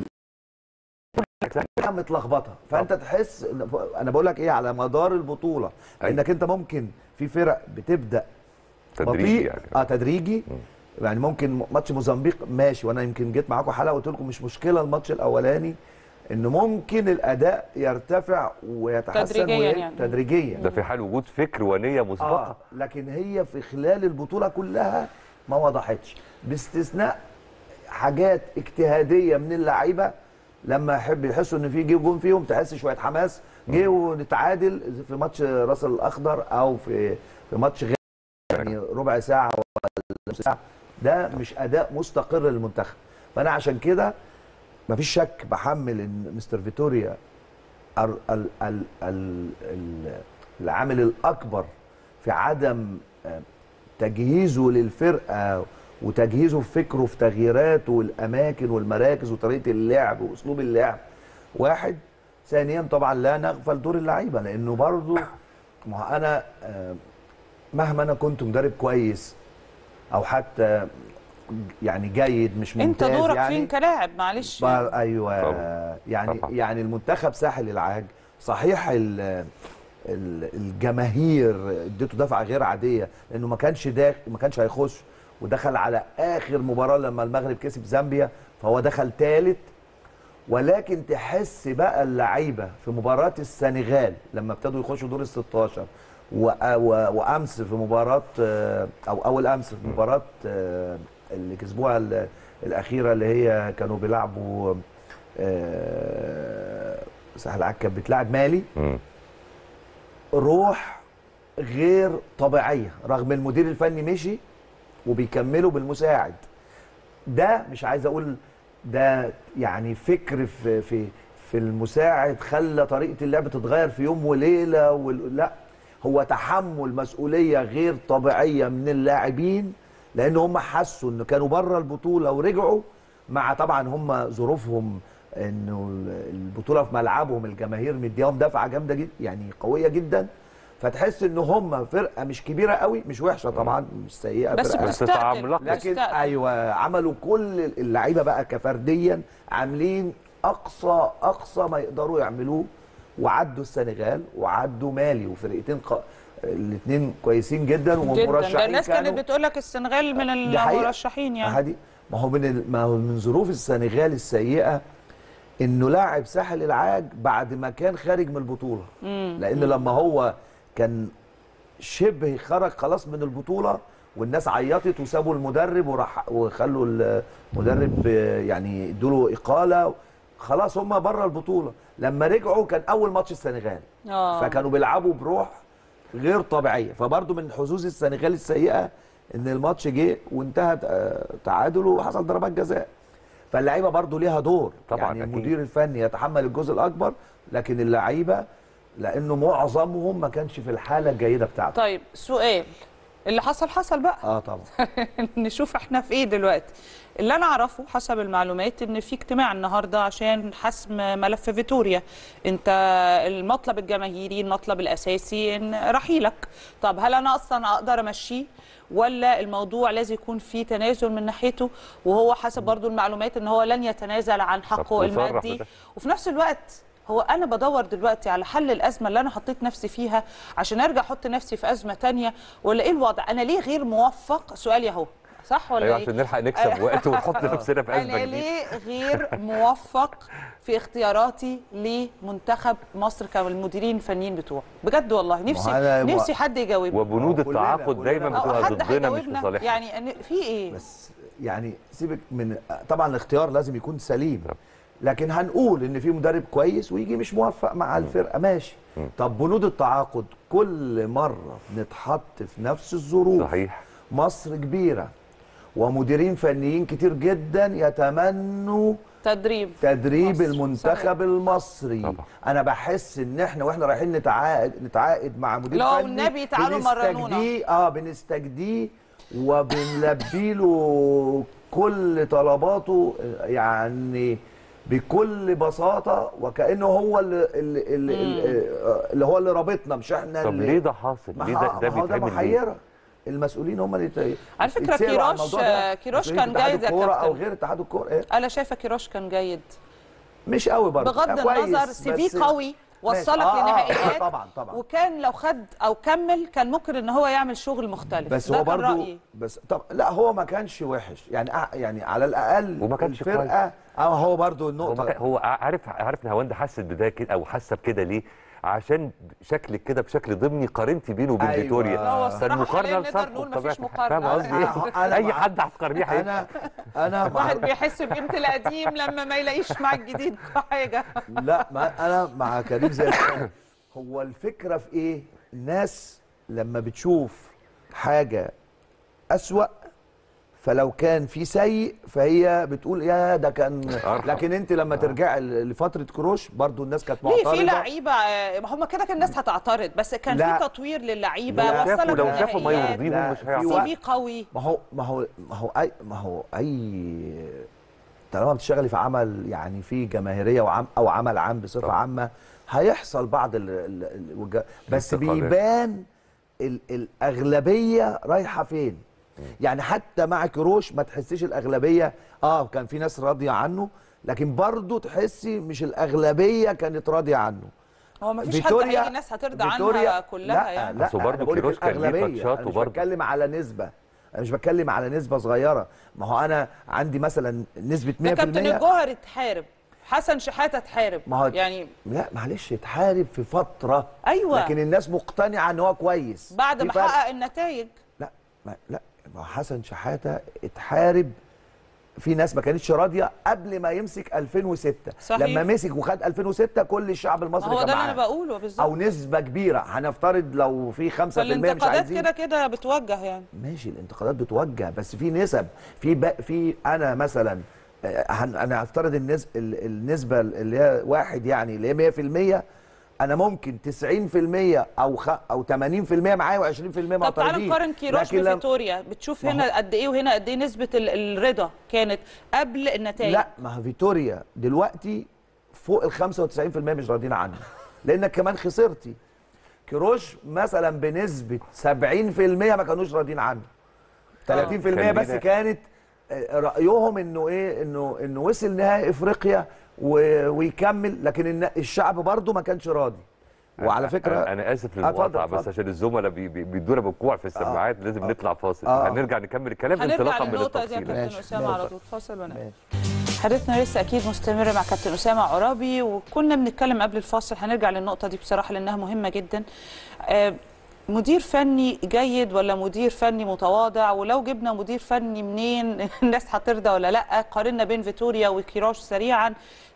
كلها متلخبطه فانت تحس إن- انا بقول لك ايه على مدار البطوله أيوة. انك انت ممكن في فرق بتبدا تدريجي بطيء يعني اه تدريجي يعني ممكن ماتش موزمبيق ماشي وانا يمكن جيت معاكم حلقه قلت لكم مش مشكله الماتش الاولاني ان ممكن الاداء يرتفع ويتحسن تدريجياً وي- يعني. تدريجيا ده في حال وجود فكر ونيه مسبقه آه لكن هي في خلال البطوله كلها ما وضحتش باستثناء حاجات اجتهاديه من اللعيبه لما يحب يحسوا ان في جه جون فيهم تحس شويه حماس جه ونتعادل في ماتش راس الاخضر او في في ماتش غير يعني ربع ساعه ولا نص ساعه ده مش اداء مستقر للمنتخب فانا عشان كده مفيش شك بحمل ان مستر فيتوريا ال ال ال ال ال العامل الاكبر في عدم آه، تجهيزه للفرقه وتجهيزه في فكره في تغييراته والاماكن والمراكز وطريقه اللعب واسلوب اللعب واحد ثانيا طبعا لا نغفل دور اللعيبه لانه برضه ما هو انا آه، مهما انا كنت مدرب كويس او حتى يعني جيد مش انت ممتاز دورك يعني فين كلاعب معلش بقى- ايوه طبعاً. يعني طبعاً. يعني المنتخب ساحل العاج صحيح ال ال- الجماهير اديته دفعه غير عاديه لانه ما كانش داخل ما كانش هيخش ودخل على اخر مباراه لما المغرب كسب زامبيا فهو دخل ثالث ولكن تحس بقى اللعيبه في مباراه السنغال لما ابتدوا يخشوا دور ال 16 و- و- وامس في مباراه آه، او اول امس في مباراه آه، اللي كسبوها ال- الاخيره اللي هي كانوا بيلعبوا آه، سهل عكا كانت بتلعب مالي مم. روح غير طبيعيه رغم المدير الفني مشي وبيكملوا بالمساعد ده مش عايز اقول ده يعني فكر في في في المساعد خلى طريقه اللعب تتغير في يوم وليله وال... لا هو تحمل مسؤوليه غير طبيعيه من اللاعبين لان هم حسوا ان كانوا بره البطوله ورجعوا مع طبعا هم ظروفهم انه البطوله في ملعبهم الجماهير مديهم دفعه جامده جدا يعني قويه جدا فتحس ان هم فرقه مش كبيره قوي مش وحشه طبعا مش سيئه بس فرقة بس بتستقتل تعملق. لكن بتستقتل. ايوه عملوا كل اللعيبه بقى كفرديا عاملين اقصى اقصى ما يقدروا يعملوه وعدوا السنغال وعدوا مالي وفرقتين ق... الاثنين كويسين جدا جدا ومرشحين ده الناس كانت كانوا- بتقول لك السنغال من دي حقيقة. المرشحين يعني هادي ما هو من ال... ما هو من ظروف السنغال السيئه انه لاعب ساحل العاج بعد ما كان خارج من البطوله لان لما هو كان شبه خرج خلاص من البطوله والناس عيطت وسابوا المدرب وراح وخلوا المدرب آه، يعني ادوا له اقاله خلاص هم بره البطوله لما رجعوا كان اول ماتش السنغال اه فكانوا بيلعبوا بروح غير طبيعيه فبرضه من حظوظ السنغال السيئه ان الماتش جه وانتهى آه، تعادل وحصل ضربات جزاء فاللعيبه برضه ليها دور طبعاً يعني أكيد. المدير الفني يتحمل الجزء الاكبر لكن اللعيبه لانه معظمهم ما كانش في الحاله الجيده بتاعته طيب سؤال اللي حصل حصل بقى اه طبعا نشوف احنا في ايه دلوقتي اللي انا اعرفه حسب المعلومات ان في اجتماع النهارده عشان حسم ملف فيتوريا انت المطلب الجماهيري المطلب الاساسي ان رحيلك طب هل انا اصلا اقدر امشيه ولا الموضوع لازم يكون فيه تنازل من ناحيته وهو حسب برضو المعلومات ان هو لن يتنازل عن حقه وصرح المادي بده. وفي نفس الوقت هو انا بدور دلوقتي على حل الازمه اللي انا حطيت نفسي فيها عشان ارجع احط نفسي في ازمه تانية ولا ايه الوضع انا ليه غير موفق سؤالي اهو صح ولا ايوه ايه عشان نلحق نكسب وقت ونحط نفسنا في ازمه انا جديده ليه غير موفق في اختياراتي لمنتخب مصر كالمديرين الفنيين بتوعه بجد والله نفسي أنا مو- نفسي حد يجاوبني وبنود آه، كلنا- التعاقد كلنا دايما أو بتبقى حد ضدنا مش في هيجاوبنا صالحنا يعني أن- في ايه بس يعني سيبك من طبعا الاختيار لازم يكون سليم لكن هنقول ان في مدرب كويس ويجي مش موفق مع الفرقه ماشي طب بنود التعاقد كل مره بنتحط في نفس الظروف صحيح مصر كبيره ومديرين فنيين كتير جدا يتمنوا تدريب تدريب مصر. المنتخب المصري طبعا. انا بحس ان احنا واحنا رايحين نتعاقد نتعاقد مع مدير لو فني النبي تعالوا مرنونا. بنستجديه اه بنستجديه وبنلبي له كل طلباته يعني بكل بساطه وكانه هو اللي اللي, اللي, اللي هو اللي رابطنا مش احنا طب اللي ليه ده حاصل؟ ما ليه هو- ده, ده ما هو ده بيتعمل ليه؟ محيره المسؤولين هم اللي يت- على فكرة يتسألوا عن كيروش- الموضوع ده. كيروش مسؤولين كان اتحاد جيد يا الكورة او كابتن. غير اتحاد الكوره إيه؟ انا شايفه كيروش كان جيد مش قوي برضه بغض كويس، النظر سي بس- في قوي وصلك آه، آه، لنهائيات آه، طبعا طبعا وكان لو خد او كمل كان ممكن ان هو يعمل شغل مختلف بس ده هو كان برضو رأيي. بس طب لا هو ما كانش وحش يعني أع- يعني على الاقل وما كانش الفرقه اه هو برضو هو, النقطه ما كان- هو عارف عارف نهاوند حست بده كده او حاسه بكده ليه؟ عشان شكلك كده بشكل ضمني قارنتي بينه وبين أيوة. فيتوريا لا، هو الصراحة فالمقارنه حاليا نقدر لصالحه نقول مفيش بطبيعة الحال. مقارنة. فاهم قصدي أنا- أنا اي مع- حد هتقارنيه هيبقى انا انا مع واحد بيحس بقيمه القديم لما ما يلاقيش مع الجديد حاجه لا ما انا مع كريم زي الفل. هو الفكره في ايه الناس لما بتشوف حاجه اسوأ فلو كان في سيء فهي بتقول يا ده كان أرحم. لكن انت لما ترجع لفتره كروش برضو الناس كانت ليه معترضه في لعيبه آه، هم كده كان الناس هتعترض بس كان لا. في تطوير للعيبه لا. وصلك شافوا لو شافوا ما لنهائيات. يرضيهم لا، مش في هيعرفوا سي وقت. في قوي ما هو ما هو ما هو اي ما هو اي طالما بتشتغلي في عمل يعني في جماهيريه وعم او عمل عام بصفه طبعا. عامه هيحصل بعض ال ال الوجه بس انتقادات. بيبان ال الاغلبيه رايحه فين يعني حتى مع كروش ما تحسيش الاغلبيه اه كان في ناس راضيه عنه لكن برضه تحسي مش الاغلبيه كانت راضيه عنه هو ما فيش حد فيتوريا- هيجي ناس هترضى فيتوريا- عنها كلها لا يعني لا أصل برضه أنا بقول لك كيروش كان ليه الأغلبية. تاتشات أنا مش وبرضه- بتكلم على نسبه انا مش بتكلم على نسبه صغيره ما هو انا عندي مثلا نسبه 100% ده كابتن الجوهر اتحارب حسن شحاته اتحارب ما هو- يعني لا معلش اتحارب في فتره أيوة. لكن الناس مقتنعه ان هو كويس بعد في ما فرق. حقق النتائج لا ما لا ما هو حسن شحاته اتحارب في ناس ما كانتش راضيه قبل ما يمسك 2006 صحيح. لما مسك وخد 2006 كل الشعب ما المصري هو كان ده اللي انا معاه بقوله بالظبط او نسبه كبيره هنفترض لو في 5% مش فالانتقادات عايزين كده كده بتوجه يعني ماشي الانتقادات بتوجه بس في نسب في بق في انا مثلا آه، هن- انا هفترض النسب النسبه اللي هي واحد يعني اللي هي 100% انا ممكن 90% او خ او 80% معايا و20% طب تعالى معترضين نقارن كيروش لكن لم- بفيتوريا بتشوف ما هو- هنا قد ايه وهنا قد ايه نسبه ال- الرضا كانت قبل النتائج لا ما هو فيتوريا دلوقتي فوق ال 95% مش راضيين عنه لانك كمان خسرتي كروش مثلا بنسبه 70% ما كانوش راضيين عنه 30% بس خلينا- كانت آه، رايهم انه ايه انه انه وصل نهائي افريقيا و- ويكمل لكن الن- الشعب برضه ما كانش راضي وعلى فكره انا, أنا اسف آه، اتفضل، للمقاطعه بس اتفضل. عشان الزملاء بي- بي- بيدونا بالكوع في السماعات لازم آه. نطلع فاصل آه. هنرجع نكمل الكلام هنرجع انطلاقا من للنقطه دي يا التفصيل كابتن ماشي، اسامه على ماشي. طول فاصل ونرجع ماشي. حديثنا لسه اكيد مستمر مع كابتن اسامه عرابي وكنا بنتكلم قبل الفاصل هنرجع للنقطه دي بصراحه لانها مهمه جدا آه، مدير فني جيد ولا مدير فني متواضع ولو جبنا مدير فني منين الناس هترضى ولا لا قارنا بين فيتوريا وكيروش سريعا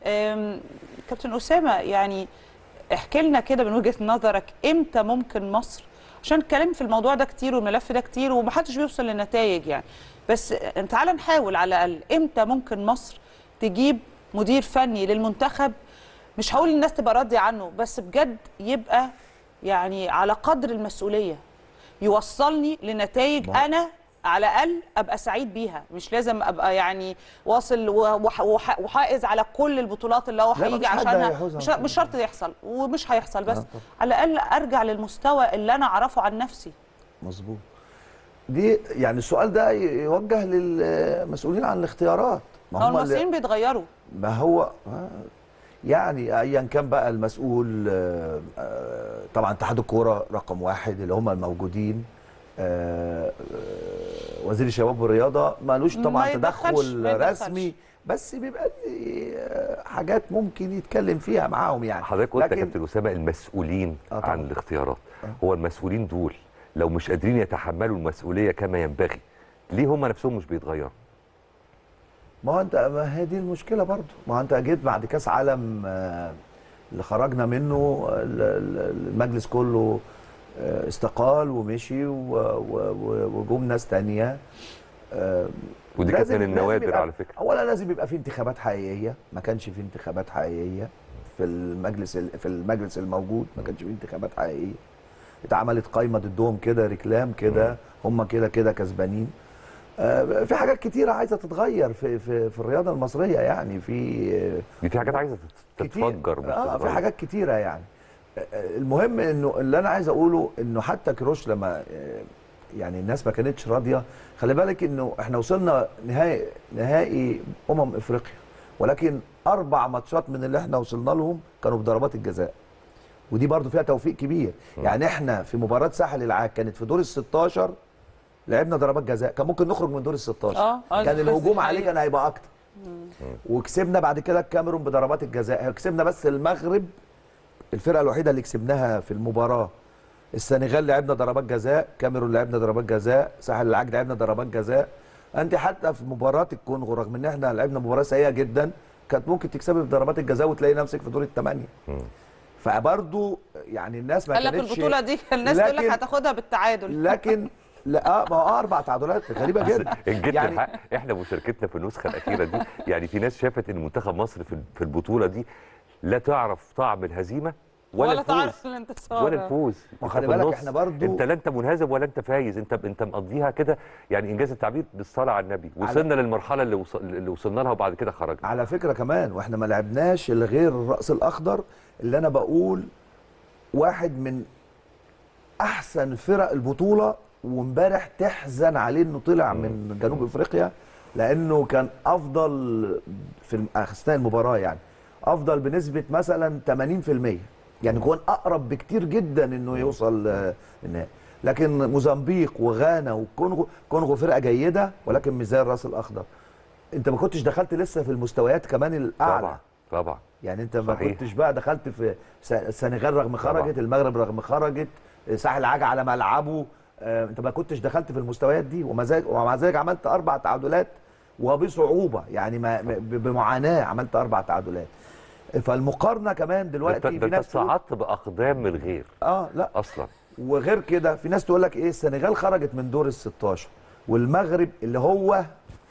آم، كابتن اسامه يعني احكي لنا كده من وجهه نظرك امتى ممكن مصر عشان الكلام في الموضوع ده كتير والملف ده كتير ومحدش بيوصل لنتائج يعني بس تعالى نحاول على الاقل امتى ممكن مصر تجيب مدير فني للمنتخب مش هقول الناس تبقى راضيه عنه بس بجد يبقى يعني على قدر المسؤوليه يوصلني لنتائج ما- انا على الاقل ابقى سعيد بيها مش لازم ابقى يعني واصل وح- وح- وحائز على كل البطولات اللي هو لا، هيجي مفيش حد عشانها هيحوزها مش, طبعاً. مش شرط يحصل ومش هيحصل بس آه، طبعاً. على الاقل ارجع للمستوى اللي انا اعرفه عن نفسي مظبوط دي يعني السؤال ده ي- يوجه للمسؤولين عن الاختيارات ما هو هم اللي- المصريين بيتغيروا ما هو آه، يعني ايا كان بقى المسؤول آه، آه، طبعا اتحاد الكوره رقم واحد اللي هم الموجودين آه، آه، وزير الشباب والرياضه مالوش ما طبعا يدخلش- ما تدخل يدخلش. رسمي بس بيبقى ليه، آه، حاجات ممكن يتكلم فيها معاهم يعني حضرتك قلت يا لكن- كابتن اسامه المسؤولين آه طبعاً. عن الاختيارات آه. هو المسؤولين دول لو مش قادرين يتحملوا المسؤوليه كما ينبغي ليه هم نفسهم مش بيتغيروا ما هو انت ما هي دي المشكله برضو ما هو انت جيت بعد كاس عالم آه، اللي خرجنا منه ال- ال- المجلس كله آه، استقال ومشي و- و- و- وجم ناس تانية آه، ودي كانت لازم- من لازم النوادر يبقى- على فكره اولا لازم يبقى في انتخابات حقيقيه ما كانش في انتخابات حقيقيه في المجلس ال- في المجلس الموجود ما كانش في انتخابات حقيقيه اتعملت قايمه ضدهم كده ركلام كده هم كده كده كسبانين آه، في حاجات كتيره عايزه تتغير في في في الرياضه المصريه يعني في آه، دي في حاجات عايزه تت- كتير. تتفجر مش اه في تتغير. حاجات كتيره يعني آه، آه، المهم انه اللي انا عايز اقوله انه حتى كروش لما آه، يعني الناس ما كانتش راضيه خلي بالك انه احنا وصلنا نهائي نهائي امم افريقيا ولكن اربع ماتشات من اللي احنا وصلنا لهم كانوا بضربات الجزاء ودي برضو فيها توفيق كبير يعني احنا في مباراه ساحل العاج كانت في دور ال 16 لعبنا ضربات جزاء كان ممكن نخرج من دور ال 16 اه آه، كان بس الهجوم عليه حقيقي. كان هيبقى اكتر وكسبنا بعد كده الكاميرون بضربات الجزاء كسبنا بس المغرب الفرقه الوحيده اللي كسبناها في المباراه السنغال لعبنا ضربات جزاء كاميرون لعبنا ضربات جزاء ساحل العاج لعبنا ضربات جزاء انت حتى في مباراه الكونغو رغم ان احنا لعبنا مباراه سيئه جدا كانت ممكن تكسبي بضربات الجزاء وتلاقي نفسك في دور الثمانيه مم. فبرضو يعني الناس ما قال لك كانتش البطوله دي الناس تقول لك لكن- هتاخدها بالتعادل لكن لا اه ما هو اربع تعادلات غريبه جدا ان جيت يعني الحق احنا مشاركتنا في النسخه الاخيره دي يعني في ناس شافت ان منتخب مصر في في البطوله دي لا تعرف طعم الهزيمه ولا, ولا الفوز تعرف الانتصار ولا الفوز ما أنت خلي في بالك النص. إحنا برضو- انت لا انت منهزم ولا انت فايز انت انت مقضيها كده يعني انجاز التعبير بالصلاه على النبي وصلنا للمرحله اللي وصل اللي وصلنا لها وبعد كده خرجنا على فكره كمان واحنا ما لعبناش الا غير الراس الاخضر اللي انا بقول واحد من احسن فرق البطوله وامبارح تحزن عليه انه طلع من جنوب افريقيا لانه كان افضل في الم- اثناء المباراه يعني افضل بنسبه مثلا 80% يعني كون اقرب بكتير جدا انه يوصل آه، النهائي لكن موزمبيق وغانا والكونغو كونغو فرقه جيده ولكن مش زي الراس الاخضر انت ما كنتش دخلت لسه في المستويات كمان الاعلى طبعا طبعا يعني انت ما صحيح. كنتش بقى دخلت في س- السنغال رغم طبعا. خرجت المغرب رغم خرجت ساحل عاج على ملعبه آه، انت ما كنتش دخلت في المستويات دي ومع ذلك ومع ذلك عملت اربع تعادلات وبصعوبه يعني ما ما- ب- بمعاناه عملت اربع تعادلات فالمقارنه كمان ده دلوقتي انت في ده انت ناس تقول- صعدت باقدام من الغير اه لا اصلا وغير كده في ناس تقول لك ايه السنغال خرجت من دور ال 16 والمغرب اللي هو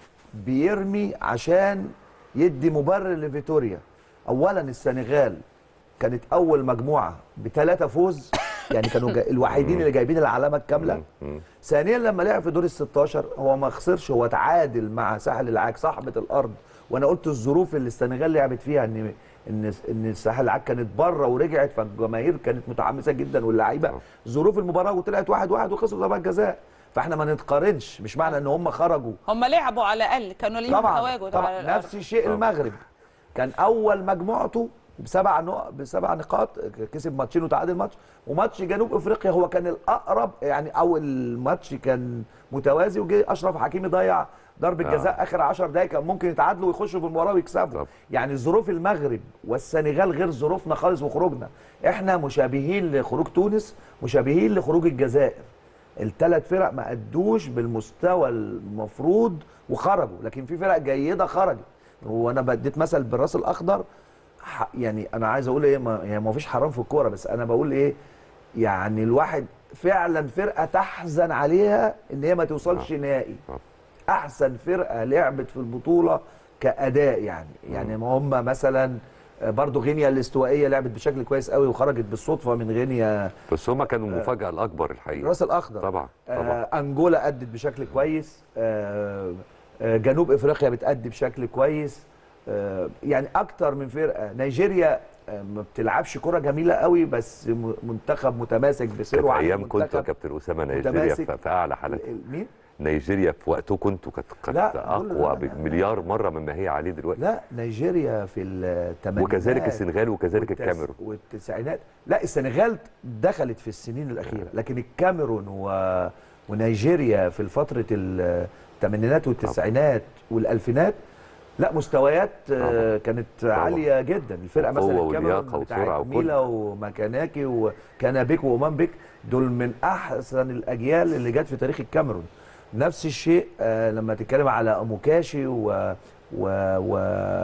بيرمي عشان يدي مبرر لفيتوريا اولا السنغال كانت اول مجموعه بثلاثه فوز يعني كانوا جا... الوحيدين اللي جايبين العلامه الكامله مم. ثانيا لما لعب في دور ال 16 هو ما خسرش هو تعادل مع ساحل العاج صاحبه الارض وانا قلت الظروف اللي السنغال لعبت فيها ان ان ان ساحل العاج كانت بره ورجعت فالجماهير كانت متحمسه جدا واللعيبه آه. ظروف المباراه وطلعت واحد واحد وخسروا ضربات جزاء فاحنا ما نتقارنش مش معنى ان هم خرجوا هم لعبوا على الاقل كانوا ليهم طبعا تواجد على طبعا الأرض. نفس الشيء طبعا. المغرب كان اول مجموعته بسبع نقط بسبع نقاط كسب ماتشين وتعادل ماتش وماتش جنوب افريقيا هو كان الاقرب يعني اول ماتش كان متوازي وجه اشرف حكيمي ضيع ضربه آه. جزاء اخر 10 دقائق كان ممكن يتعادلوا ويخشوا في المباراه ويكسبوا طب. يعني ظروف المغرب والسنغال غير ظروفنا خالص وخروجنا احنا مشابهين لخروج تونس مشابهين لخروج الجزائر الثلاث فرق ما ادوش بالمستوى المفروض وخرجوا لكن في فرق جيده خرجت وانا بديت مثل بالراس الاخضر ح- يعني انا عايز اقول ايه ما يعني ما فيش حرام في الكوره بس انا بقول ايه يعني الواحد فعلا فرقه تحزن عليها ان هي ما توصلش نهائي آه. احسن فرقه لعبت في البطوله كاداء يعني يعني ما هم مثلا برضو غينيا الاستوائيه لعبت بشكل كويس قوي وخرجت بالصدفه من غينيا بس هما كانوا المفاجاه الاكبر الحقيقه الراس الاخضر طبعا طبعا آه انجولا ادت بشكل كويس آه آه جنوب افريقيا بتأدي بشكل كويس آه يعني اكتر من فرقه نيجيريا آه ما بتلعبش كره جميله قوي بس م- منتخب متماسك بسير كانت وعلى ايام كنتوا يا المنتخب. كابتن اسامه نيجيريا متماسك. في في اعلى حالاتها مين نيجيريا في وقته كنتوا كانت كانت لا، دول- اقوى لا، لا، لا. بمليار مره مما هي عليه دلوقتي لا نيجيريا في الثمانينات وكذلك السنغال وكذلك والتس- الكاميرون والتسعينات لا السنغال دخلت في السنين الاخيره لكن الكاميرون و... ونيجيريا في فتره الثمانينات والتسعينات والالفينات لا مستويات آه، كانت عاليه جدا الفرقه مثلا قوة ولياقة الكاميرون وسرعة بتاعت وكل. ميلا ومكاناكي وكانابيك واومانبيك دول من احسن الاجيال اللي جت في تاريخ الكاميرون نفس الشيء آه، لما تتكلم على اموكاشي و و و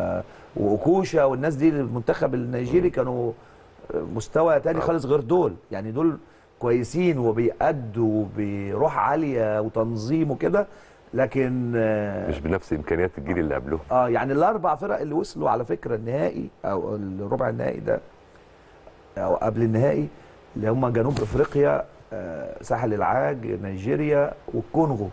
واوكوشا والناس دي المنتخب النيجيري كانوا مستوى تاني خالص غير دول يعني دول كويسين وبيأدوا بروح عاليه وتنظيم وكده لكن آه، مش بنفس امكانيات الجيل اللي قبله اه يعني الاربع فرق اللي وصلوا على فكره النهائي او الربع النهائي ده او قبل النهائي اللي هم جنوب افريقيا آه، ساحل العاج نيجيريا والكونغو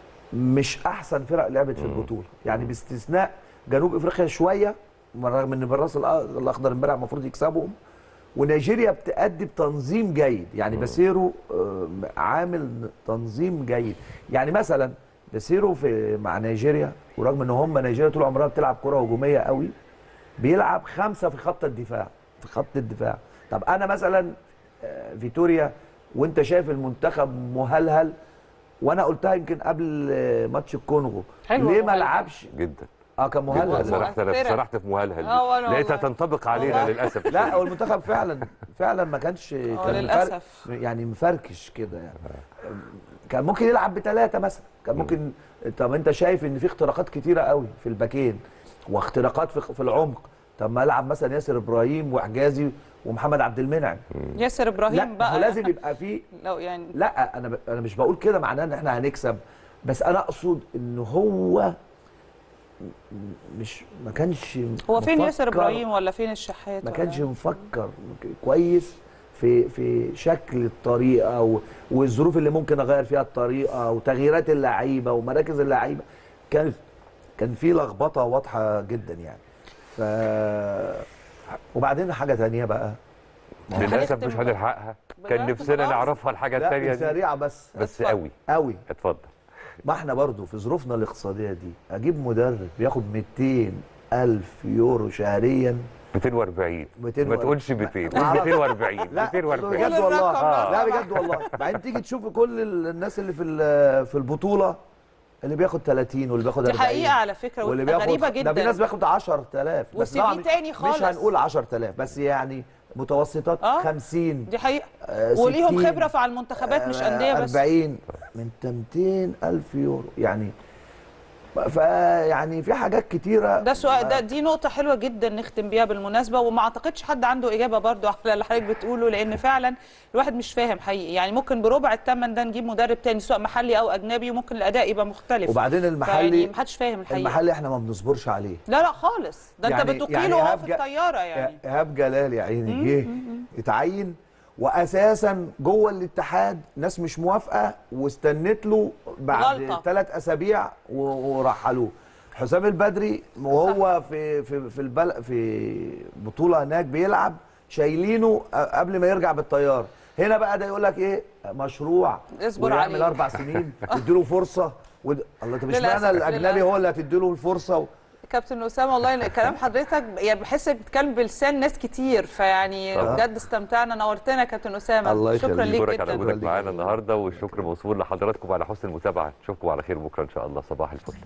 مش احسن فرق لعبت في البطوله يعني باستثناء جنوب افريقيا شويه رغم ان بالراس الأ- الاخضر امبارح المفروض يكسبهم ونيجيريا بتأدي بتنظيم جيد يعني باسيرو آه، عامل تنظيم جيد يعني مثلا باسيرو في مع نيجيريا ورغم ان هم نيجيريا طول عمرها بتلعب كره هجوميه قوي بيلعب خمسه في خط الدفاع في خط الدفاع طب انا مثلا آه، فيتوريا وانت شايف المنتخب مهلهل وانا قلتها يمكن قبل آه، ماتش الكونغو حلو ليه ما مهلهل. لعبش جدا اه كان جدا مهلهل سرحت انا مؤثرة. سرحت في مهلهل دي. آه، وأنا لقيتها والله. تنطبق علينا والله. للاسف لا هو المنتخب فعلا فعلا ما كانش كان مفر- للأسف. يعني مفركش كده يعني كان ممكن يلعب بثلاثه مثلا كان ممكن طب انت شايف ان في اختراقات كتيره قوي في الباكين واختراقات في في العمق طب ما العب مثلا ياسر ابراهيم وحجازي ومحمد عبد المنعم ياسر لا ابراهيم هو بقى لازم يبقى في لو يعني لا انا ب... انا مش بقول كده معناه ان احنا هنكسب بس انا اقصد ان هو م- مش ما كانش هو فين ياسر مفكر- ابراهيم ولا فين الشحات ما ولا- كانش مفكر كويس في في شكل الطريقه و- والظروف اللي ممكن اغير فيها الطريقه وتغييرات اللعيبه ومراكز اللعيبه كان كان في لخبطه واضحه جدا يعني ف وبعدين حاجه تانية بقى للاسف هنختم مش بقى. هنلحقها كان بجد نفسنا خلاص؟ نعرفها الحاجه لا الثانيه دي سريعه بس بس اتفضل. قوي قوي اتفضل ما احنا برضو في ظروفنا الاقتصاديه دي اجيب مدرب بياخد 200 الف يورو شهريا 240 240. ما تقولش 200 قول معرفش. 240 لا 240 بجد قول والله الرقم بقى لا طبعا. بجد والله بعدين تيجي تشوف كل ال- الناس اللي في ال- في البطوله اللي بياخد 30 واللي بياخد دي 40 حقيقه على فكره واللي وتبقى بياخد غريبه ده في ناس جدا بياخد 10000 بس وسي طبعاً في مش- تاني مش خالص. هنقول 10000 بس يعني متوسطات آه. 50 دي حقيقه آه، وليهم 60. خبره في على المنتخبات مش آه، انديه بس 40 من 200 الف يورو يعني فيعني في حاجات كتيره ده سؤال ده دي نقطة حلوة جدا نختم بيها بالمناسبة وما اعتقدش حد عنده إجابة برضو على اللي حضرتك بتقوله لأن فعلا الواحد مش فاهم حقيقي يعني ممكن بربع الثمن ده نجيب مدرب تاني سواء محلي أو أجنبي وممكن الأداء يبقى مختلف وبعدين يعني المحلي محدش فاهم الحقيقة المحلي احنا ما بنصبرش عليه لا لا خالص ده يعني- أنت بتقيله يعني وهو إيهاب في جا- الطيارة يعني ايهاب جلال يا عيني جه اتعين واساسا جوه الاتحاد ناس مش موافقه واستنت له بعد غلطة. ثلاث اسابيع و- ورحلوه حسام البدري وهو في في في البل في بطوله هناك بيلعب شايلينه قبل ما يرجع بالطيار هنا بقى ده يقول لك ايه مشروع اصبر ويعمل عليه. اربع سنين اديله فرصه ود... الله طب للأسف، اشمعنى الاجنبي للأسف. هو اللي هتديله الفرصه و... كابتن أسامة والله كلام حضرتك يعني بحس بتتكلم بلسان ناس كتير فيعني طبعا. بجد استمتعنا نورتنا يا كابتن أسامة الله شكرا يخليك. ليك بشكرك على جدا وجودك معانا النهارده والشكر موصول لحضراتكم على حسن المتابعه نشوفكم على خير بكره ان شاء الله صباح الفل